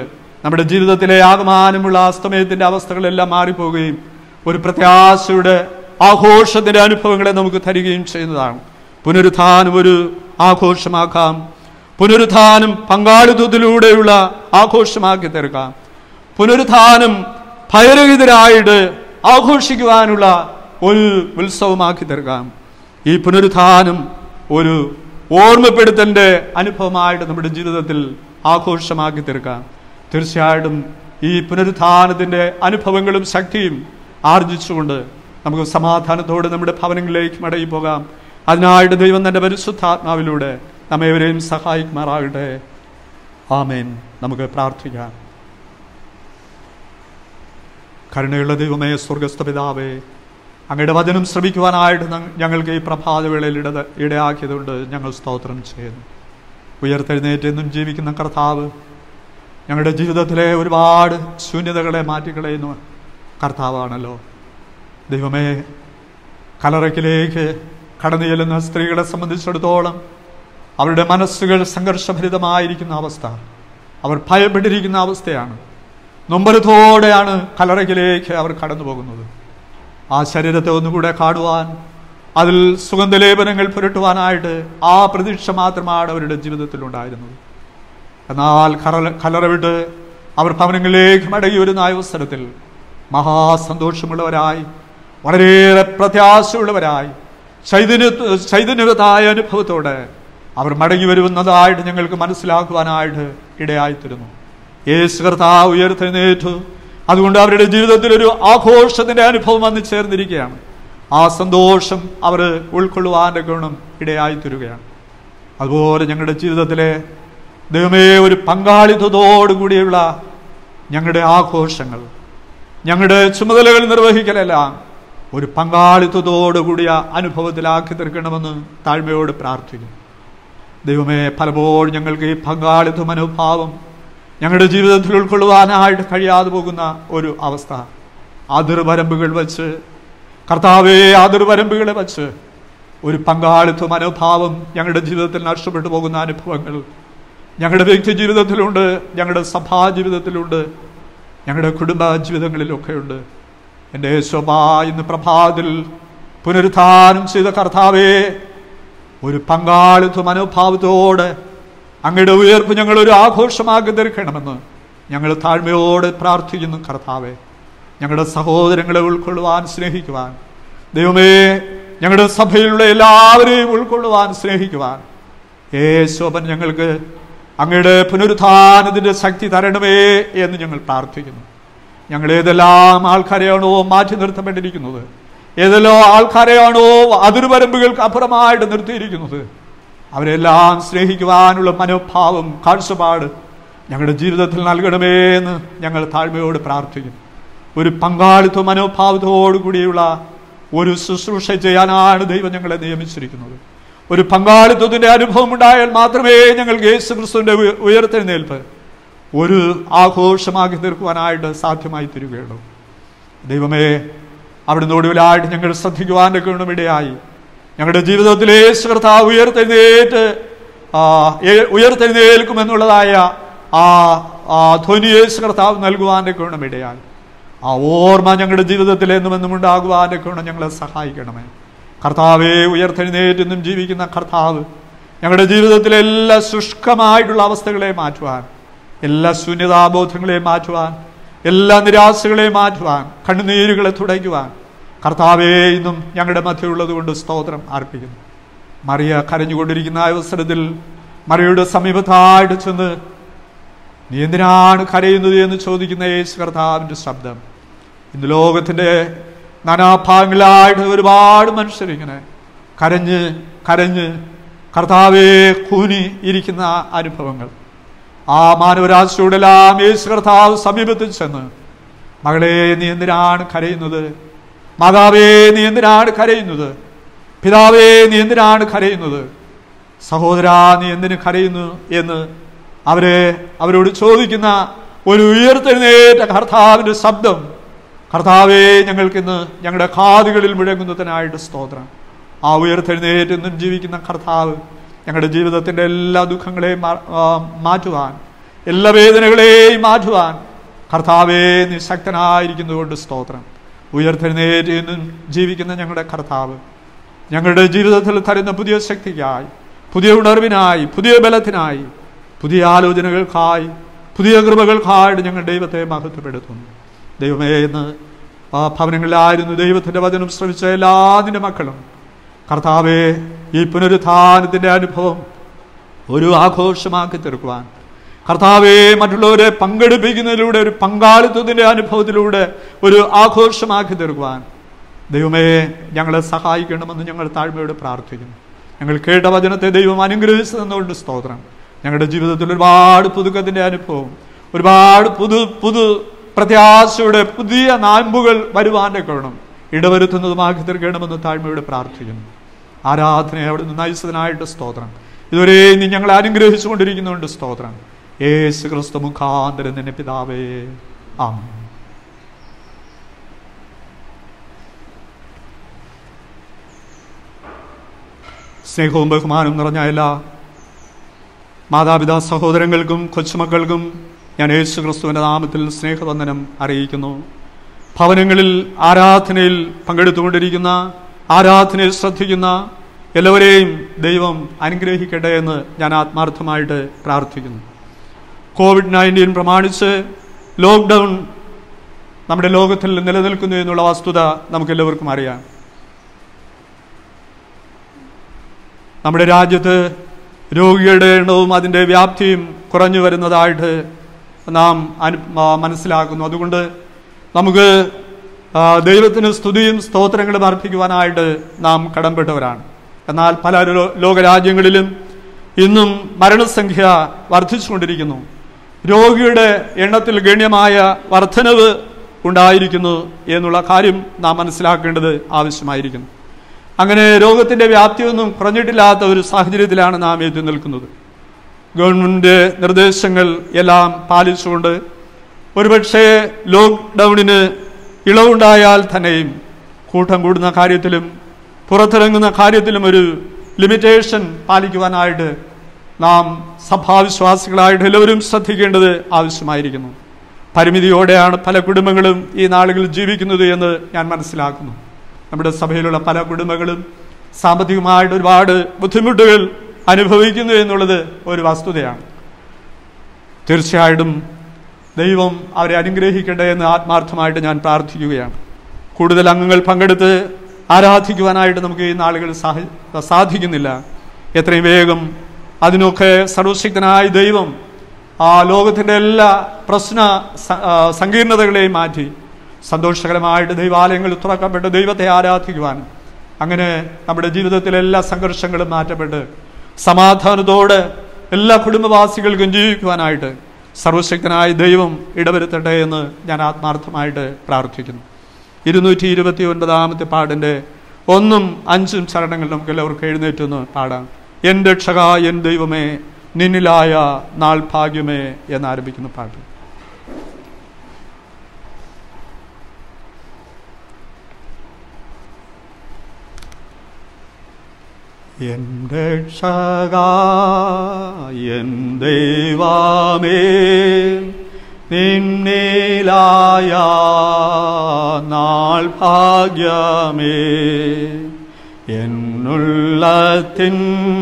നമ്മുടെ ജീവിതത്തിലെ ആകമാനമുള്ള അസ്തമയത്തിന്റെ അവസ്ഥകളെല്ലാം മാറിപ്പോവുകയും ഒരു പ്രത്യാശയുടെ ആഘോഷത്തിന്റെ അനുഭവങ്ങളെ നമുക്ക് തരികയും ചെയ്യുന്നതാണ് പുനരുത്ഥാനം ഒരു ആഘോഷമാക്കാം പുനരുത്ഥാനം പങ്കാളിത്തത്തിലൂടെയുള്ള ആഘോഷമാക്കി തീർക്കാം പുനരുത്ഥാനം ഭയരഹിതരായിട്ട് ആഘോഷിക്കുവാനുള്ള ഒരു ഉത്സവമാക്കി തീർക്കാം ഈ പുനരുത്ഥാനം ഒരു ഓർമ്മപ്പെടുത്തലിന്റെ അനുഭവമായിട്ട് നമ്മുടെ ജീവിതത്തിൽ ആഘോഷമാക്കി തീർക്കാം തീർച്ചയായിട്ടും ഈ പുനരുത്ഥാനത്തിന്റെ അനുഭവങ്ങളും ശക്തിയും ആർജിച്ചുകൊണ്ട് നമുക്ക് സമാധാനത്തോടെ നമ്മുടെ ഭവനങ്ങളിലേക്ക് മടങ്ങി പോകാം അതിനായിട്ട് ദൈവം തന്റെ പരിശുദ്ധാത്മാവിലൂടെ നമ്മേവരെയും സഹായിക്കുമാറാകട്ടെ ആമേൻ നമുക്ക് പ്രാർത്ഥിക്കാം കരുണയുള്ള ദൈവമേ സ്വർഗസ്ഥ പിതാവേ അങ്ങയുടെ വചനം ശ്രമിക്കുവാനായിട്ട് ഞ- ഞങ്ങൾക്ക് ഈ പ്രഭാതവേളയിൽ ഇട ഇടയാക്കിയതുകൊണ്ട് ഞങ്ങൾ സ്തോത്രം ചെയ്യുന്നു ഉയർത്തെഴുന്നേറ്റ് എന്നും ജീവിക്കുന്ന കർത്താവ് ഞങ്ങളുടെ ജീവിതത്തിലെ ഒരുപാട് ശൂന്യതകളെ മാറ്റിക്കളയുന്ന കർത്താവാണല്ലോ ദൈവമേ കലറയ്ക്കിലേക്ക് കടന്നു ചെല്ലുന്ന സ്ത്രീകളെ സംബന്ധിച്ചിടത്തോളം അവരുടെ മനസ്സുകൾ സംഘർഷഭരിതമായിരിക്കുന്ന അവസ്ഥ അവർ ഭയപ്പെട്ടിരിക്കുന്ന അവസ്ഥയാണ് നൊമ്പരത്തോടെയാണ് കലറയ്ക്കിലേക്ക് അവർ കടന്നു പോകുന്നത് ആ ശരീരത്തെ ഒന്നുകൂടെ കാണുവാൻ അതിൽ സുഗന്ധലേപനങ്ങൾ പുരട്ടുവാനായിട്ട് ആ പ്രതീക്ഷ മാത്രമാണ് അവരുടെ ജീവിതത്തിൽ ഉണ്ടായിരുന്നത് എന്നാൽ കറ കലറ വിട്ട് അവർ ഭവനങ്ങളിലേക്ക് മടങ്ങി വരുന്ന അവസരത്തിൽ മഹാസന്തോഷമുള്ളവരായി വളരെയേറെ പ്രത്യാശയുള്ളവരായി ചൈതന്യ ചൈതന്യവതായ അനുഭവത്തോടെ അവർ മടങ്ങി വരുന്നതായിട്ട് ഞങ്ങൾക്ക് മനസ്സിലാക്കുവാനായിട്ട് ഇടയായിത്തീരുന്നു യേശു കർത്താവ് ഉയർത്തെഴുന്നേറ്റു അതുകൊണ്ട് അവരുടെ ജീവിതത്തിൽ ഒരു ആഘോഷത്തിന്റെ അനുഭവം വന്നു ചേർന്നിരിക്കുകയാണ് ആ സന്തോഷം അവർ ഉൾക്കൊള്ളുവാൻ്റെ ഗുണം ഇടയായിത്തീരുകയാണ് അതുപോലെ ഞങ്ങളുടെ ജീവിതത്തിലെ ദൈവമേ ഒരു പങ്കാളിത്തത്തോടുകൂടിയുള്ള ഞങ്ങളുടെ ആഘോഷങ്ങൾ ഞങ്ങളുടെ ചുമതലകൾ നിർവഹിക്കലെല്ലാം ഒരു പങ്കാളിത്തത്തോടുകൂടിയ അനുഭവത്തിലാക്കി തീർക്കണമെന്ന് താഴ്മയോട് പ്രാർത്ഥിക്കുന്നു ദൈവമേ പലപ്പോഴും ഞങ്ങൾക്ക് ഈ പങ്കാളിത്ത മനോഭാവം ഞങ്ങളുടെ ജീവിതത്തിൽ ഉൾക്കൊള്ളുവാനായിട്ട് കഴിയാതെ പോകുന്ന ഒരു അവസ്ഥ അതിർവരമ്പുകൾ വച്ച് കർത്താവേ അതിർവരമ്പുകളെ വച്ച് ഒരു പങ്കാളിത്ത മനോഭാവം ഞങ്ങളുടെ ജീവിതത്തിൽ നഷ്ടപ്പെട്ടു പോകുന്ന അനുഭവങ്ങൾ ഞങ്ങളുടെ വ്യക്തി ജീവിതത്തിലുണ്ട് ഞങ്ങളുടെ സഭാ ജീവിതത്തിലുണ്ട് ഞങ്ങളുടെ കുടുംബ ജീവിതങ്ങളിലൊക്കെ ഉണ്ട് എൻ്റെ ശോഭ ഇന്ന് പ്രഭാതത്തിൽ പുനരുത്ഥാനം ചെയ്ത കർത്താവേ ഒരു പങ്കാളിത്ത മനോഭാവത്തോടെ അങ്ങയുടെ ഉയർപ്പ് ഞങ്ങൾ ഒരു ആഘോഷമാക്കി തീർക്കണമെന്ന് ഞങ്ങൾ താഴ്മയോടെ പ്രാർത്ഥിക്കുന്നു കർത്താവെ ഞങ്ങളുടെ സഹോദരങ്ങളെ ഉൾക്കൊള്ളുവാൻ സ്നേഹിക്കുവാൻ ദൈവമേ ഞങ്ങളുടെ സഭയിലുള്ള എല്ലാവരെയും ഉൾക്കൊള്ളുവാൻ സ്നേഹിക്കുവാൻ യേശോപൻ ഞങ്ങൾക്ക് അങ്ങയുടെ പുനരുത്ഥാനത്തിന്റെ ശക്തി തരണമേ എന്ന് ഞങ്ങൾ പ്രാർത്ഥിക്കുന്നു ഞങ്ങൾ ഏതെല്ലാം ആൾക്കാരെയാണോ മാറ്റി നിർത്തപ്പെട്ടിരിക്കുന്നത് ഏതെല്ലാം ആൾക്കാരെയാണോ അതിർവരമ്പുകൾക്ക് അപ്പുറമായിട്ട് നിർത്തിയിരിക്കുന്നത് അവരെല്ലാം സ്നേഹിക്കുവാനുള്ള മനോഭാവം കാഴ്ചപ്പാട് ഞങ്ങളുടെ ജീവിതത്തിൽ നൽകണമേ എന്ന് ഞങ്ങൾ താഴ്മയോട് പ്രാർത്ഥിക്കുന്നു ഒരു പങ്കാളിത്ത മനോഭാവത്തോടു കൂടിയുള്ള ഒരു ശുശ്രൂഷ ചെയ്യാനാണ് ദൈവം ഞങ്ങളെ നിയമിച്ചിരിക്കുന്നത് ഒരു പങ്കാളിത്തത്തിന്റെ അനുഭവം ഉണ്ടായാൽ മാത്രമേ ഞങ്ങൾക്ക് യേശു ക്രിസ്തുവിന്റെ ഉയ- ഉയർത്തെഴുന്നേൽപ്പ് ഒരു ആഘോഷമാക്കി തീർക്കുവാനായിട്ട് സാധ്യമായി തീരുകയുള്ളൂ ദൈവമേ അവിടുന്ന് ഒടുവിലായിട്ട് ഞങ്ങൾ ശ്രദ്ധിക്കുവാൻ്റെ ഗുണമിടയായി ഞങ്ങളുടെ ജീവിതത്തിലെ യേശു കർത്താവ് ഉയർത്തെഴുന്നേറ്റ് ആ, ഏ- ഉയർത്തെഴുന്നേൽക്കുമെന്നുള്ളതായ ആ ആ ധ്വനി യേശു കർത്താവ് നൽകുവാൻ്റെ ഗുണമിടയായി ആ ഓർമ്മ ഞങ്ങളുടെ ജീവിതത്തിൽ എന്നും എന്നും ഉണ്ടാകുവാൻ്റെ ഗുണം ഞങ്ങളെ സഹായിക്കണമേ കർത്താവെ ഉയർത്തെഴുന്നേറ്റെന്നും ജീവിക്കുന്ന കർത്താവ് ഞങ്ങളുടെ ജീവിതത്തിലെ എല്ലാ ശുഷ്കമായിട്ടുള്ള അവസ്ഥകളെ മാറ്റുവാൻ എല്ലാ ശൂന്യതാബോധങ്ങളെയും മാറ്റുവാൻ എല്ലാ നിരാശകളെയും മാറ്റുവാൻ കണ്ണുനീരുകളെ തുടയ്ക്കുവാൻ കർത്താവേ ഇന്നും ഞങ്ങളുടെ മധ്യയുള്ളത് കൊണ്ട് സ്തോത്രം അർപ്പിക്കുന്നു മറിയ കരഞ്ഞുകൊണ്ടിരിക്കുന്ന ആ അവസരത്തിൽ മറിയയുടെ സമീപത്തായിട്ട് ചെന്ന് നീ എന്തിനാണ് കരയുന്നത് എന്ന് ചോദിക്കുന്ന യേശു കർത്താവിൻ്റെ ശബ്ദം ഇന്ന് ലോകത്തിൻ്റെ നാനാഭാഗങ്ങളായിട്ട് ഒരുപാട് മനുഷ്യരിങ്ങനെ കരഞ്ഞ് കരഞ്ഞ് കർത്താവെ കൂനി ഇരിക്കുന്ന അനുഭവങ്ങൾ ആ മാനവരാശിയോടെല്ലാം യേശു കർത്താവ് സമീപത്തിൽ ചെന്ന് മകളെ നീ എന്തിനാണ് കരയുന്നത് മാതാവേ നീ എന്തിനാണ് കരയുന്നത് പിതാവേ നീ എന്തിനാണ് കരയുന്നത് സഹോദരാ നീ എന്തിനു കരയുന്നു എന്ന് അവരെ അവരോട് ചോദിക്കുന്ന ഒരു ഉയർത്തെഴുന്നേറ്റ കർത്താവിന്റെ ശബ്ദം കർത്താവേ ഞങ്ങൾക്കിന്ന് ഞങ്ങളുടെ കാതുകളിൽ മുഴങ്ങുന്നതിനായിട്ട് സ്തോത്രം ആ ഉയർത്തെഴുന്നേറ്റെന്നും ജീവിക്കുന്ന കർത്താവ് ഞങ്ങളുടെ ജീവിതത്തിൻ്റെ എല്ലാ ദുഃഖങ്ങളെയും മാ- ആ, മാറ്റുവാൻ എല്ലാ വേദനകളെയും മാറ്റുവാൻ കർത്താവേ നീ ശക്തനായിരിക്കുന്നതുകൊണ്ട് സ്തോത്രം ഉയർത്തെഴുന്നേറ്റ് എന്നും ജീവിക്കുന്ന ഞങ്ങളുടെ കർത്താവ് ഞങ്ങളുടെ ജീവിതത്തിൽ തരുന്ന പുതിയ ശക്തിക്കായി പുതിയ ഉണർവിനായി പുതിയ ബലത്തിനായി പുതിയ ആലോചനകൾക്കായി പുതിയ കൃപകൾക്കായിട്ട് ഞങ്ങൾ ദൈവത്തെ മഹത്വപ്പെടുത്തുന്നു ദൈവമേ എന്ന് ആ ഭവനങ്ങളിലായിരുന്നു ദൈവത്തിന്റെ വചനം ശ്രമിച്ച എല്ലാതിൻ്റെ മക്കളും കർത്താവെ ഈ പുനരുത്ഥാനത്തിന്റെ അനുഭവം ഒരു ആഘോഷമാക്കി തീർക്കുവാൻ കർത്താവെ മറ്റുള്ളവരെ പങ്കെടുപ്പിക്കുന്നതിലൂടെ ഒരു പങ്കാളിത്തത്തിന്റെ അനുഭവത്തിലൂടെ ഒരു ആഘോഷമാക്കി തീർക്കുവാൻ ദൈവമേ ഞങ്ങളെ സഹായിക്കണമെന്ന് ഞങ്ങൾ താഴ്മയോട് പ്രാർത്ഥിക്കുന്നു ഞങ്ങൾ കേട്ട വചനത്തെ ദൈവം അനുഗ്രഹിച്ചു തന്നുകൊണ്ട് സ്തോത്രം ഞങ്ങളുടെ ജീവിതത്തിൽ ഒരുപാട് പുതുക്കത്തിന്റെ അനുഭവം ഒരുപാട് പുതു പുതു പ്രത്യാശയുടെ പുതിയ നാമ്പുകൾ വരുവാൻ്റെ കാരണം ഇടവരുത്തുന്നതുമാക്കി തീർക്കണമെന്ന് താഴ്മയോട് പ്രാർത്ഥിക്കുന്നു ആരാധനയെ അവിടെ നിന്ന് നയിച്ചതിനായിട്ട് സ്തോത്രം ഇതുവരെ നീ ഞങ്ങളെ അനുഗ്രഹിച്ചു കൊണ്ടിരിക്കുന്നുണ്ട് സ്തോത്രം യേശു ക്രിസ്തു മുഖാന്തരം നിന്നെ പിതാവേ ആമേൻ സ്നേഹവും ബഹുമാനവും നിറഞ്ഞ എല്ലാ മാതാപിതാ സഹോദരങ്ങൾക്കും കൊച്ചുമക്കൾക്കും ഞാൻ യേശു ക്രിസ്തുവിൻ്റെ നാമത്തിൽ സ്നേഹവന്ദനം അറിയിക്കുന്നു ഭവനങ്ങളിൽ ആരാധനയിൽ പങ്കെടുത്തുകൊണ്ടിരിക്കുന്ന ആരാധനയിൽ ശ്രദ്ധിക്കുന്ന എല്ലാവരെയും ദൈവം അനുഗ്രഹിക്കട്ടെ എന്ന് ഞാൻ ആത്മാർത്ഥമായിട്ട് പ്രാർത്ഥിക്കുന്നു കോവിഡ് നയൻറ്റീൻ പ്രമാണിച്ച് ലോക്ക്ഡൗൺ നമ്മുടെ ലോകത്തിൽ നിലനിൽക്കുന്നു എന്നുള്ള വസ്തുത നമുക്കെല്ലാവർക്കും അറിയാം നമ്മുടെ രാജ്യത്ത് രോഗികളുടെ എണ്ണവും അതിൻ്റെ വ്യാപ്തിയും കുറഞ്ഞു വരുന്നതായിട്ട് നാം അനു ആ, മനസ്സിലാക്കുന്നു അതുകൊണ്ട് നമുക്ക് ആ, ദൈവത്തിന് സ്തുതിയും സ്തോത്രങ്ങളും അർപ്പിക്കുവാനായിട്ട് നാം കടംപെട്ടവരാണ് എന്നാൽ പല ലോ- ലോകരാജ്യങ്ങളിലും ഇന്നും മരണസംഖ്യ വർദ്ധിച്ചുകൊണ്ടിരിക്കുന്നു രോഗിയുടെ എണ്ണത്തിൽ ഗണ്യമായ വർധനവ് ഉണ്ടായിരിക്കുന്നു എന്നുള്ള കാര്യം നാം മനസ്സിലാക്കേണ്ടത് ആവശ്യമായിരിക്കുന്നു അങ്ങനെ രോഗത്തിന്റെ വ്യാപ്തിയൊന്നും കുറഞ്ഞിട്ടില്ലാത്ത ഒരു സാഹചര്യത്തിലാണ് നാം എത്തി നിൽക്കുന്നത് ഗവൺമെന്റ് നിർദ്ദേശങ്ങൾ എല്ലാം പാലിച്ചുകൊണ്ട് ഒരുപക്ഷെ ലോക്ക്ഡൗണിന് ഇളവുണ്ടായാൽ തന്നെയും കൂട്ടം കൂടുന്ന കാര്യത്തിലും പുറത്തിറങ്ങുന്ന കാര്യത്തിലും ഒരു ലിമിറ്റേഷൻ പാലിക്കുവാനായിട്ട് നാം സഭാവിശ്വാസികളായിട്ട് എല്ലാവരും ശ്രദ്ധിക്കേണ്ടത് ആവശ്യമായിരിക്കുന്നു പരിമിതിയോടെയാണ് പല കുടുംബങ്ങളും ഈ നാളുകളിൽ ജീവിക്കുന്നത് എന്ന് ഞാൻ മനസ്സിലാക്കുന്നു നമ്മുടെ സഭയിലുള്ള പല കുടുംബങ്ങളും സാമ്പത്തികമായിട്ട് ഒരുപാട് ബുദ്ധിമുട്ടുകൾ അനുഭവിക്കുന്നു എന്നുള്ളത് ഒരു വസ്തുതയാണ് തീർച്ചയായിട്ടും ദൈവം അവരെ അനുഗ്രഹിക്കട്ടെ എന്ന് ആത്മാർത്ഥമായിട്ട് ഞാൻ പ്രാർത്ഥിക്കുകയാണ് കൂടുതൽ അംഗങ്ങൾ പങ്കെടുത്ത് ആരാധിക്കുവാനായിട്ട് നമുക്ക് ഈ നാളുകൾ സാഹ- സാധിക്കുന്നില്ല എത്രയും വേഗം അതിനൊക്കെ സർവശക്തനായ ദൈവം ആ ലോകത്തിൻ്റെ എല്ലാ പ്രശ്ന സ- ആ, സങ്കീർണതകളെയും മാറ്റി സന്തോഷകരമായിട്ട് ദൈവാലയങ്ങളിൽ തുറക്കപ്പെട്ട് ദൈവത്തെ ആരാധിക്കുവാനും അങ്ങനെ നമ്മുടെ ജീവിതത്തിലെ എല്ലാ സംഘർഷങ്ങളും മാറ്റപ്പെട്ട് സമാധാനത്തോടെ എല്ലാ കുടുംബവാസികൾക്കും ജീവിക്കുവാനായിട്ട് സർവശക്തനായ ദൈവം ഇടവരുത്തട്ടെ എന്ന് ഞാൻ ആത്മാർത്ഥമായിട്ട് പ്രാർത്ഥിക്കുന്നു ഇരുന്നൂറ്റി ഇരുപത്തി ഒൻപതാമത്തെ പാടിൻ്റെ ഒന്നും അഞ്ചും ചരണങ്ങൾ നമുക്ക് എല്ലാവർക്കും എഴുന്നേറ്റൊന്ന് പാടാം എൻ രക്ഷക എൻ ദൈവമേ നിന്നിലായ നാൾ ഭാഗ്യമേ എന്നാരംഭിക്കുന്ന പാട്ട് എൻ രക്ഷക എൻ ദൈവമേ നിന്നിലായ നാൾ ഭാഗ്യമേ എന്നുള്ളത്തിൻ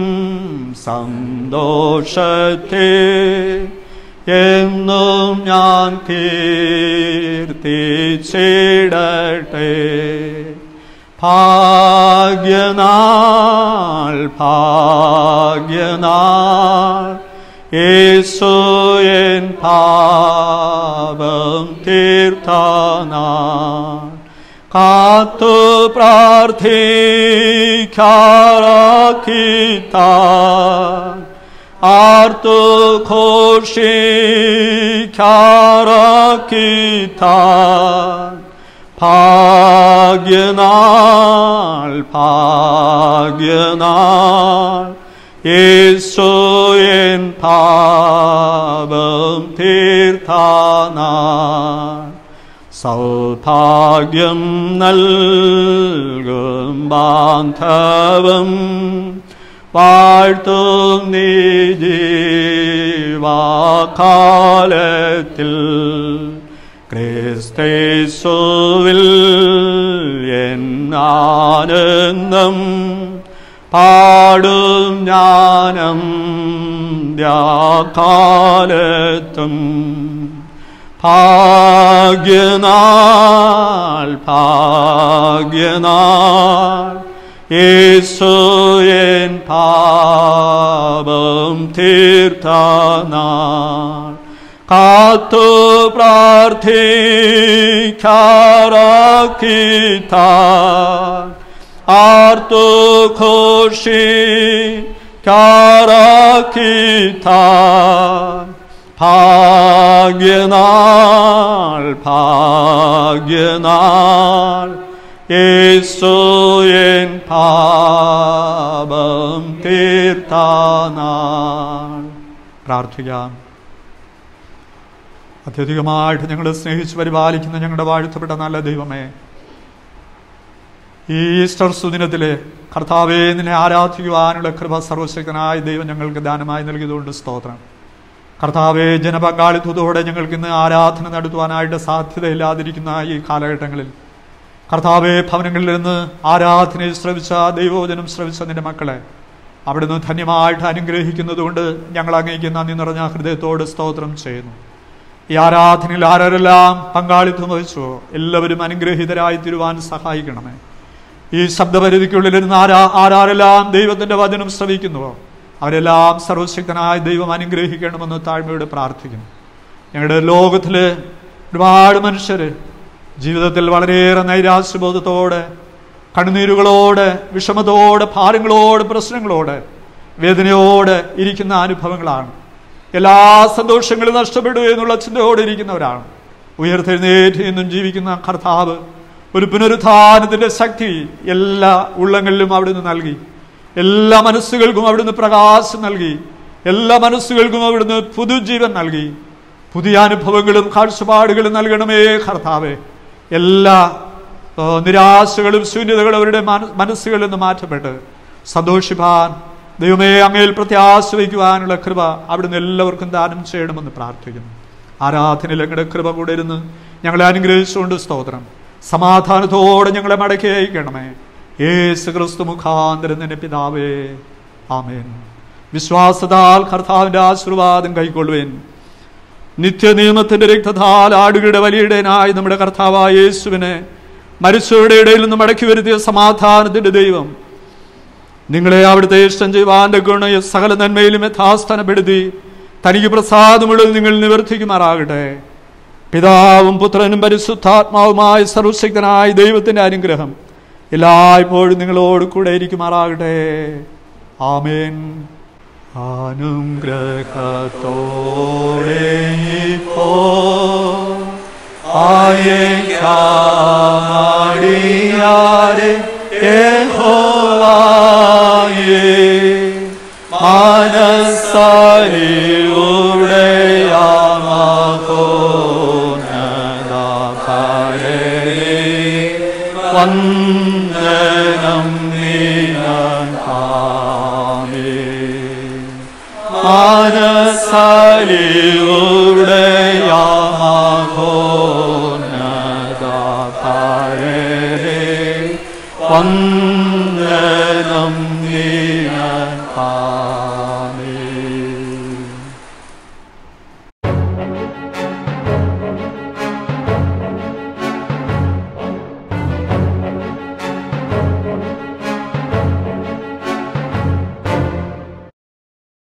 സന്തോഷത്തെ എന്നും ഞാൻ കീർത്തിച്ചിടട്ടെ ഭാഗ്യനാൾ ഭാഗ്യനാൾ യേശു എൻ പാപം തീർത്തനാൾ കാത്തു പ്രാർത്ഥിക്കാറാക്കിത്ത ആർത്തു ഘോഷിക്കാറാക്കിത്ത ഭാഗ്യനാൾ ഭാഗ്യനാൾ യേശു എൻ പാപം തീർത്താനാൾ സൗഭാഗ്യം നൽകും ബാന്ധവം വാഴ്ത്തും നീ ജീവാകാലത്തിൽ ക്രിസ്തേശുവിൽ എന്നാനന്ദം പാടും ജ്ഞാനം ദ്യാകാലത്തും ഭാഗ്യനാൾ ഭാഗ്യനാൾ യേശുയൻ പാപം തീർത്തനാൾ കാത്തു പ്രാർത്ഥിക്കാറാക്കിത്താൻ ആർത്തു ഘോഷി കാറാക്കിത്താൻ ഭാഗ്യനാൾ ഭാഗ്യനാൾ യേശുയൻ പാപം തീർത്താനാൾ പ്രാർത്ഥിക്കാം അത്യധികമായിട്ട് ഞങ്ങൾ സ്നേഹിച്ച് പരിപാലിക്കുന്ന ഞങ്ങളുടെ വാഴ്ത്തപ്പെട്ട നല്ല ദൈവമേ ഈ ഈസ്റ്റർ സുദിനത്തിലെ കർത്താവെ നിന്നെ ആരാധിക്കുവാനുള്ള കൃപ സർവശക്തനായ ദൈവം ഞങ്ങൾക്ക് ദാനമായി നൽകിയതുകൊണ്ട് സ്തോത്രം കർത്താവെ ജനപങ്കാളിത്തത്തോടെ ഞങ്ങൾക്ക് ഇന്ന് ആരാധന നടത്തുവാനായിട്ട് സാധ്യതയില്ലാതിരിക്കുന്ന ഈ കാലഘട്ടങ്ങളിൽ കർത്താവെ ഭവനങ്ങളിൽ നിന്ന് ആരാധനയെ ശ്രവിച്ച ദൈവോചനം ശ്രവിച്ച നിന്റെ മക്കളെ അവിടുന്ന് ധന്യമായിട്ട് അനുഗ്രഹിക്കുന്നതുകൊണ്ട് ഞങ്ങൾ അങ്ങേക്ക് നന്ദി നിറഞ്ഞ ഹൃദയത്തോട് സ്തോത്രം ചെയ്യുന്നു ഈ ആരാധനയിൽ ആരെല്ലാം പങ്കാളിത്തം വഹിച്ചോ എല്ലാവരും അനുഗ്രഹീതരായി തീരുവാൻ സഹായിക്കണമേ ഈ ശബ്ദപരിധിക്കുള്ളിലിരുന്ന് ആരാ ആരാരെല്ലാം ദൈവത്തിന്റെ വചനം ശ്രവിക്കുന്നുവോ അവരെല്ലാം സർവശക്തനായ ദൈവം അനുഗ്രഹിക്കണമെന്ന് താഴ്മയോടെ പ്രാർത്ഥിക്കുന്നു ഞങ്ങളുടെ ലോകത്തില് ഒരുപാട് മനുഷ്യര് ജീവിതത്തിൽ വളരെയേറെ നൈരാശ്യബോധത്തോടെ കണ്ണുനീരുകളോടെ വിഷമതോടെ ഭാരങ്ങളോടെ പ്രശ്നങ്ങളോടെ വേദനയോടെ ഇരിക്കുന്ന അനുഭവങ്ങളാണ് എല്ലാ സന്തോഷങ്ങളും നഷ്ടപ്പെടുക എന്നുള്ള ചിന്തയോടെ ഇരിക്കുന്നവരാണ് ഉയർത്തെഴുന്നേറ്റ് എന്നും ജീവിക്കുന്ന കർത്താവ് ഒരു പുനരുത്ഥാനത്തിന്റെ ശക്തി എല്ലാ ഉള്ളങ്ങളിലും അവിടുന്ന് നൽകി എല്ലാ മനസ്സുകൾക്കും അവിടുന്ന് പ്രകാശം നൽകി എല്ലാ മനസ്സുകൾക്കും അവിടുന്ന് പുതുജീവൻ നൽകി പുതിയ അനുഭവങ്ങളും കാഴ്ചപ്പാടുകളും നൽകണമേ കർത്താവേ എല്ലാ ആ, നിരാശകളും ശൂന്യതകളും അവരുടെ മന- മനസ്സുകളിൽ നിന്ന് മാറ്റപ്പെട്ട് സന്തോഷിപ്പാൻ ദൈവമേ അങ്ങയിൽ പ്രത്യാശ വയ്ക്കുവാനുള്ള കൃപ അവിടുന്ന് എല്ലാവർക്കും ദാനം ചെയ്യണമെന്ന് പ്രാർത്ഥിക്കുന്നു ആരാധനയിൽ അങ്ങയുടെ കൃപ കൂടെ ഇരുന്ന് ഞങ്ങളെ അനുഗ്രഹിച്ചുകൊണ്ട് സ്തോത്രം സമാധാനത്തോടെ ഞങ്ങളെ മടക്കി അയക്കണമേ യേശു ക്രിസ്തു മുഖാന്തരം നിന്റെ പിതാവേ ആമേൻ വിശ്വാസത്താൽ കർത്താവിന്റെ ആശീർവാദം കൈക്കൊള്ളുവേൻ നിത്യനിയമത്തിന്റെ രക്തത്താൽ ആടുകളുടെ വലിയിടനായി നമ്മുടെ കർത്താവായ യേശുവിനെ മരിച്ചവരുടെ ഇടയിൽ നിന്ന് മടക്കി വരുത്തിയ സമാധാനത്തിന്റെ ദൈവം നിങ്ങളെ അവിടുത്തെ ഇഷ്ടം ചെയ്യുവാന്റെ ഗുണ സകല നന്മയിലും യഥാസ്ഥാനപ്പെടുത്തി തനിക്ക് പ്രസാദമുള്ളത് നിങ്ങൾ നിവർത്തിക്കുമാറാകട്ടെ പിതാവും പുത്രനും പരിശുദ്ധാത്മാവുമായ സർവശക്തനായ ദൈവത്തിന്റെ അനുഗ്രഹം എല്ലായ്പ്പോഴും നിങ്ങളോട് കൂടെ ഇരിക്കുമാറാകട്ടെ ആമേൻ അനുഗ്രഹത്തോടെ ഇപ്പോ ആയേക്കാടിയാരെ യഹോവായേ മനസ്സരിയുടെ വന്ദനം നീനാൻ ആമേ മനസ്സരിയുടെ